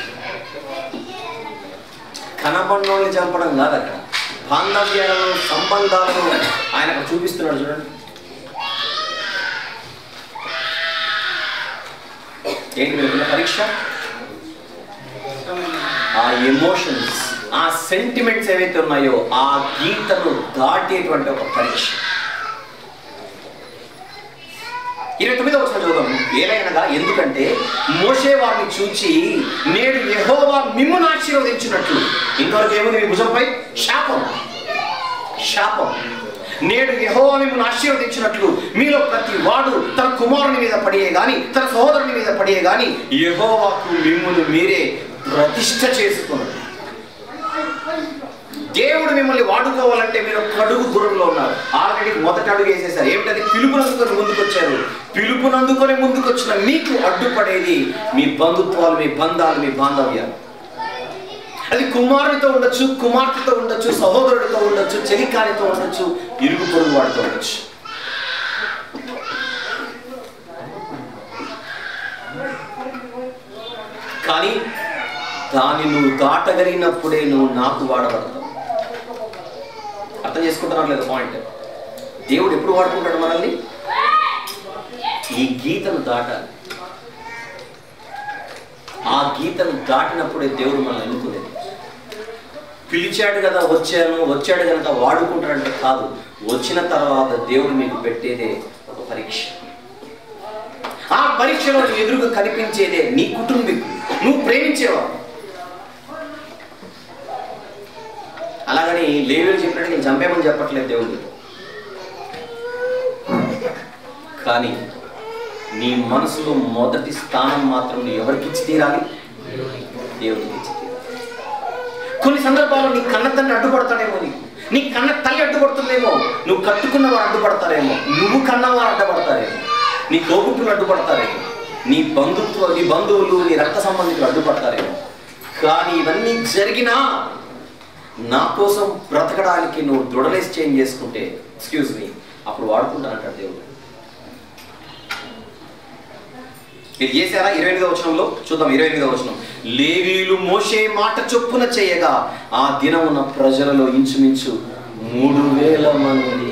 కనబడినోళ్ళని చంపడం కాదు అక్కడ బాంధవ్యాలను సంబంధాలను ఆయన అక్కడ చూపిస్తున్నాడు చూడండి ఏంటి మీరు పరీక్ష ఆ ఎమోషన్స్ ఆ సెంటిమెంట్స్ ఏవైతే ఉన్నాయో ఆ గీతను దాటేటువంటి ఒక పరీక్ష ఇరవై తొమ్మిదో వచ్చిన చూద్దాం ఏలైనగా ఎందుకంటే మోసే వారిని చూచి నేడు యెహోవా మిమ్మును ఆశీర్వదించినట్లు ఇంతవరకు ఏముంది మీ భుజంపై శాపం శాపం నేడు యెహోవా మిమ్మల్ని ఆశీర్వదించినట్లు మీలో ప్రతి వాడు తన కుమారుని మీద పడియే గాని తన సహోదరుని మీద పడియే గాని యెహోవాకు మిమ్మును మీరే ప్రతిష్ట చేసుకున్నాడు దేవుడు మిమ్మల్ని వాడుకోవాలంటే మీరు ఒక అడుగు దూరంలో ఉన్నారు ఆల్రెడీ మొదటి అడుగు వేసేసారు ఏమిటది పిలుపునందుకొని ముందుకొచ్చారు పిలుపునందుకొని ముందుకొచ్చిన మీకు అడ్డుపడేది మీ బంధుత్వాలు మీ బంధాలు మీ బాంధవ్యాలు అది కుమారుడితో ఉండొచ్చు కుమార్తెతో ఉండొచ్చు సహోదరుడితో ఉండొచ్చు చెలికానితో ఉండొచ్చు ఇరుగు పొరుగు వాడితో ఉండొచ్చు కానీ దాన్ని నువ్వు దాటగలిగినప్పుడే నువ్వు నాకు వాడబడతావు అర్థం చేసుకుంటున్నారు లేదా పాయింట్ దేవుడు ఎప్పుడు వాడుకుంటాడు మనల్ని ఈ గీతను దాటాలి ఆ గీతను దాటినప్పుడే దేవుడు మనల్ని ఎన్నుకునేది పిలిచాడు కదా వచ్చాను వచ్చాడు కనుక వాడుకుంటాడంటే కాదు వచ్చిన తర్వాత దేవుడు మీకు పెట్టేదే ఒక పరీక్ష ఆ పరీక్షలో నీ ఎదురుగా కనిపించేదే నీ కుటుంబీకులు నువ్వు ప్రేమించేవాడు కానీ లేవీలు చెప్పినట్టు నేను చంపేమని చెప్పట్లేదు దేవుడు కానీ నీ మనసులో మొదటి స్థానం మాత్రం నువ్వు ఎవరికి ఇచ్చి తీరాలి దేవుడికి ఇచ్చి తీరాలి కొన్ని సందర్భాల్లో నీ కన్న తండ్రి అడ్డుపడతాడేమో నీకు నీ కన్న తల్లి అడ్డుపడుతుందేమో నువ్వు కట్టుకున్న వారు అడ్డుపడతారేమో నువ్వు కన్నవారు అడ్డుపడతారేమో నీ తోబుట్టులు అడ్డుపడతారేమో నీ బంధుత్వ నీ బంధువులు నీ రక్త సంబంధికులు అడ్డుపడతారేమో కానీ ఇవన్నీ జరిగినా నా కోసం బ్రతకడానికి నువ్వు దృఢలేసి చేంజ్ చేసుకుంటే ఎక్స్క్యూజ్ మీ అప్పుడు వాడుకుంటానంటాడు దేవుడు మీరు చేశారా ఇరవై ఎనిమిదో వచనంలో చూద్దాం ఇరవై ఎనిమిదో వచనం లేవీలు మోసే మాట చొప్పున చేయగా ఆ దినమున ప్రజలలో ఇంచుమించు మూడు వేల మంది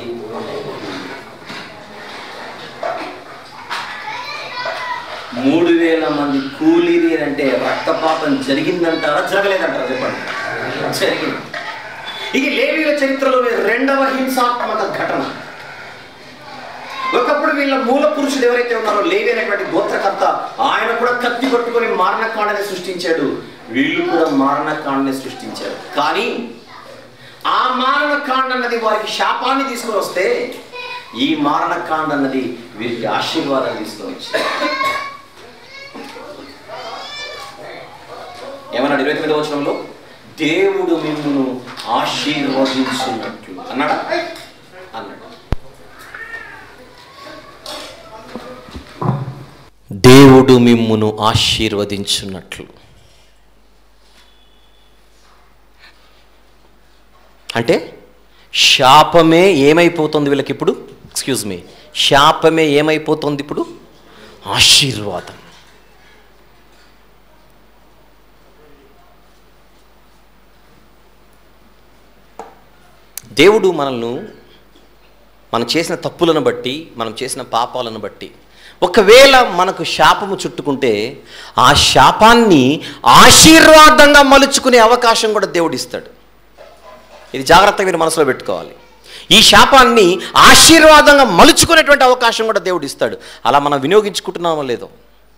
మూడు వేల మంది కూలీలు అంటే రక్తపాతం జరిగిందంటారా జరగలేదంటారా చెప్పండి జరిగింది ఇది లేవీల చరిత్రలోని రెండవ హింసాత్మక ఘటన ఒకప్పుడు వీళ్ళ మూల పురుషుడు ఎవరైతే ఉన్నారో లేవి అనేటువంటి గోత్రకర్త ఆయన కూడా కత్తి పట్టుకొని మారణకాండని సృష్టించాడు వీళ్ళు కూడా మారణకాండని సృష్టించారు కానీ ఆ మారణకాండ అన్నది వారికి శాపాన్ని తీసుకొని వస్తే ఈ మారణకాండ అన్నది వీరికి ఆశీర్వాదాన్ని తీసుకొని వచ్చింది ఏమన్నాడు ఇరవై తొమ్మిది వచనంలో దేవుడు మిమ్మును ఆశీర్వదించున్నట్లు అన్నాడా అన్నాడు దేవుడు మిమ్మును ఆశీర్వదించున్నట్లు అంటే శాపమే ఏమైపోతుంది వీళ్ళకి ఇప్పుడు ఎక్స్క్యూజ్ మీ శాపమే ఏమైపోతుంది ఇప్పుడు ఆశీర్వాదం దేవుడు మనల్ని మనం చేసిన తప్పులను బట్టి మనం చేసిన పాపాలను బట్టి ఒకవేళ మనకు శాపము చుట్టుకుంటే ఆ శాపాన్ని ఆశీర్వాదంగా మలుచుకునే అవకాశం కూడా దేవుడు ఇస్తాడు ఇది జాగ్రత్తగా మీరు మనసులో పెట్టుకోవాలి ఈ శాపాన్ని ఆశీర్వాదంగా మలుచుకునేటువంటి అవకాశం కూడా దేవుడు ఇస్తాడు అలా మనం వినియోగించుకుంటున్నామో లేదో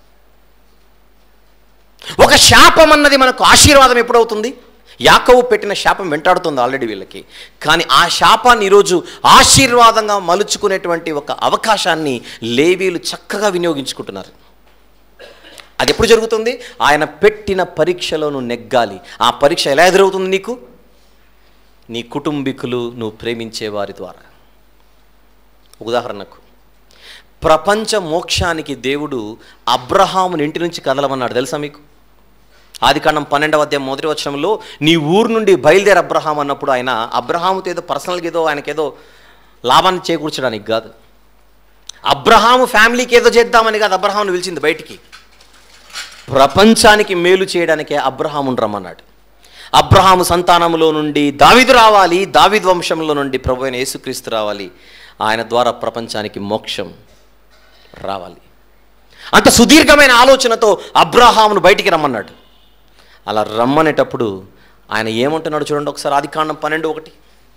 ఒక శాపం అన్నది మనకు ఆశీర్వాదం ఎప్పుడవుతుంది యాకవు పెట్టిన శాపం వెంటాడుతుంది ఆల్రెడీ వీళ్ళకి కానీ ఆ శాపాన్ని ఈరోజు ఆశీర్వాదంగా మలుచుకునేటువంటి ఒక అవకాశాన్ని లేవీలు చక్కగా వినియోగించుకుంటున్నారు అది ఎప్పుడు జరుగుతుంది ఆయన పెట్టిన పరీక్షలో నువ్వు నెగ్గాలి ఆ పరీక్ష ఎలా ఎదురవుతుంది నీకు నీ కుటుంబీకులు నువ్వు ప్రేమించే వారి ద్వారా ఉదాహరణకు ప్రపంచ మోక్షానికి దేవుడు అబ్రహాముని ఇంటి నుంచి కదలమన్నాడు తెలుసా మీకు ఆది కాండం పన్నెండవ అధ్యాయం మొదటి వచనంలో నీ ఊరు నుండి బయలుదేరి అబ్రహాం అన్నప్పుడు ఆయన అబ్రహాముతో ఏదో పర్సనల్గా ఏదో ఆయనకేదో లాభాన్ని చేకూర్చడానికి కాదు అబ్రహాము ఫ్యామిలీకి ఏదో చేద్దామని కాదు అబ్రహామును పిలిచింది బయటికి ప్రపంచానికి మేలు చేయడానికే అబ్రహామును రమ్మన్నాడు అబ్రహాము సంతానములో నుండి దావిదు రావాలి దావిద్ వంశంలో నుండి ప్రభు అయిన యేసుక్రీస్తు రావాలి ఆయన ద్వారా ప్రపంచానికి మోక్షం రావాలి అంత సుదీర్ఘమైన ఆలోచనతో అబ్రహామును బయటికి రమ్మన్నాడు అలా రమ్మనేటప్పుడు ఆయన ఏమంటున్నాడు చూడండి ఒకసారి ఆది కాండం పన్నెండు ఒకటి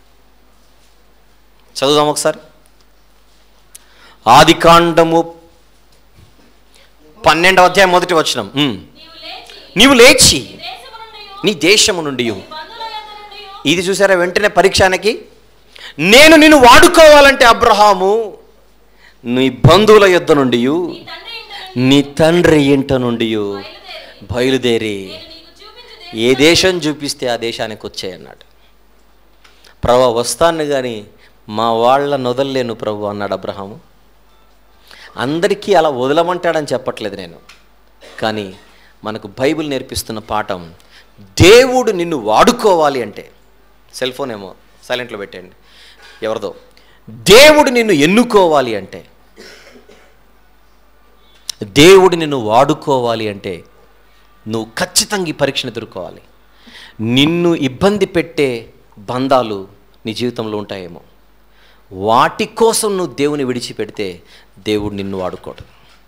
చదువుదాం ఒకసారి ఆది కాండము పన్నెండవ అధ్యాయం మొదటి వచనం ఉమ్. నీవు లేచి నీవు లేచి దేశము నుండి నీ దేశము నుండి బంధువుల యొద్ద నుండి ఇది చూసారా వెంటనే పరీక్షానికి నేను నిన్ను వాడుకోవాలంటే అబ్రహాము నీ బంధువుల యొద్ద నుండి నీ తండ్రి ఇంట నీ తండ్రి ఇంట నుండి బయలుదేరి బయలుదేరి నేను నీకు చూపించు ఏ దేశం చూపిస్తే ఆ దేశానికి వచ్చాయన్నాడు ప్రభు వస్తాను కానీ మా వాళ్ళ నొదల్లేను ప్రభు అన్నాడు అబ్రహాము అందరికీ అలా వదలమంటాడని చెప్పట్లేదు నేను కానీ మనకు బైబిల్ నేర్పిస్తున్న పాఠం దేవుడు నిన్ను వాడుకోవాలి అంటే సెల్ ఫోన్ ఏమో సైలెంట్లో పెట్టండి ఎవరిదో దేవుడు నిన్ను ఎన్నుకోవాలి అంటే దేవుడు నిన్ను వాడుకోవాలి అంటే నువ్వు ఖచ్చితంగా ఈ పరీక్షను ఎదుర్కోవాలి నిన్ను ఇబ్బంది పెట్టే బంధాలు నీ జీవితంలో ఉంటాయేమో వాటి కోసం నువ్వు దేవుని విడిచిపెడితే దేవుడు నిన్ను వాడుకోడు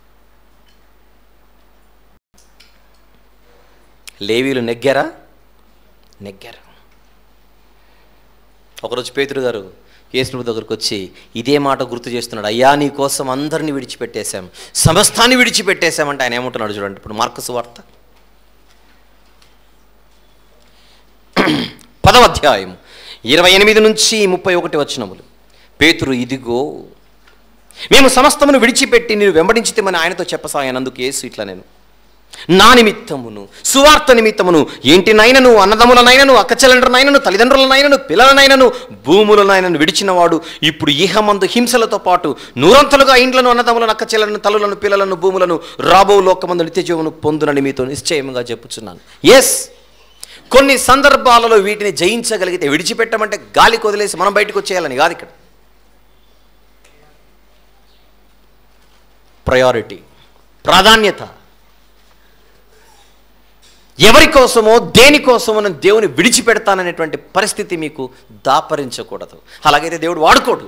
లేవీలు నెగ్గారా నెగ్గారు ఒకరోజు పేతురు గారు యేసుప్రభు దగ్గరకు వచ్చి ఇదే మాట గుర్తు చేస్తున్నాడు అయ్యా నీ కోసం అందరిని విడిచిపెట్టేశాం సమస్తాన్ని విడిచిపెట్టేశామంటే ఆయన ఏమంటున్నాడు చూడండి ఇప్పుడు మార్కసు వార్త పదవ అధ్యాయం ఇరవై ఎనిమిది నుంచి ముప్పై ఒకటి వచనములు పేతురు ఇదిగో మేము సమస్తమును విడిచిపెట్టి నేను వెంబడించితేమని ఆయనతో చెప్పసాయనందుకు యేసు ఇట్లా నేను నా నిమిత్తమును సువార్త నిమిత్తమును ఏంటినైనను అన్నదమ్ములనైనను అక్కచెల్లెండ్రనైనను తల్లిదండ్రులనైనను పిల్లలనైనను భూములనైనను విడిచినవాడు ఇప్పుడు ఈహమందు హింసలతో పాటు నూరంతలుగా ఇండ్లను అన్నదమ్ములను అక్కచెల్లెలను తల్లులను పిల్లలను భూములను రాబో లోకమందు నిత్యజీవను పొందునని మీతో నిశ్చయముగా చెప్పుచున్నాను ఎస్ కొన్ని సందర్భాలలో వీటిని జయించగలిగితే విడిచిపెట్టమంటే గాలికి వదిలేసి మనం బయటకు వచ్చేయాలని కాదు ఇక్కడ ప్రయారిటీ ప్రాధాన్యత ఎవరి కోసమో దేనికోసమో నేను దేవుని విడిచిపెడతాననేటువంటి పరిస్థితి మీకు దాపరించకూడదు అలాగైతే దేవుడు వాడుకోడు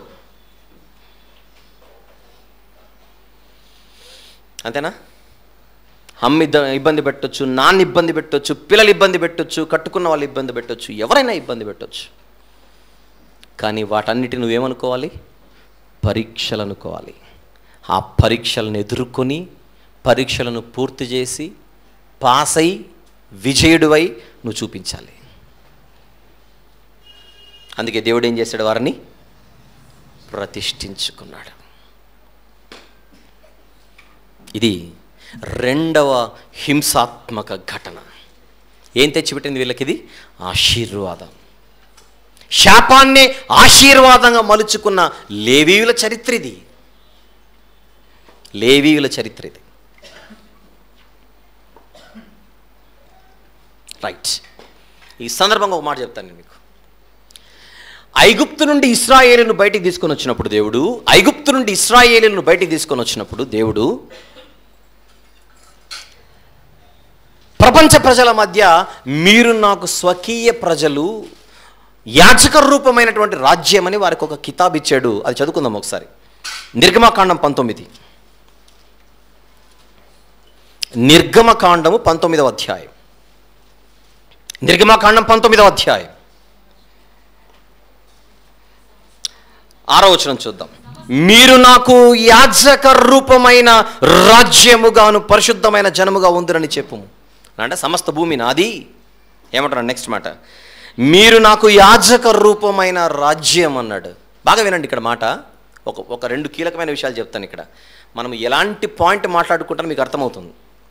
అంతేనా అమ్మ ఇద్ద ఇబ్బంది పెట్టొచ్చు నాన్న ఇబ్బంది పెట్టొచ్చు పిల్లలు ఇబ్బంది పెట్టొచ్చు కట్టుకున్న వాళ్ళు ఇబ్బంది పెట్టొచ్చు ఎవరైనా ఇబ్బంది పెట్టొచ్చు కానీ వాటన్నిటి నువ్వేమనుకోవాలి పరీక్షలు అనుకోవాలి ఆ పరీక్షలను ఎదుర్కొని పరీక్షలను పూర్తి చేసి పాస్ అయి విజయుడివై నువ్వు చూపించాలి అందుకే దేవుడు ఏం చేశాడు వారిని ప్రతిష్ఠించుకున్నాడు ఇది రెండవ హింసాత్మక ఘటన ఏం తెచ్చిపెట్టింది వీళ్ళకి ఇది ఆశీర్వాదం శాపాన్నే ఆశీర్వాదంగా మలుచుకున్న లేవీయుల చరిత్ర ఇది లేవీయుల చరిత్ర ఇది రైట్ ఈ సందర్భంగా ఒక మాట చెప్తాను నేను మీకు ఐగుప్తు నుండి ఇస్రాయేలును బయటికి తీసుకొని వచ్చినప్పుడు దేవుడు ఐగుప్తు నుండి ఇస్రాయేలును బయటికి తీసుకొని వచ్చినప్పుడు దేవుడు ప్రపంచ ప్రజల మధ్య మీరు నాకు స్వకీయ ప్రజలు యాచక రూపమైనటువంటి రాజ్యం అని వారికి ఒక కితాబ్ ఇచ్చాడు అది చదువుకుందాం ఒకసారి నిర్గమకాండం పంతొమ్మిది నిర్గమకాండము పంతొమ్మిదవ అధ్యాయం నిర్గమకాండం పంతొమ్మిదవ అధ్యాయం ఆరో వచనం చూద్దాం మీరు నాకు యాజక రూపమైన రాజ్యముగాను పరిశుద్ధమైన జనముగా ఉందిరని చెప్పుము అంటే సమస్త భూమి నాది ఏమంటున్నాడు నెక్స్ట్ మాట మీరు నాకు యాజక రూపమైన రాజ్యం అన్నాడు బాగా వినండి ఇక్కడ మాట ఒక ఒక రెండు కీలకమైన విషయాలు చెప్తాను ఇక్కడ మనం ఎలాంటి పాయింట్ మాట్లాడుకుంటారో మీకు అర్థమవుతుంది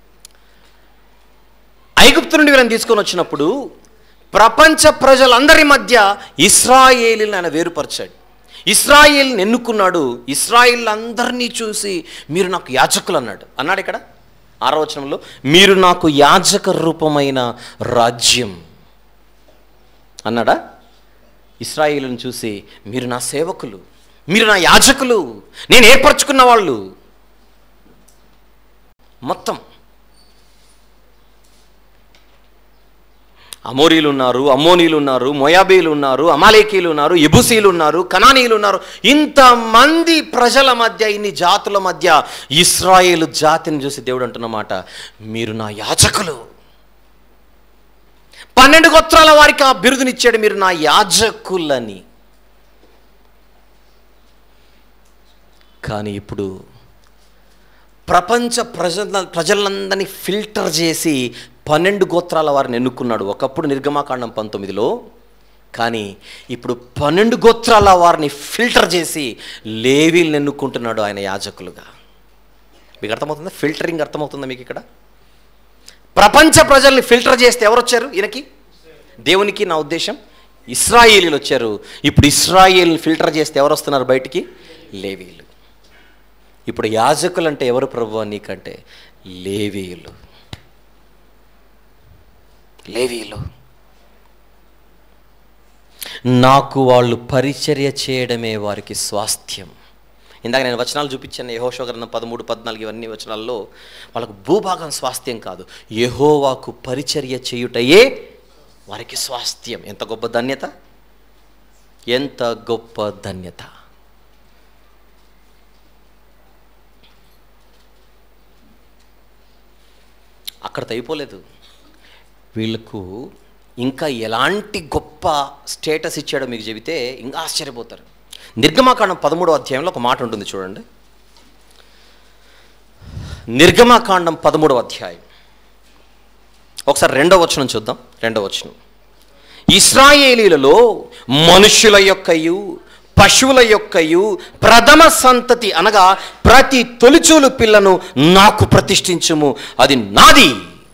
ఐగుప్తు నుండి వీళ్ళని తీసుకొని వచ్చినప్పుడు ప్రపంచ ప్రజలందరి మధ్య ఇస్రాయేలీని ఆయన వేరుపరిచాడు ఇస్రాయేల్ని ఎన్నుకున్నాడు ఇస్రాయేల్ అందరినీ చూసి మీరు నాకు యాజకులు అన్నాడు అన్నాడు ఇక్కడ ఆరో వచనంలో మీరు నాకు యాజక రూపమైన రాజ్యం అన్నాడా ఇస్రాయేలుని చూసి మీరు నా సేవకులు మీరు నా యాజకులు నేను ఏర్పరచుకున్న వాళ్ళు మొత్తం అమోరీలు ఉన్నారు అమ్మోనీలు ఉన్నారు మొయాబీలు ఉన్నారు అమాలేకీలు ఉన్నారు ఎబుసీలు ఉన్నారు కనానీలు ఉన్నారు ఇంతమంది ప్రజల మధ్య ఇన్ని జాతుల మధ్య ఇస్రాయేలు జాతిని చూసి దేవుడు అంటున్నమాట మీరు నా యాజకులు పన్నెండు గోత్రాల వారికి ఆ బిరుదునిచ్చాడు మీరు నా యాజకులని కానీ ఇప్పుడు ప్రపంచ ప్రజల ప్రజలందరినీ ఫిల్టర్ చేసి పన్నెండు గోత్రాల వారిని ఎన్నుకున్నాడు ఒకప్పుడు నిర్గమాకాండం పంతొమ్మిదిలో కానీ ఇప్పుడు పన్నెండు గోత్రాల వారిని ఫిల్టర్ చేసి లేవీలను ఎన్నుకుంటున్నాడు ఆయన యాజకులుగా మీకు అర్థమవుతుందా ఫిల్టరింగ్ అర్థమవుతుందా మీకు ఇక్కడ ప్రపంచ ప్రజల్ని ఫిల్టర్ చేస్తే ఎవరు వచ్చారు ఈయనకి దేవునికి నా ఉద్దేశం ఇస్రాయేలీలు వచ్చారు ఇప్పుడు ఇస్రాయేల్ని ఫిల్టర్ చేస్తే ఎవరు వస్తున్నారు బయటికి లేవీలు ఇప్పుడు యాజకులు అంటే ఎవరు ప్రభు నీకంటే లేవీయులు లేవీయులు నాకు వాళ్ళు పరిచర్య చేయడమే వారికి స్వాస్థ్యం ఇందాక నేను వచనాలు చూపించాను యహోషో గ్రంథం పదమూడు పద్నాలుగు ఇవన్నీ వచనాల్లో వాళ్ళకు భూభాగం స్వాస్థ్యం కాదు యహోవాకు పరిచర్య చేయుటయే వారికి స్వాస్థ్యం ఎంత గొప్ప ధన్యత ఎంత గొప్ప ధన్యత అక్కడితో అయిపోలేదు వీళ్ళకు ఇంకా ఎలాంటి గొప్ప స్టేటస్ ఇచ్చాడో మీకు చెబితే ఇంకా ఆశ్చర్యపోతారు నిర్గమాకాండం పదమూడో అధ్యాయంలో ఒక మాట ఉంటుంది చూడండి నిర్గమాకాండం పదమూడవ అధ్యాయం ఒకసారి రెండో వచనం చూద్దాం రెండో వచనం ఇస్రాయేలీలలో మనుషుల యొక్కయు పశువుల యొక్కయు ప్రథమ సంతతి అనగా ప్రతి తొలిచూలు పిల్లను నాకు ప్రతిష్ఠించుము అది నాది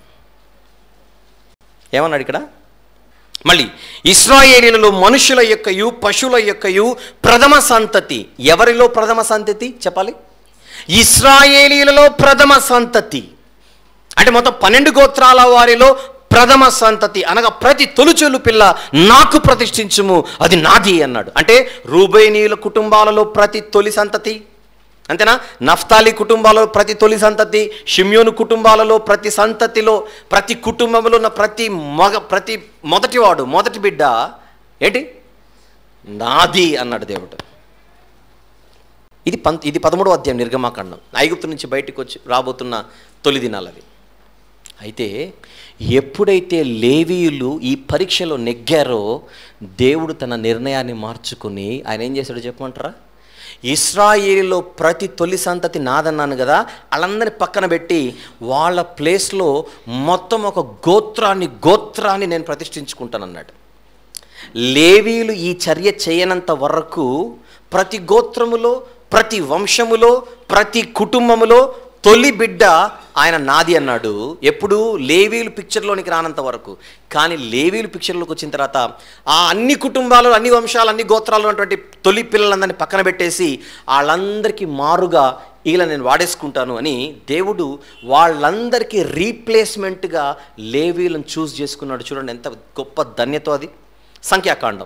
ఏమన్నాడు ఇక్కడ మళ్ళీ ఇస్రాయేలీలలో మనుషుల యొక్కయు పశువుల యొక్కయు ప్రథమ సంతతి ఎవరిలో ప్రథమ సంతతి చెప్పాలి ఇస్రాయేలీలలో ప్రథమ సంతతి అంటే మొత్తం పన్నెండు గోత్రాల వారిలో ప్రథమ సంతతి అనగా ప్రతి తొలిచూలు పిల్ల నాకు ప్రతిష్ఠించుము అది నాది అన్నాడు అంటే రూబేనీయుల కుటుంబాలలో ప్రతి తొలి సంతతి అంతేనా నఫ్తాలి కుటుంబాలలో ప్రతి తొలి సంతతి షిమ్యోను కుటుంబాలలో ప్రతి సంతతిలో ప్రతి కుటుంబంలో ఉన్న ప్రతి మగ ప్రతి మొదటివాడు మొదటి బిడ్డ ఏంటి నాది అన్నాడు దేవుడు ఇది పంత్ ఇది పదమూడవ అధ్యాయం నిర్గమాకాండం ఐగుప్తు నుంచి బయటకు వచ్చి రాబోతున్న తొలి దినాలు అవి అయితే ఎప్పుడైతే లేవీయులు ఈ పరీక్షలో నెగ్గారో దేవుడు తన నిర్ణయాన్ని మార్చుకుని ఆయన ఏం చేశాడో చెప్పమంటారా ఇస్రాయేలీలో ప్రతి తొలి సంతతి నాదన్నాను కదా వాళ్ళందరినీ పక్కన పెట్టి వాళ్ళ ప్లేస్లో మొత్తం ఒక గోత్రాన్ని గోత్రాన్ని నేను ప్రతిష్ఠించుకుంటానన్నాడు లేవీయులు ఈ చర్య చేయనంత వరకు ప్రతి గోత్రములో ప్రతి వంశములో ప్రతి కుటుంబములో తొలి బిడ్డ ఆయన నాది అన్నాడు ఎప్పుడు లేవీలు పిక్చర్లోనికి రానంత వరకు కానీ లేవీలు పిక్చర్లోకి వచ్చిన తర్వాత ఆ అన్ని కుటుంబాలు అన్ని వంశాలు అన్ని గోత్రాలు ఉన్నటువంటి తొలి పిల్లలందరినీ పక్కన పెట్టేసి వాళ్ళందరికీ మారుగా ఇలా నేను వాడేసుకుంటాను అని దేవుడు వాళ్ళందరికీ రీప్లేస్మెంట్గా లేవీలను చూస్ చేసుకున్నాడు చూడండి ఎంత గొప్ప ధన్యతో అది సంఖ్యాకాండం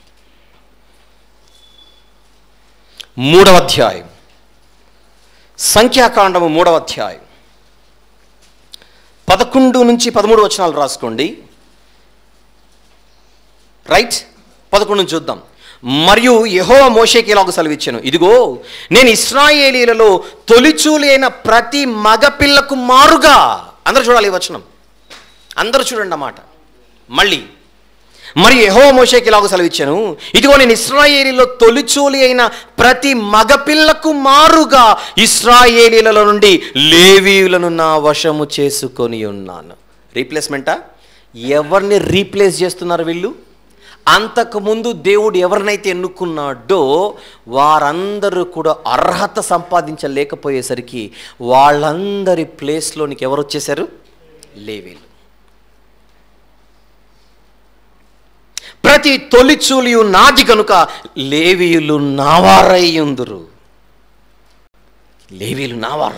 మూడవ అధ్యాయం సంఖ్యాకాండము మూడవ అధ్యాయం పదకొండు నుంచి పదమూడు వచనాలు రాసుకోండి రైట్ పదకొండు నుంచి చూద్దాం మరియు యహో మోషేకి ఇలాగ సెలవిచ్చాను ఇదిగో నేను ఇస్రాయేలీలలో తొలిచూలైన ప్రతి మగపిల్లకు మారుగా అందరూ చూడాలి ఈ వచనం అందరూ చూడండి అన్నమాట మళ్ళీ మరి యహో మోషేకి ఇలాగ సెలవిచ్చాను ఇదిగో నేను ఇస్రాయేలీలో తొలిచూలి అయిన ప్రతి మగపిల్లకు మారుగా ఇస్రాయేలీల నుండి లేవీయులను నా వశము చేసుకొని ఉన్నాను రీప్లేస్మెంటా ఎవరిని రీప్లేస్ చేస్తున్నారు వీళ్ళు అంతకుముందు దేవుడు ఎవరినైతే ఎన్నుకున్నాడో వారందరూ కూడా అర్హత సంపాదించలేకపోయేసరికి వాళ్ళందరి ప్లేస్లోనికి ఎవరు వచ్చేసారు లేవీలు ప్రతి తొలిచూలియు నాది కనుక లేవీయులు నావారయ్యుందురు లేవీలు నావారు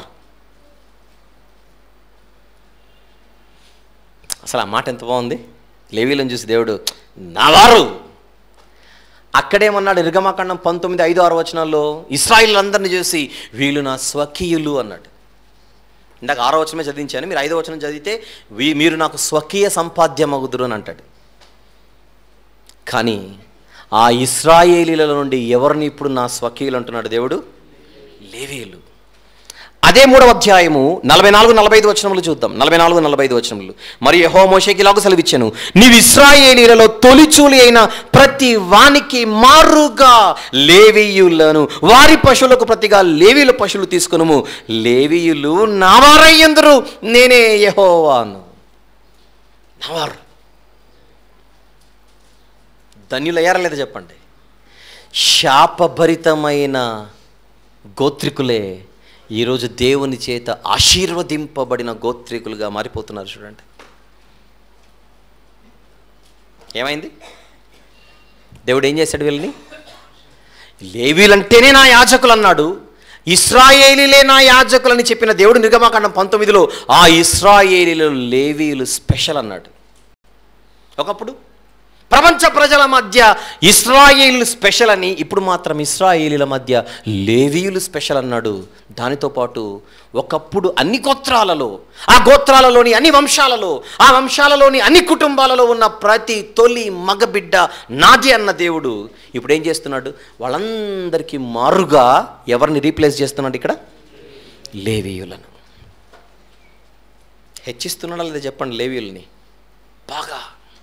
అసలు ఆ మాట ఎంత బాగుంది లేవీలను చూసి దేవుడు నావారు అక్కడేమన్నాడు నిర్గమాకాండం పంతొమ్మిది ఐదు ఆరు వచనాల్లో ఇస్రాయిల్ అందరిని చూసి వీళ్ళు నా స్వకీయులు అన్నాడు ఇందాక ఆరో వచనమే చదివించాను మీరు ఐదో వచనం చదివితే వీ మీరు నాకు స్వకీయ సంపాద్యమగుదురు అని అంటాడు కానీ ఆ ఇస్రాయేలీల నుండి ఎవరిని ఇప్పుడు నా స్వకీయులు అంటున్నాడు దేవుడు లేవీయులు అదే మూడవ అధ్యాయము నలభై నాలుగు నలభై ఐదు వచనములు చూద్దాం నలభై నాలుగు నలభై ఐదు వచనములు మరి యహో మోషేకి ఇలాగ సెలవిచ్చాను నీవు ఇస్రాయేలీలలో తొలిచూలి అయిన ప్రతి వానికి మారుగా లేవీయులను వారి పశువులకు ప్రతిగా లేవీల పశువులు తీసుకును లేవీయులు నావారయ్యందరు నేనే యహోవాను నావారు ధన్యులయ్యారా లేదా చెప్పండి శాపభరితమైన గోత్రికులే ఈరోజు దేవుని చేత ఆశీర్వదింపబడిన గోత్రికులుగా మారిపోతున్నారు చూడండి ఏమైంది దేవుడు ఏం చేశాడు వీళ్ళని లేవీలంటేనే నా యాజకులు అన్నాడు ఇస్రాయేలీలే నా యాజకులని చెప్పిన దేవుడు నిర్గమాకాండం పంతొమ్మిదిలో ఆ ఇస్రాయేలీలు లేవీలు స్పెషల్ అన్నాడు ఒకప్పుడు ప్రపంచ ప్రజల మధ్య ఇస్రాయేలు స్పెషల్ అని ఇప్పుడు మాత్రం ఇస్రాయేలీల మధ్య లేవీయులు స్పెషల్ అన్నాడు దానితో పాటు ఒకప్పుడు అన్ని గోత్రాలలో ఆ గోత్రాలలోని అన్ని వంశాలలో ఆ వంశాలలోని అన్ని కుటుంబాలలో ఉన్న ప్రతి తొలి మగబిడ్డ నాది అన్న దేవుడు ఇప్పుడు ఏం చేస్తున్నాడు వాళ్ళందరికీ మారుగా ఎవరిని రీప్లేస్ చేస్తున్నాడు ఇక్కడ లేవీయులను హెచ్చిస్తున్నాడా లేదా చెప్పండి లేవీయుల్ని బాగా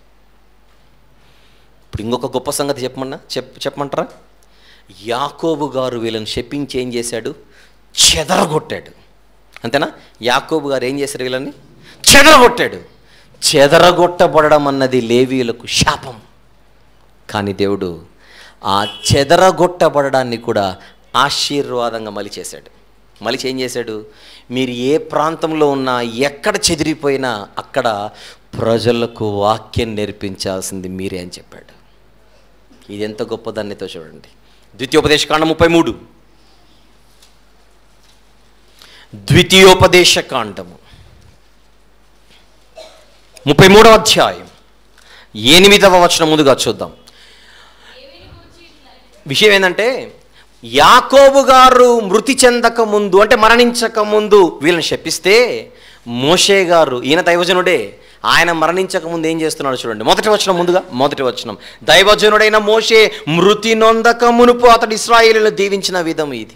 ఇప్పుడు ఇంకొక గొప్ప సంగతి చెప్పమన్నా చెప్ చెప్పమంటారా యాకోబు గారు వీళ్ళని శపించి ఏం చేశాడు చెదరగొట్టాడు అంతేనా యాకోబు గారు ఏం చేశారు వీళ్ళని చెదరగొట్టాడు చెదరగొట్టబడడం అన్నది లేవీయులకు శాపం కానీ దేవుడు ఆ చెదరగొట్టబడడాన్ని కూడా ఆశీర్వాదంగా మలిచేశాడు మలిచి ఏం చేశాడు మీరు ఏ ప్రాంతంలో ఉన్నా ఎక్కడ చెదిరిపోయినా అక్కడ ప్రజలకు వాక్యం నేర్పించాల్సింది మీరే అని చెప్పాడు ఇది ఎంత గొప్పదాన్నితో చూడండి ద్వితీయోపదేశ కాండం ముప్పై మూడు ద్వితీయోపదేశ కాండము ముప్పై మూడవ అధ్యాయం ఎనిమిదవ వచనం ముందుగా చూద్దాం విషయం ఏంటంటే యాకోబు గారు మృతి చెందక ముందు అంటే మరణించక ముందు వీళ్ళని శపిస్తే మోషే గారు ఈయన దైవజనుడే ఆయన మరణించక ముందు ఏం చేస్తున్నాడు చూడండి మొదటి వచనం ముందుగా మొదటి వచనం దైవజనుడైన మోషే మృతి నొందక మునుపు అతడు ఇస్రాయేలీలను దీవించిన విధం ఇది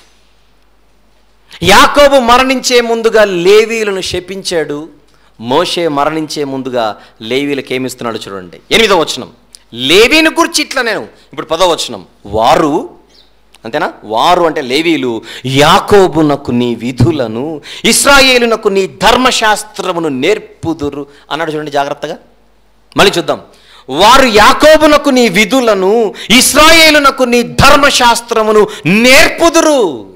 యాకోబు మరణించే ముందుగా లేవీలను శపించాడు మోషే మరణించే ముందుగా లేవీలకు ఏమిస్తున్నాడు చూడండి ఎనిమిదో వచనం లేవీని గురించి ఇట్లా నేను ఇప్పుడు పదో వచనం వారు అంతేనా వారు అంటే లేవీలు యాకోబునకు నీ విధులను ఇస్రాయేలునకు నీ ధర్మశాస్త్రమును నేర్పుదురు అన్నాడు చూడండి జాగ్రత్తగా మళ్ళీ చూద్దాం వారు యాకోబునకు నీ విధులను ఇస్రాయేలునకు నీ ధర్మశాస్త్రమును నేర్పుదురు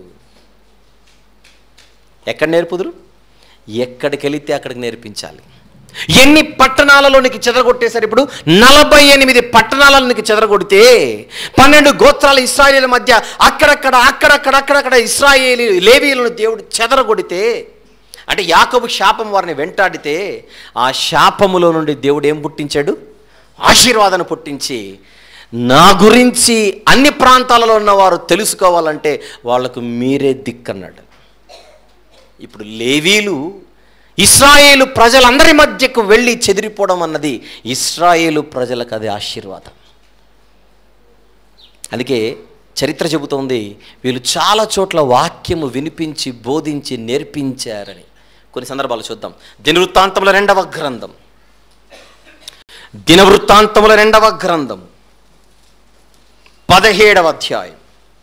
ఎక్కడ నేర్పుదురు ఎక్కడికి వెళితే అక్కడికి నేర్పించాలి ఎన్ని పట్టణాలలోనికి చెదరగొట్టేశారు ఇప్పుడు నలభై ఎనిమిది పట్టణాలలోనికి చెదరగొడితే పన్నెండు గోత్రాల ఇస్రాయేలీల మధ్య అక్కడక్కడ అక్కడక్కడ అక్కడక్కడ ఇస్రాయేలీ లేవీలను దేవుడు చెదరగొడితే అంటే యాకబు శాపం వారిని వెంటాడితే ఆ శాపములో నుండి దేవుడు ఏం పుట్టించాడు ఆశీర్వాదాన్ని పుట్టించి నా గురించి అన్ని ప్రాంతాలలో ఉన్నవారు తెలుసుకోవాలంటే వాళ్లకు మీరే దిక్కన్నాడు ఇప్పుడు లేవీలు ఇస్రాయేలు ప్రజలందరి మధ్యకు వెళ్ళి చెదిరిపోవడం అన్నది ఇస్రాయేలు ప్రజలకు అది ఆశీర్వాదం అందుకే చరిత్ర చెబుతోంది వీళ్ళు చాలా చోట్ల వాక్యము వినిపించి బోధించి నేర్పించారని కొన్ని సందర్భాలు చూద్దాం దినవృత్తాంతముల రెండవ గ్రంథం దినవృత్తాంతముల రెండవ గ్రంథం పదిహేడవ అధ్యాయం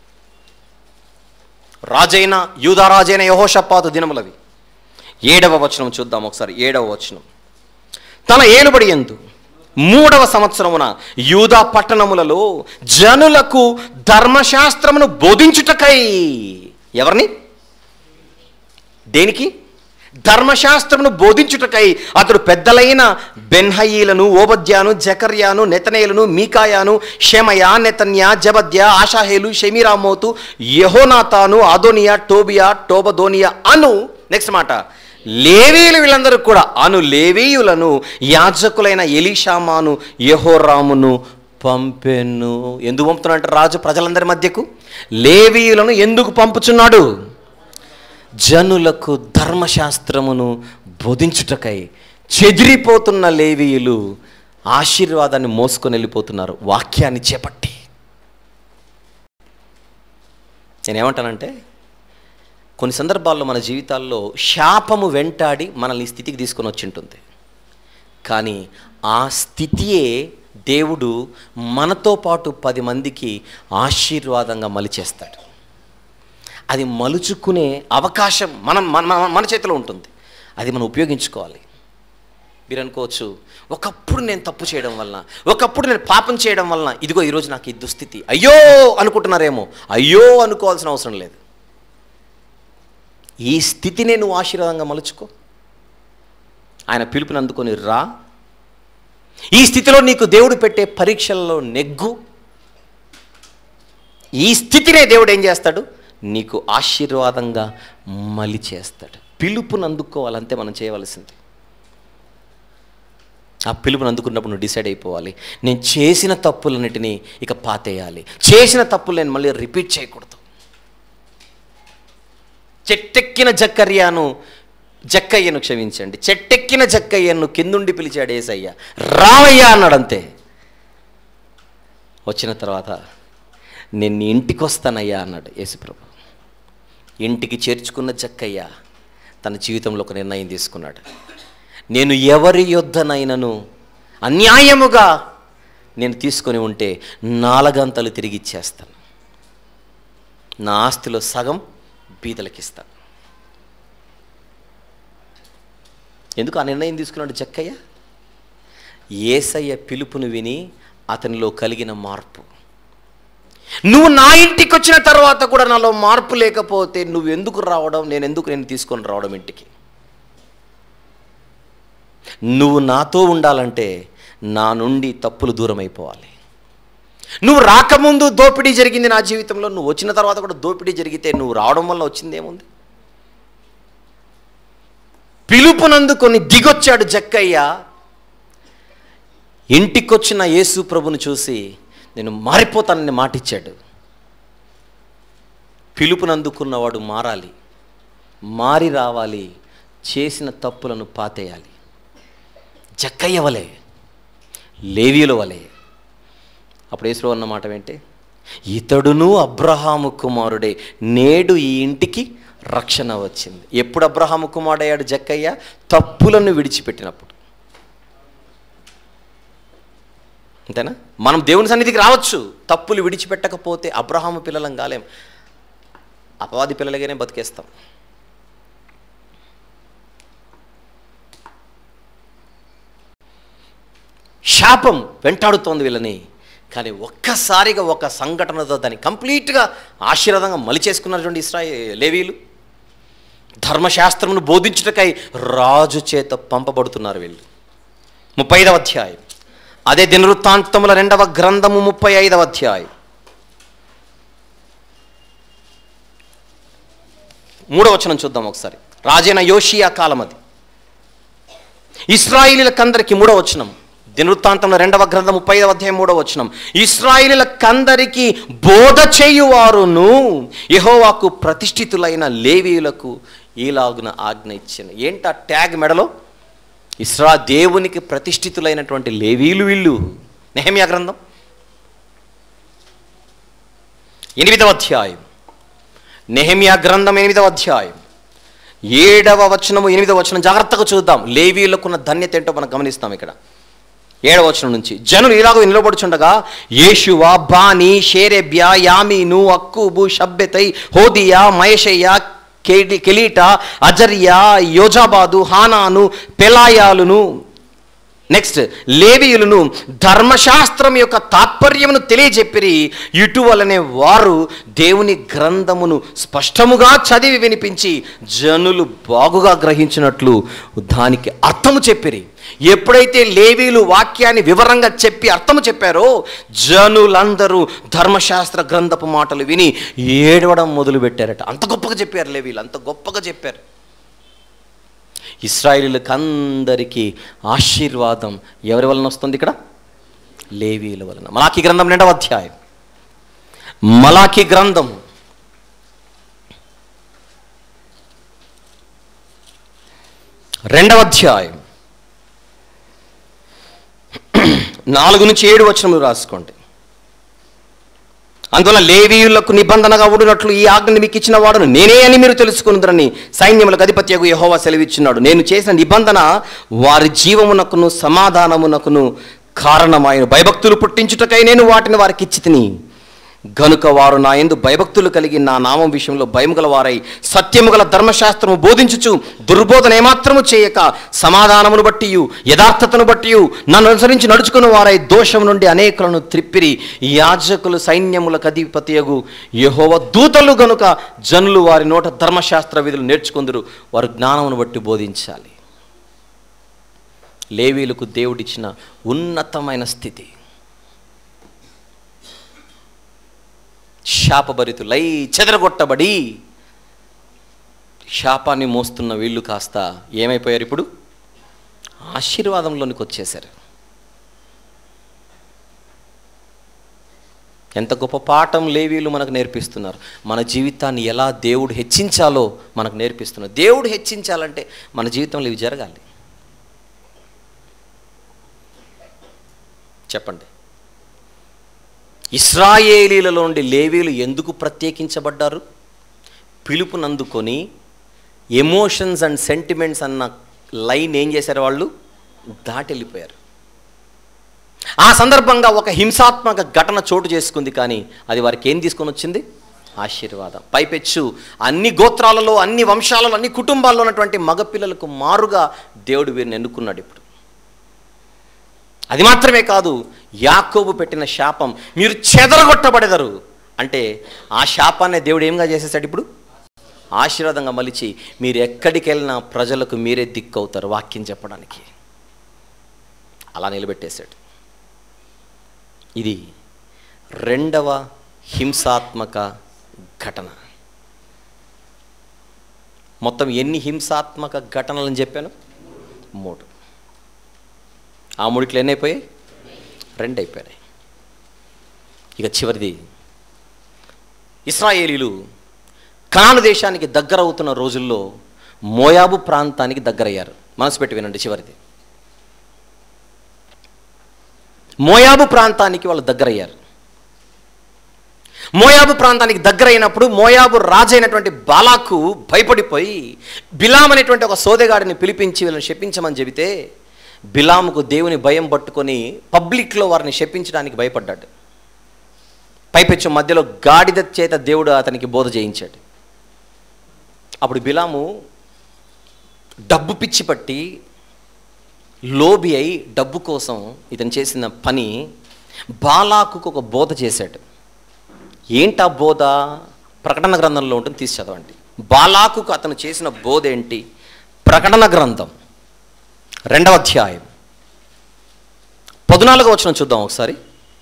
రాజైన యూదారాజైన యహోషపాతు దినములవి ఏడవ వచనం చూద్దాం ఒకసారి ఏడవ వచనం తన ఏలుబడి ఎందు మూడవ సంవత్సరమున యూదా పట్టణములలో జనులకు ధర్మశాస్త్రమును బోధించుటకై ఎవరిని దేనికి ధర్మశాస్త్రమును బోధించుటకై అతడు పెద్దలైన బెన్హయీలను ఓబద్యాను జకర్యాను నెతనేలను మీకాయాను షెమయ నెతన్యా జబద్య ఆషాహేలు షెమీరామోతు యహోనాతాను అదోనియా టోబియా టోబదోనియా అను నెక్స్ట్ మాట లేవీయులు వీళ్ళందరూ కూడా అను లేవీయులను యాజకులైన ఎలీషామాను యహోరామును పంపెను ఎందుకు పంపుతున్నాడంటే రాజు ప్రజలందరి మధ్యకు లేవీయులను ఎందుకు పంపుచున్నాడు జనులకు ధర్మశాస్త్రమును బోధించుటకై చెదిరిపోతున్న లేవీయులు ఆశీర్వాదాన్ని మోసుకొని వెళ్ళిపోతున్నారు వాక్యాన్ని చేపట్టి నేనేమంటానంటే కొన్ని సందర్భాల్లో మన జీవితాల్లో శాపము వెంటాడి మనల్ని ఈ స్థితికి తీసుకొని వచ్చి ఉంటుంది కానీ ఆ స్థితియే దేవుడు మనతో పాటు పది మందికి ఆశీర్వాదంగా మలిచేస్తాడు అది మలుచుకునే అవకాశం మనం మన మన- మన చేతిలో ఉంటుంది అది మనం ఉపయోగించుకోవాలి మీరు అనుకోవచ్చు ఒకప్పుడు నేను తప్పు చేయడం వలన ఒకప్పుడు నేను పాపం చేయడం వలన ఇదిగో ఈరోజు నాకు ఈ దుస్థితి అయ్యో అనుకుంటున్నారేమో అయ్యో అనుకోవాల్సిన అవసరం లేదు ఈ స్థితినే నువ్వు ఆశీర్వాదంగా మలుచుకో ఆయన పిలుపుని అందుకొని రా ఈ స్థితిలో నీకు దేవుడు పెట్టే పరీక్షల్లో నెగ్గు ఈ స్థితినే దేవుడు ఏం చేస్తాడు నీకు ఆశీర్వాదంగా మలి చేస్తాడు పిలుపుని అందుకోవాలంతే మనం చేయవలసింది ఆ పిలుపుని అందుకున్నప్పుడు నువ్వు డిసైడ్ అయిపోవాలి నేను చేసిన తప్పులన్నిటినీ ఇక పాతేయాలి చేసిన తప్పులు నేను మళ్ళీ రిపీట్ చేయకూడదు చెట్టెక్కిన జక్కర్యాను జక్కయ్యను క్షమించండి చెట్టెక్కిన జక్కయ్యను కిందుండి పిలిచాడు ఏసయ్య రావయ్యా అన్నాడు అంతే వచ్చిన తర్వాత నేను నీ ఇంటికి వస్తానయ్యా అన్నాడు యేసుప్రభు ఇంటికి చేర్చుకున్న జక్కయ్య తన జీవితంలో ఒక నిర్ణయం తీసుకున్నాడు నేను ఎవరి యొద్దనైనను అన్యాయముగా నేను తీసుకొని ఉంటే నాలుగంతలు తిరిగి ఇచ్చేస్తాను నా ఆస్తిలో సగం బీదలకిస్తాను ఎందుకు ఆ నిర్ణయం తీసుకున్నాడు జక్కయ్య ఏసయ్య పిలుపును విని అతనిలో కలిగిన మార్పు నువ్వు నా ఇంటికి వచ్చిన తర్వాత కూడా నాలో మార్పు లేకపోతే నువ్వు ఎందుకు రావడం నేను ఎందుకు నేను తీసుకొని రావడం ఇంటికి నువ్వు నాతో ఉండాలంటే నా నుండి తప్పులు దూరం అయిపోవాలి నువ్వు రాకముందు దోపిడీ జరిగింది నా జీవితంలో నువ్వు వచ్చిన తర్వాత కూడా దోపిడీ జరిగితే నువ్వు రావడం వల్ల వచ్చింది ఏముంది పిలుపునందుకొని దిగొచ్చాడు జక్కయ్య ఇంటికొచ్చిన యేసు ప్రభుని చూసి నేను మారిపోతానని మాటిచ్చాడు పిలుపునందుకున్నవాడు మారాలి మారి రావాలి చేసిన తప్పులను పాతేయాలి జక్కయ్య వలె లేవీల వలె అప్పుడు యేసు అన్న మాట ఏంటి ఇతడును అబ్రహాము కుమారుడే నేడు ఈ ఇంటికి రక్షణ వచ్చింది ఎప్పుడు అబ్రహాము కుమారుడయ్యాడు జక్కయ్య తప్పులను విడిచిపెట్టినప్పుడు అంతేనా మనం దేవుని సన్నిధికి రావచ్చు తప్పులు విడిచిపెట్టకపోతే అబ్రహాము పిల్లలం కాలేం అపవాది పిల్లలుగానే బతికేస్తాం శాపం వెంటాడుతోంది వీళ్ళని కానీ ఒక్కసారిగా ఒక సంఘటనతో దాన్ని కంప్లీట్గా ఆశీర్వాదంగా మలిచేసుకున్నటువంటి ఇస్రాయి లేవీలు ధర్మశాస్త్రమును బోధించుటకై రాజు చేత పంపబడుతున్నారు వీళ్ళు ముప్పై ఐదవ అధ్యాయం అదే దినవృత్తాంతముల రెండవ గ్రంథము ముప్పై ఐదవ అధ్యాయం మూడవ వచనం చూద్దాం ఒకసారి రాజైన యోషియా కాలం అది ఇస్రాయిలీలకందరికి మూడవ వచనం దినవృత్తాంతంలో రెండవ గ్రంథం ముప్పై ఐదవ అధ్యాయం మూడవ వచనం ఇస్రాయిలీలకందరికి బోధ చేయువారును యెహోవాకు ప్రతిష్ఠితులైన లేవీయులకు ఈలాగున ఆజ్ఞ ఇచ్చిన ఏంట ట్యాగ్ మెడలో ఇస్రా దేవునికి ప్రతిష్ఠితులైనటువంటి లేవీలు వీళ్ళు నెహమ్యా గ్రంథం ఎనిమిదవ అధ్యాయం నెహమ్యా గ్రంథం ఎనిమిదవ అధ్యాయం ఏడవ వచనము ఎనిమిదవ వచనం జాగ్రత్తగా చూద్దాం లేవీలకున్న ధన్యత ఏంటో మనం గమనిస్తాం ఇక్కడ ఏడవ వచనం నుంచి జనులు ఇలాగ నిలబడుచుండగా యేషువ బాని షేరెబ్య యామీను అక్కుబు షబ్బెతై హోదియా మయషయ్య కెడి కెలీట అజర్యా యోజాబాదు హానాను పెలాయాలును నెక్స్ట్ లేవీయులను ధర్మశాస్త్రం యొక్క తాత్పర్యమును తెలియజెప్పిరి ఇటువలనే వారు దేవుని గ్రంథమును స్పష్టముగా చదివి వినిపించి జనులు బాగుగా గ్రహించినట్లు దానికి అర్థము చెప్పిరి ఎప్పుడైతే లేవీలు వాక్యాన్ని వివరంగా చెప్పి అర్థము చెప్పారో జనులందరూ ధర్మశాస్త్ర గ్రంథపు మాటలు విని ఏడవడం మొదలుపెట్టారట అంత గొప్పగా చెప్పారు లేవీలు అంత గొప్పగా చెప్పారు ఇస్రాయిలీలకు అందరికీ ఆశీర్వాదం ఎవరి వలన వస్తుంది ఇక్కడ లేవీల వలన మలాకి గ్రంథం రెండవ అధ్యాయం మలాకి గ్రంథం రెండవ అధ్యాయం నాలుగు నుంచి ఏడు వచనములు రాసుకోండి అందువల్ల లేవీయులకు నిబంధనగా ఉండినట్లు ఈ ఆజ్ఞని మీకు ఇచ్చిన వాడును నేనే అని మీరు తెలుసుకుందరని సైన్యములకు అధిపత్యకు యహోవా సెలవిచ్చున్నాడు నేను చేసిన నిబంధన వారి జీవమునకును సమాధానమునకును కారణమైన భయభక్తులు పుట్టించుటకై నేను వాటిని వారికి ఇచ్చి తిని గనుక వారు నా ఎందు భయభక్తులు కలిగి నా నామం విషయంలో భయము గల వారై సత్యము గల ధర్మశాస్త్రము బోధించుచు దుర్బోధన ఏమాత్రము చేయక సమాధానమును బట్టి యథార్థతను బట్టి నన్ను అనుసరించి నడుచుకున్న వారై దోషం నుండి అనేకులను త్రిప్పిరి యాజకులు సైన్యములకు అధిపతియగు యహోవ దూతలు గనుక జనులు వారి నోట ధర్మశాస్త్ర విధులు నేర్చుకుందరు వారు జ్ఞానమును బట్టి బోధించాలి లేవీలకు దేవుడిచ్చిన ఉన్నతమైన స్థితి శాపభరితులై చెదరగొట్టబడి శాపాన్ని మోస్తున్న వీళ్ళు కాస్త ఏమైపోయారు ఇప్పుడు ఆశీర్వాదంలోనికి వచ్చేశారు ఎంత గొప్ప పాఠం లేవీలు మనకు నేర్పిస్తున్నారు మన జీవితాన్ని ఎలా దేవుడు హెచ్చించాలో మనకు నేర్పిస్తున్నారు దేవుడు హెచ్చించాలంటే మన జీవితంలో ఇవి జరగాలి చెప్పండి ఇస్రాయేలీలలో నుండి లేవీలు ఎందుకు ప్రత్యేకించబడ్డారు పిలుపునందుకొని ఎమోషన్స్ అండ్ సెంటిమెంట్స్ అన్న లైన్ ఏం చేశారు వాళ్ళు దాటి వెళ్ళిపోయారు ఆ సందర్భంగా ఒక హింసాత్మక ఘటన చోటు చేసుకుంది కానీ అది వారికి ఏం తీసుకొని వచ్చింది ఆశీర్వాదం పైపెచ్చు అన్ని గోత్రాలలో అన్ని వంశాలలో అన్ని కుటుంబాల్లో ఉన్నటువంటి మగపిల్లలకు మారుగా దేవుడు వీరిని ఎన్నుకున్నాడు ఇప్పుడు అది మాత్రమే కాదు యాకోబు పెట్టిన శాపం మీరు చెదరగొట్టబడెదరు అంటే ఆ శాపాన్ని దేవుడు ఏంగా చేసేసాడు ఇప్పుడు ఆశీర్వాదంగా మలిచి మీరు ఎక్కడికి వెళ్ళినా ప్రజలకు మీరే దిక్కు అవుతారు వాక్యం చెప్పడానికి అలా నిలబెట్టేశాడు ఇది రెండవ హింసాత్మక ఘటన మొత్తం ఎన్ని హింసాత్మక ఘటనలని చెప్పాను మూడు ఆ మూడిట్లో ఎన్ని అయిపోయాయి రెండు అయిపోయాయి ఇక చివరిది ఇస్రాయేలీలు కనాను దేశానికి దగ్గర అవుతున్న రోజుల్లో మోయాబు ప్రాంతానికి దగ్గరయ్యారు మనసు పెట్టి వినండి చివరిది మోయాబు ప్రాంతానికి వాళ్ళు దగ్గరయ్యారు మోయాబు ప్రాంతానికి దగ్గరైనప్పుడు మోయాబు రాజైనటువంటి బాలాకు భయపడిపోయి బిలాం అనేటువంటి ఒక సోదెగాడిని పిలిపించి వీళ్ళని శపించమని చెబితే బిలాముకు దేవుని భయం పట్టుకొని పబ్లిక్లో వారిని శపించడానికి భయపడ్డాడు పైపెచ్చు మధ్యలో గాడిద చేత దేవుడు అతనికి బోధ చేయించాడు అప్పుడు బిలాము డబ్బు పిచ్చి పట్టి లోబి అయి డబ్బు కోసం ఇతను చేసిన పని బాలాకుకు ఒక బోధ చేశాడు ఏంటా బోధ ప్రకటన గ్రంథంలో ఉంటుంది తీసి చదవండి బాలాకుకు అతను చేసిన బోధ ఏంటి ప్రకటన గ్రంథం రెండవ అధ్యాయం పద్నాలుగో వచ్చిన చూద్దాం ఒకసారి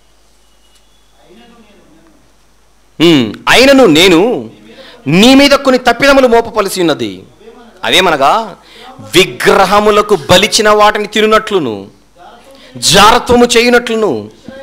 ఉమ్, అయినను నేను నీ మీద కొన్ని తప్పిదములు మోపపలిసి ఉన్నది అవేమనగా విగ్రహములకు బలిచిన వాటిని తినునట్లును జారత్వము చేయునట్లును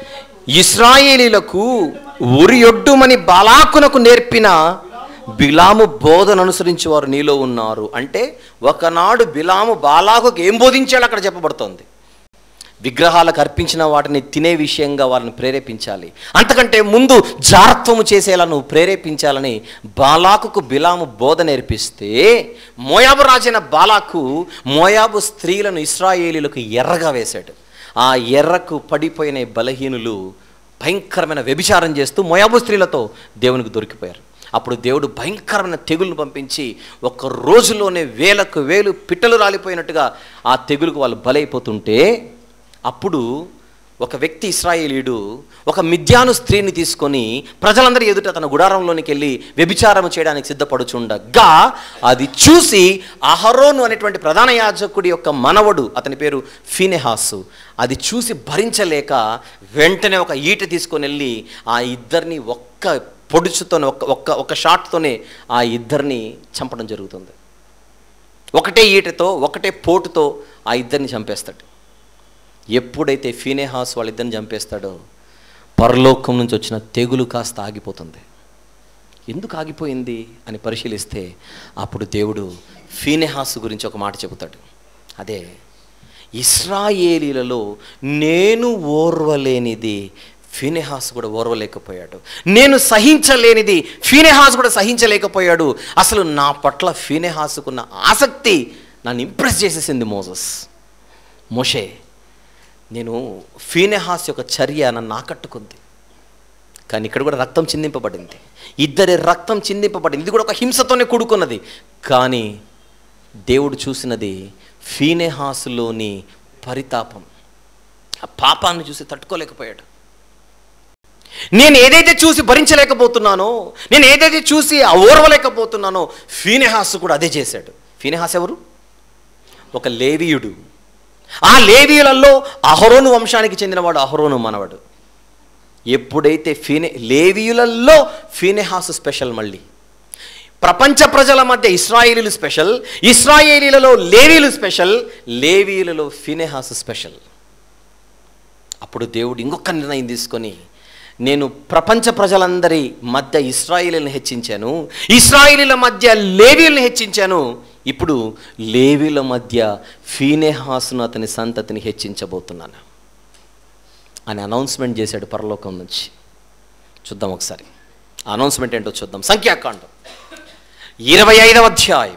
ఇస్రాయేలీలకు ఉరియొడ్డుమని బాలాకునకు నేర్పిన బిలాము బోధన అనుసరించి వారు నీలో ఉన్నారు అంటే ఒకనాడు బిలాము బాలాకుకు ఏం బోధించాడు అక్కడ చెప్పబడుతోంది విగ్రహాలకు అర్పించిన వాటిని తినే విషయంగా వాళ్ళని ప్రేరేపించాలి అంతకంటే ముందు జారత్వము చేసేలా నువ్వు ప్రేరేపించాలని బాలాకుకు బిలాము బోధ నేర్పిస్తే మోయాబు రాజైన బాలాకు మోయాబు స్త్రీలను ఇస్రాయేలీలకు ఎర్రగా వేశాడు ఆ ఎర్రకు పడిపోయిన ఈ బలహీనులు భయంకరమైన వ్యభిచారం చేస్తూ మోయాబు స్త్రీలతో దేవునికి దొరికిపోయారు అప్పుడు దేవుడు భయంకరమైన తెగులను పంపించి ఒక్క రోజులోనే వేలకు వేలు పిట్టలు రాలిపోయినట్టుగా ఆ తెగులుకు వాళ్ళు బలైపోతుంటే అప్పుడు ఒక వ్యక్తి ఇస్రాయేలీయుడు ఒక మిథ్యాను స్త్రీని తీసుకొని ప్రజలందరి ఎదుట తన గుడారంలోనికి వెళ్ళి వ్యభిచారం చేయడానికి సిద్ధపడుచుండగా అది చూసి అహరోను అనేటువంటి ప్రధాన యాజకుడి యొక్క మనవడు అతని పేరు ఫినెహాసు అది చూసి భరించలేక వెంటనే ఒక ఈట తీసుకొని వెళ్ళి ఆ ఇద్దరిని ఒక్క పొడుచుతోనే ఒక్క ఒక్క ఒక షాట్తోనే ఆ ఇద్దరిని చంపడం జరుగుతుంది ఒకటే ఈటతో ఒకటే పోటుతో ఆ ఇద్దరిని చంపేస్తాడు ఎప్పుడైతే ఫీనేహాస్ వాళ్ళిద్దరిని చంపేస్తాడో పరలోకం నుంచి వచ్చిన తెగులు కాస్త ఆగిపోతుంది ఎందుకు ఆగిపోయింది అని పరిశీలిస్తే అప్పుడు దేవుడు ఫీనెహాస్ గురించి ఒక మాట చెబుతాడు అదే ఇస్రాయేలీలలో నేను ఓర్వలేనిది ఫీనెహాస్ కూడా ఓర్వలేకపోయాడు నేను సహించలేనిది ఫీనెహాస్ కూడా సహించలేకపోయాడు అసలు నా పట్ల ఫీనెహాసుకున్న ఆసక్తి నన్ను ఇంప్రెస్ చేసేసింది మోజస్ మోషే నేను ఫీనెహాస్ యొక్క చర్య నన్ను ఆకట్టుకుంది కానీ ఇక్కడ కూడా రక్తం చిందింపబడింది ఇద్దరి రక్తం చిందింపబడింది ఇది కూడా ఒక హింసతోనే కూడుకున్నది కానీ దేవుడు చూసినది ఫీనెహాసులోని పరితాపం ఆ పాపాన్ని చూసి తట్టుకోలేకపోయాడు నేను ఏదైతే చూసి భరించలేకపోతున్నానో నేను ఏదైతే చూసి ఆ ఓర్వలేకపోతున్నానో ఫీనెహాస్ కూడా అదే చేశాడు ఫీనెహాస్ ఎవరు ఒక లేవీయుడు ఆ లేవీయులలో అహరోను వంశానికి చెందినవాడు అహరోను మనవాడు ఎప్పుడైతే ఫీనే లేవీయులలో ఫీనెహాస్ స్పెషల్ మళ్ళీ ప్రపంచ ప్రజల మధ్య ఇస్రాయేలీలు స్పెషల్ ఇస్రాయేలీలలో లేవీలు స్పెషల్ లేవీయులలో ఫినెహాస్ స్పెషల్ అప్పుడు దేవుడు ఇంకొక నిర్ణయం తీసుకొని నేను ప్రపంచ ప్రజలందరి మధ్య ఇస్రాయిలీలను హెచ్చించాను ఇస్రాయిలీల మధ్య లేవీలను హెచ్చించాను ఇప్పుడు లేవీల మధ్య ఫీనెహాసును అతని సంతతిని హెచ్చించబోతున్నాను అని అనౌన్స్మెంట్ చేశాడు పరలోకం నుంచి చూద్దాం ఒకసారి అనౌన్స్మెంట్ ఏంటో చూద్దాం సంఖ్యాకాండం ఇరవై ఐదవ అధ్యాయం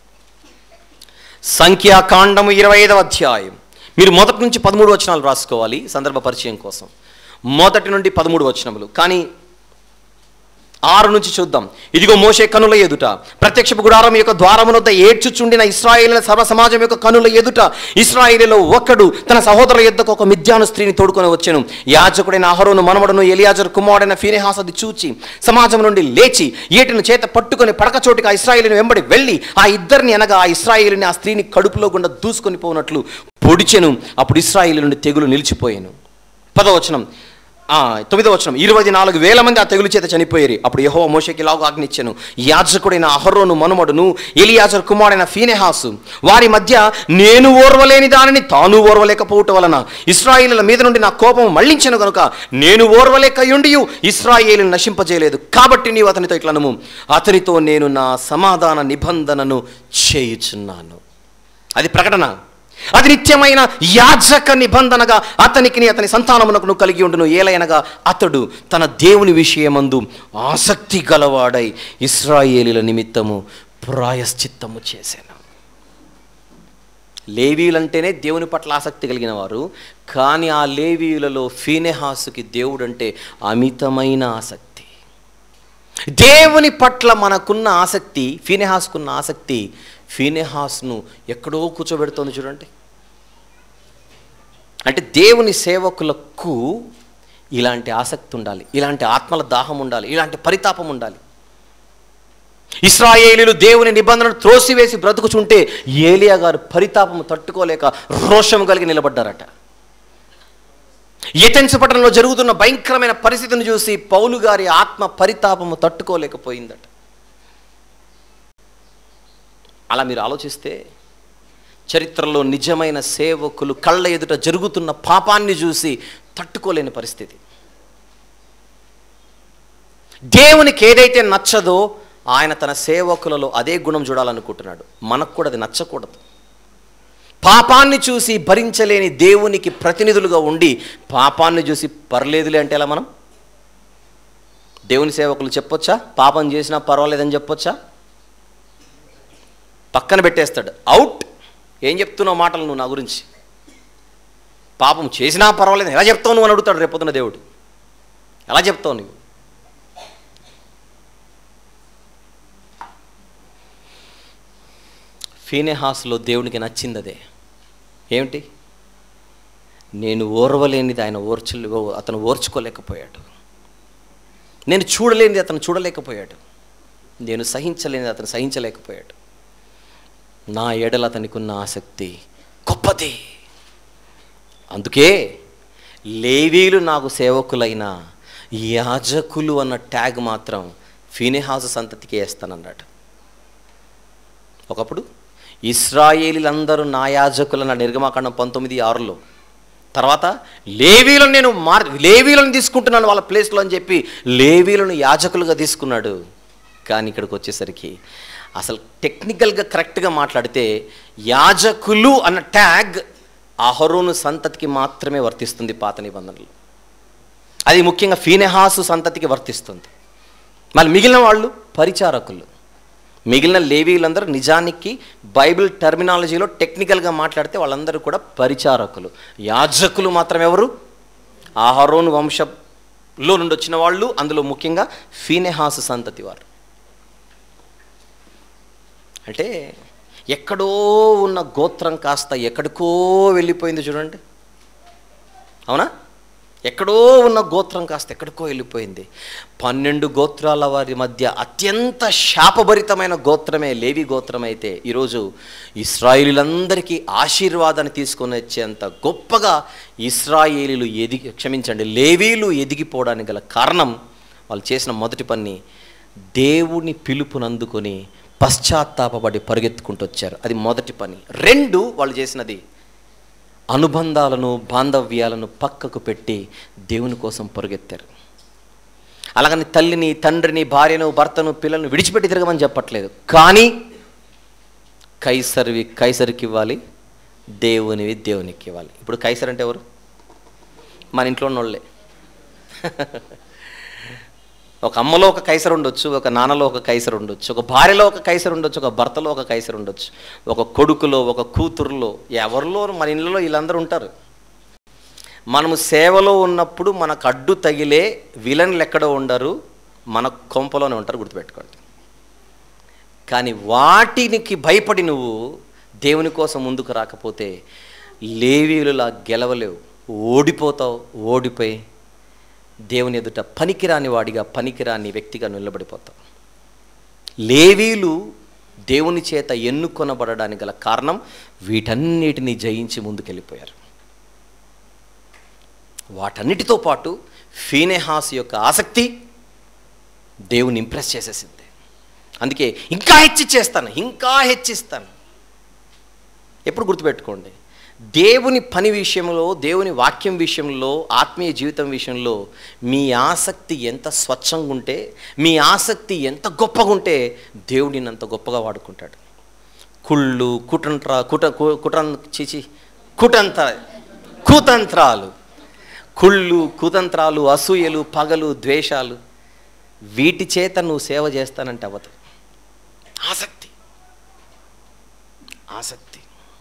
సంఖ్యాకాండము ఇరవై ఐదవ అధ్యాయం మీరు మొదటి నుంచి పదమూడు వచనాలు రాసుకోవాలి సందర్భ పరిచయం కోసం మొదటి నుండి పదమూడు వచనములు కానీ ఆరు నుంచి చూద్దాం ఇదిగో మోషే కనుల ఎదుట ప్రత్యక్షపు గుడారం యొక్క ద్వారమునొద్ద ఏడ్చుచుండిన ఇస్రాయేలీల సర్వ సమాజం యొక్క కనుల ఎదుట ఇస్రాయేలీలో ఒక్కడు తన సహోదరుల యొద్దకు ఒక మిథ్యాను స్త్రీని తోడుకొని వచ్చెను యాజకుడైన అహరోను మనవడును ఎలియాజరు కుమారుడైన ఫీనెహాసది చూచి సమాజం నుండి లేచి ఏటిని చేత పట్టుకొని పడక చోటికి ఆ ఇస్రాయేలీని వెంబడి వెళ్ళి ఆ ఇద్దరిని అనగా ఆ ఇస్రాయేలీని ఆ స్త్రీని కడుపులో గుండా దూసుకొని పోనట్లు పొడిచెను అప్పుడు ఇస్రాయేలు నుండి తెగులు నిలిచిపోయాను పదవచనం ఆ, తొమ్మిదో వచనం ఇరవై నాలుగు వేల మంది ఆ తెగులు చేత చనిపోయారు అప్పుడు యహో మోషకి లాగు ఆజ్ఞిచ్చాను యాజకుడైన అహరోను మనుమడును ఎలియాజర్ కుమారుడైన ఫీనెహాసు వారి మధ్య నేను ఓర్వలేని దానిని తాను ఓర్వలేకపోవటం వలన ఇస్రాయేలుల మీద నుండి నా కోపం మళ్లించను గనుక నేను ఓర్వలేకయుండియు ఇస్రాయేలును నశింపజేయలేదు కాబట్టి నీవు అతనితో ఇట్లనము అతనితో నేను నా సమాధాన నిబంధనను చేయుచున్నాను అది ప్రకటన అది నిత్యమైన యాజక నిబంధనగా అతనికి అతని సంతానమునకు నువ్వు కలిగి ఉండును ఏలయనగా అతడు తన దేవుని విషయమందు ఆసక్తి గలవాడై ఇస్రాయేలీల నిమిత్తము ప్రాయశ్చిత్తము చేశాను లేవీయులంటేనే దేవుని పట్ల ఆసక్తి కలిగిన వారు కానీ ఆ లేవీయులలో ఫీనెహాసుకి దేవుడంటే అమితమైన ఆసక్తి దేవుని పట్ల మనకున్న ఆసక్తి ఫీనెహాస్కున్న ఆసక్తి ఫీనెహాస్ను ఎక్కడో కూర్చోబెడుతోంది చూడండి అంటే దేవుని సేవకులకు ఇలాంటి ఆసక్తి ఉండాలి ఇలాంటి ఆత్మల దాహం ఉండాలి ఇలాంటి పరితాపం ఉండాలి ఇస్రాయేలీలు దేవుని నిబంధనలు త్రోసివేసి బ్రతుకుచుంటే ఏలియా గారు పరితాపము తట్టుకోలేక రోషం కలిగి నిలబడ్డారట ఎథెన్స్ పట్టణంలో జరుగుతున్న భయంకరమైన పరిస్థితిని చూసి పౌలు గారి ఆత్మ పరితాపము తట్టుకోలేకపోయిందట అలా మీరు ఆలోచిస్తే చరిత్రలో నిజమైన సేవకులు కళ్ళ ఎదుట జరుగుతున్న పాపాన్ని చూసి తట్టుకోలేని పరిస్థితి దేవునికి ఏదైతే నచ్చదో ఆయన తన సేవకులలో అదే గుణం చూడాలనుకుంటున్నాడు మనకు కూడా అది నచ్చకూడదు పాపాన్ని చూసి భరించలేని దేవునికి ప్రతినిధులుగా ఉండి పాపాన్ని చూసి పర్లేదులే అంటే ఎలా మనం దేవుని సేవకులు చెప్పొచ్చా పాపం చేసినా పర్వాలేదని చెప్పొచ్చా పక్కన పెట్టేస్తాడు అవుట్ ఏం చెప్తున్నావు మాటలు నువ్వు నా గురించి పాపం చేసినా పర్వాలేదు ఎలా చెప్తావు నువ్వు అని అడుగుతాడు రేపొద్దున దేవుడు ఎలా చెప్తావు నువ్వు ఫీనెహాస్లో దేవునికి నచ్చింది అదే ఏమిటి నేను ఓర్వలేనిది ఆయన ఓర్చు అతను ఓర్చుకోలేకపోయాడు నేను చూడలేనిది అతను చూడలేకపోయాడు నేను సహించలేనిది అతను సహించలేకపోయాడు నా ఎడల అతనికి ఉన్న ఆసక్తి గొప్పది అందుకే లేవీలు నాకు సేవకులైన యాజకులు అన్న ట్యాగ్ మాత్రం ఫీనెహాసు సంతతికి వేస్తానన్నాడు ఒకప్పుడు ఇస్రాయేలీలందరూ నా యాజకులన్న నిర్గమాకాండం పంతొమ్మిది ఆరులో తర్వాత లేవీలను నేను మార్ లేవీలను తీసుకుంటున్నాను వాళ్ళ ప్లేస్లో అని చెప్పి లేవీలను యాజకులుగా తీసుకున్నాడు కానీ ఇక్కడికి వచ్చేసరికి అసలు టెక్నికల్గా కరెక్ట్గా మాట్లాడితే యాజకులు అన్న ట్యాగ్ అహరోను సంతతికి మాత్రమే వర్తిస్తుంది పాత నిబంధనలు అది ముఖ్యంగా ఫీనెహాసు సంతతికి వర్తిస్తుంది మళ్ళీ మిగిలిన వాళ్ళు పరిచారకులు మిగిలిన లేవీలందరూ నిజానికి బైబిల్ టర్మినాలజీలో టెక్నికల్గా మాట్లాడితే వాళ్ళందరూ కూడా పరిచారకులు యాజకులు మాత్రం ఎవరు ఆహరోను వంశంలో నుండి వచ్చిన వాళ్ళు అందులో ముఖ్యంగా ఫీనెహాసు సంతతి వారు అంటే ఎక్కడో ఉన్న గోత్రం కాస్త ఎక్కడికో వెళ్ళిపోయింది చూడండి అవునా ఎక్కడో ఉన్న గోత్రం కాస్త ఎక్కడికో వెళ్ళిపోయింది పన్నెండు గోత్రాల వారి మధ్య అత్యంత శాపభరితమైన గోత్రమే లేవి గోత్రం అయితే ఈరోజు ఇస్రాయిలీలందరికీ ఆశీర్వాదాన్ని తీసుకొని వచ్చేంత గొప్పగా ఇస్రాయేలీలు ఎదిగి క్షమించండి లేవీలు ఎదిగిపోవడానికి గల కారణం వాళ్ళు చేసిన మొదటి పని దేవుని పిలుపునందుకొని పశ్చాత్తాపపడి పరిగెత్తుకుంటూ వచ్చారు అది మొదటి పని రెండు వాళ్ళు చేసినది అనుబంధాలను బాంధవ్యాలను పక్కకు పెట్టి దేవుని కోసం పరుగెత్తారు అలాగని తల్లిని తండ్రిని భార్యను భర్తను పిల్లలను విడిచిపెట్టి తిరగమని చెప్పట్లేదు కానీ కైసరివి కైసరికి ఇవ్వాలి దేవునివి దేవునికి ఇవ్వాలి ఇప్పుడు కైసర్ అంటే ఎవరు మన ఇంట్లో ఉన్నోళ్ళే ఒక అమ్మలో ఒక కైసర్ ఉండొచ్చు ఒక నాన్నలో ఒక కైసర్ ఉండొచ్చు ఒక భార్యలో ఒక కైసర్ ఉండొచ్చు ఒక భర్తలో ఒక కైసర్ ఉండొచ్చు ఒక కొడుకులో ఒక కూతురులో ఎవరిలో మన ఇళ్ళలో వీళ్ళందరూ ఉంటారు మనము సేవలో ఉన్నప్పుడు మనకు అడ్డు తగిలే విలన్లు ఎక్కడో ఉండరు మన కొంపలోనే ఉంటారు గుర్తుపెట్టుకోండి కానీ వాటినికి భయపడి నువ్వు దేవుని కోసం ముందుకు రాకపోతే లేవీలులా గెలవలేవు ఓడిపోతావు ఓడిపోయి దేవుని ఎదుట పనికిరాని వాడిగా పనికిరాని వ్యక్తిగా నిలబడిపోతావు లేవీలు దేవుని చేత ఎన్నుకొనబడడానికి గల కారణం వీటన్నిటిని జయించి ముందుకెళ్ళిపోయారు వాటన్నిటితో పాటు ఫీనెహాస్ యొక్క ఆసక్తి దేవుని ఇంప్రెస్ చేసేసింది అందుకే ఇంకా హెచ్చిచ్చేస్తాను ఇంకా హెచ్చిస్తాను ఎప్పుడు గుర్తుపెట్టుకోండి దేవుని పని విషయంలో దేవుని వాక్యం విషయంలో ఆత్మీయ జీవితం విషయంలో మీ ఆసక్తి ఎంత స్వచ్ఛంగా ఉంటే మీ ఆసక్తి ఎంత గొప్పగా ఉంటే దేవుడిని అంత గొప్పగా వాడుకుంటాడు కుళ్ళు కుటంత్ర కుట కు- కుటం చిచి కుటంత్ర కుతంత్రాలు కుళ్ళు కుతంత్రాలు అసూయలు పగలు ద్వేషాలు వీటి చేత నువ్వు సేవ చేస్తానంటే అవ్వదు ఆసక్తి ఆసక్తి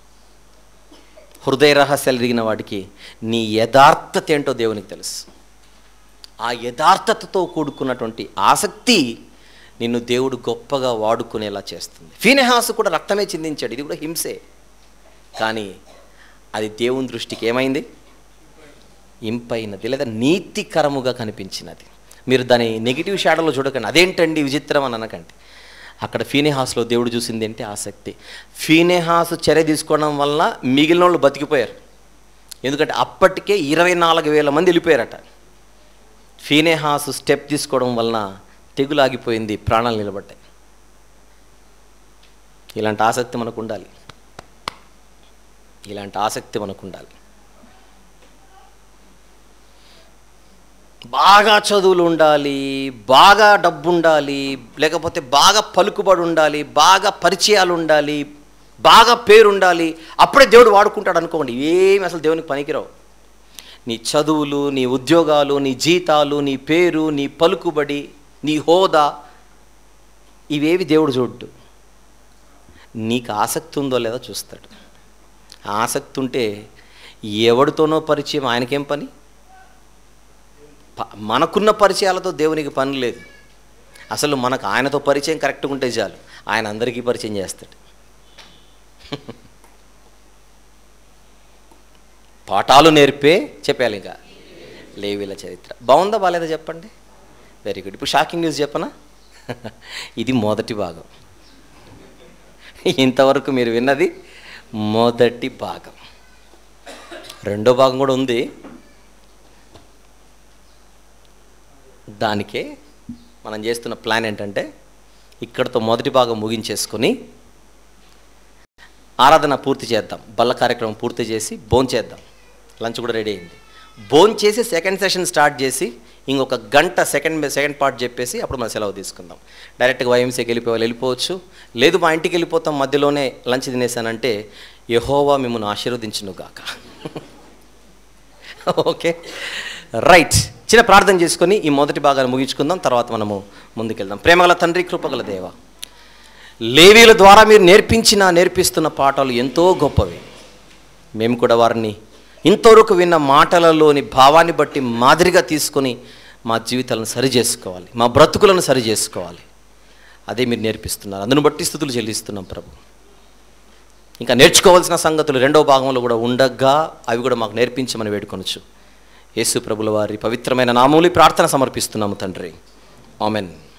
హృదయ రహస్యాలు ఎరిగిన వాడికి నీ యథార్థత ఏంటో దేవునికి తెలుసు ఆ యథార్థతతో కూడుకున్నటువంటి ఆసక్తి నిన్ను దేవుడు గొప్పగా వాడుకునేలా చేస్తుంది ఫీనెహాసు కూడా రక్తమే చిందించాడు ఇది కూడా హింసే కానీ అది దేవుని దృష్టికి ఏమైంది ఇంపైనది లేదా నీతికరముగా కనిపించినది మీరు దాని నెగిటివ్ షాడోలో చూడకండి అదేంటండి విచిత్రం అని అనకండి అక్కడ ఫీనెహాస్లో దేవుడు చూసింది ఏంటి ఆసక్తి ఫీనెహాస్ చర్య తీసుకోవడం వల్ల మిగిలిన వాళ్ళు బతికిపోయారు ఎందుకంటే అప్పటికే ఇరవై నాలుగు వేల మంది వెళ్ళిపోయారట ఫీనెహాస్ స్టెప్ తీసుకోవడం వలన తెగులు ఆగిపోయింది ప్రాణాలు నిలబడ్డాయి ఇలాంటి ఆసక్తి మనకు ఉండాలి ఇలాంటి ఆసక్తి మనకు ఉండాలి బాగా చదువులు ఉండాలి బాగా డబ్బు ఉండాలి లేకపోతే బాగా పలుకుబడి ఉండాలి బాగా పరిచయాలు ఉండాలి బాగా పేరు ఉండాలి అప్పుడే దేవుడు వాడుకుంటాడు అనుకోండి ఏమి అసలు దేవునికి పనికిరావు నీ చదువులు నీ ఉద్యోగాలు నీ జీతాలు నీ పేరు నీ పలుకుబడి నీ హోదా ఇవేవి దేవుడు చూడ్డు నీకు ఆసక్తి ఉందో లేదో చూస్తాడు ఆసక్తి ఉంటే ఎవరితోనో పరిచయం ఆయనకేం పని ప- మనకున్న పరిచయాలతో దేవునికి పని లేదు అసలు మనకు ఆయనతో పరిచయం కరెక్ట్గా ఉంటే చాలు ఆయన అందరికీ పరిచయం చేస్తాడు పాఠాలు నేర్పే చెప్పాలి ఇంకా లేవీల చరిత్ర బాగుందా బాలేదా చెప్పండి వెరీ గుడ్ ఇప్పుడు షాకింగ్ న్యూస్ చెప్పనా ఇది మొదటి భాగం ఇంతవరకు మీరు విన్నది మొదటి భాగం రెండో భాగం కూడా ఉంది దానికే మనం చేస్తున్న ప్లాన్ ఏంటంటే ఇక్కడతో మొదటి భాగం ముగించేసుకొని ఆరాధన పూర్తి చేద్దాం బల్ల కార్యక్రమం పూర్తి చేసి భోన్ చేద్దాం లంచ్ కూడా రెడీ అయింది భోన్ చేసి సెకండ్ సెషన్ స్టార్ట్ చేసి ఇంకొక గంట సెకండ్ సెకండ్ పార్ట్ చెప్పేసి అప్పుడు మనం సెలవు తీసుకుందాం డైరెక్ట్గా వైఎంసీకి వెళ్ళిపోయే వాళ్ళు వెళ్ళిపోవచ్చు లేదు మా ఇంటికి వెళ్ళిపోతాం మధ్యలోనే లంచ్ తినేసానంటే యహోవా మిమ్మల్ని ఆశీర్వదించును గాక ఓకే రైట్ చిన్న ప్రార్థన చేసుకొని ఈ మొదటి భాగాన్ని ముగించుకుందాం తర్వాత మనము ముందుకెళ్దాం ప్రేమగల తండ్రి కృపగల దేవ లేవీల ద్వారా మీరు నేర్పించిన నేర్పిస్తున్న పాఠాలు ఎంతో గొప్పవి మేము కూడా వారిని ఇంతవరకు విన్న మాటలలోని భావాన్ని బట్టి మాదిరిగా తీసుకొని మా జీవితాలను సరి చేసుకోవాలి మా బ్రతుకులను సరి చేసుకోవాలి అదే మీరు నేర్పిస్తున్నారు అందును బట్టి స్థుతులు చెల్లిస్తున్నాం ప్రభు ఇంకా నేర్చుకోవాల్సిన సంగతులు రెండవ భాగంలో కూడా ఉండగా అవి కూడా మాకు నేర్పించమని వేడుకొనొచ్చు యేసు ప్రభుల వారి పవిత్రమైన నామూలి ప్రార్థన సమర్పిస్తున్నాము తండ్రి ఆమెన్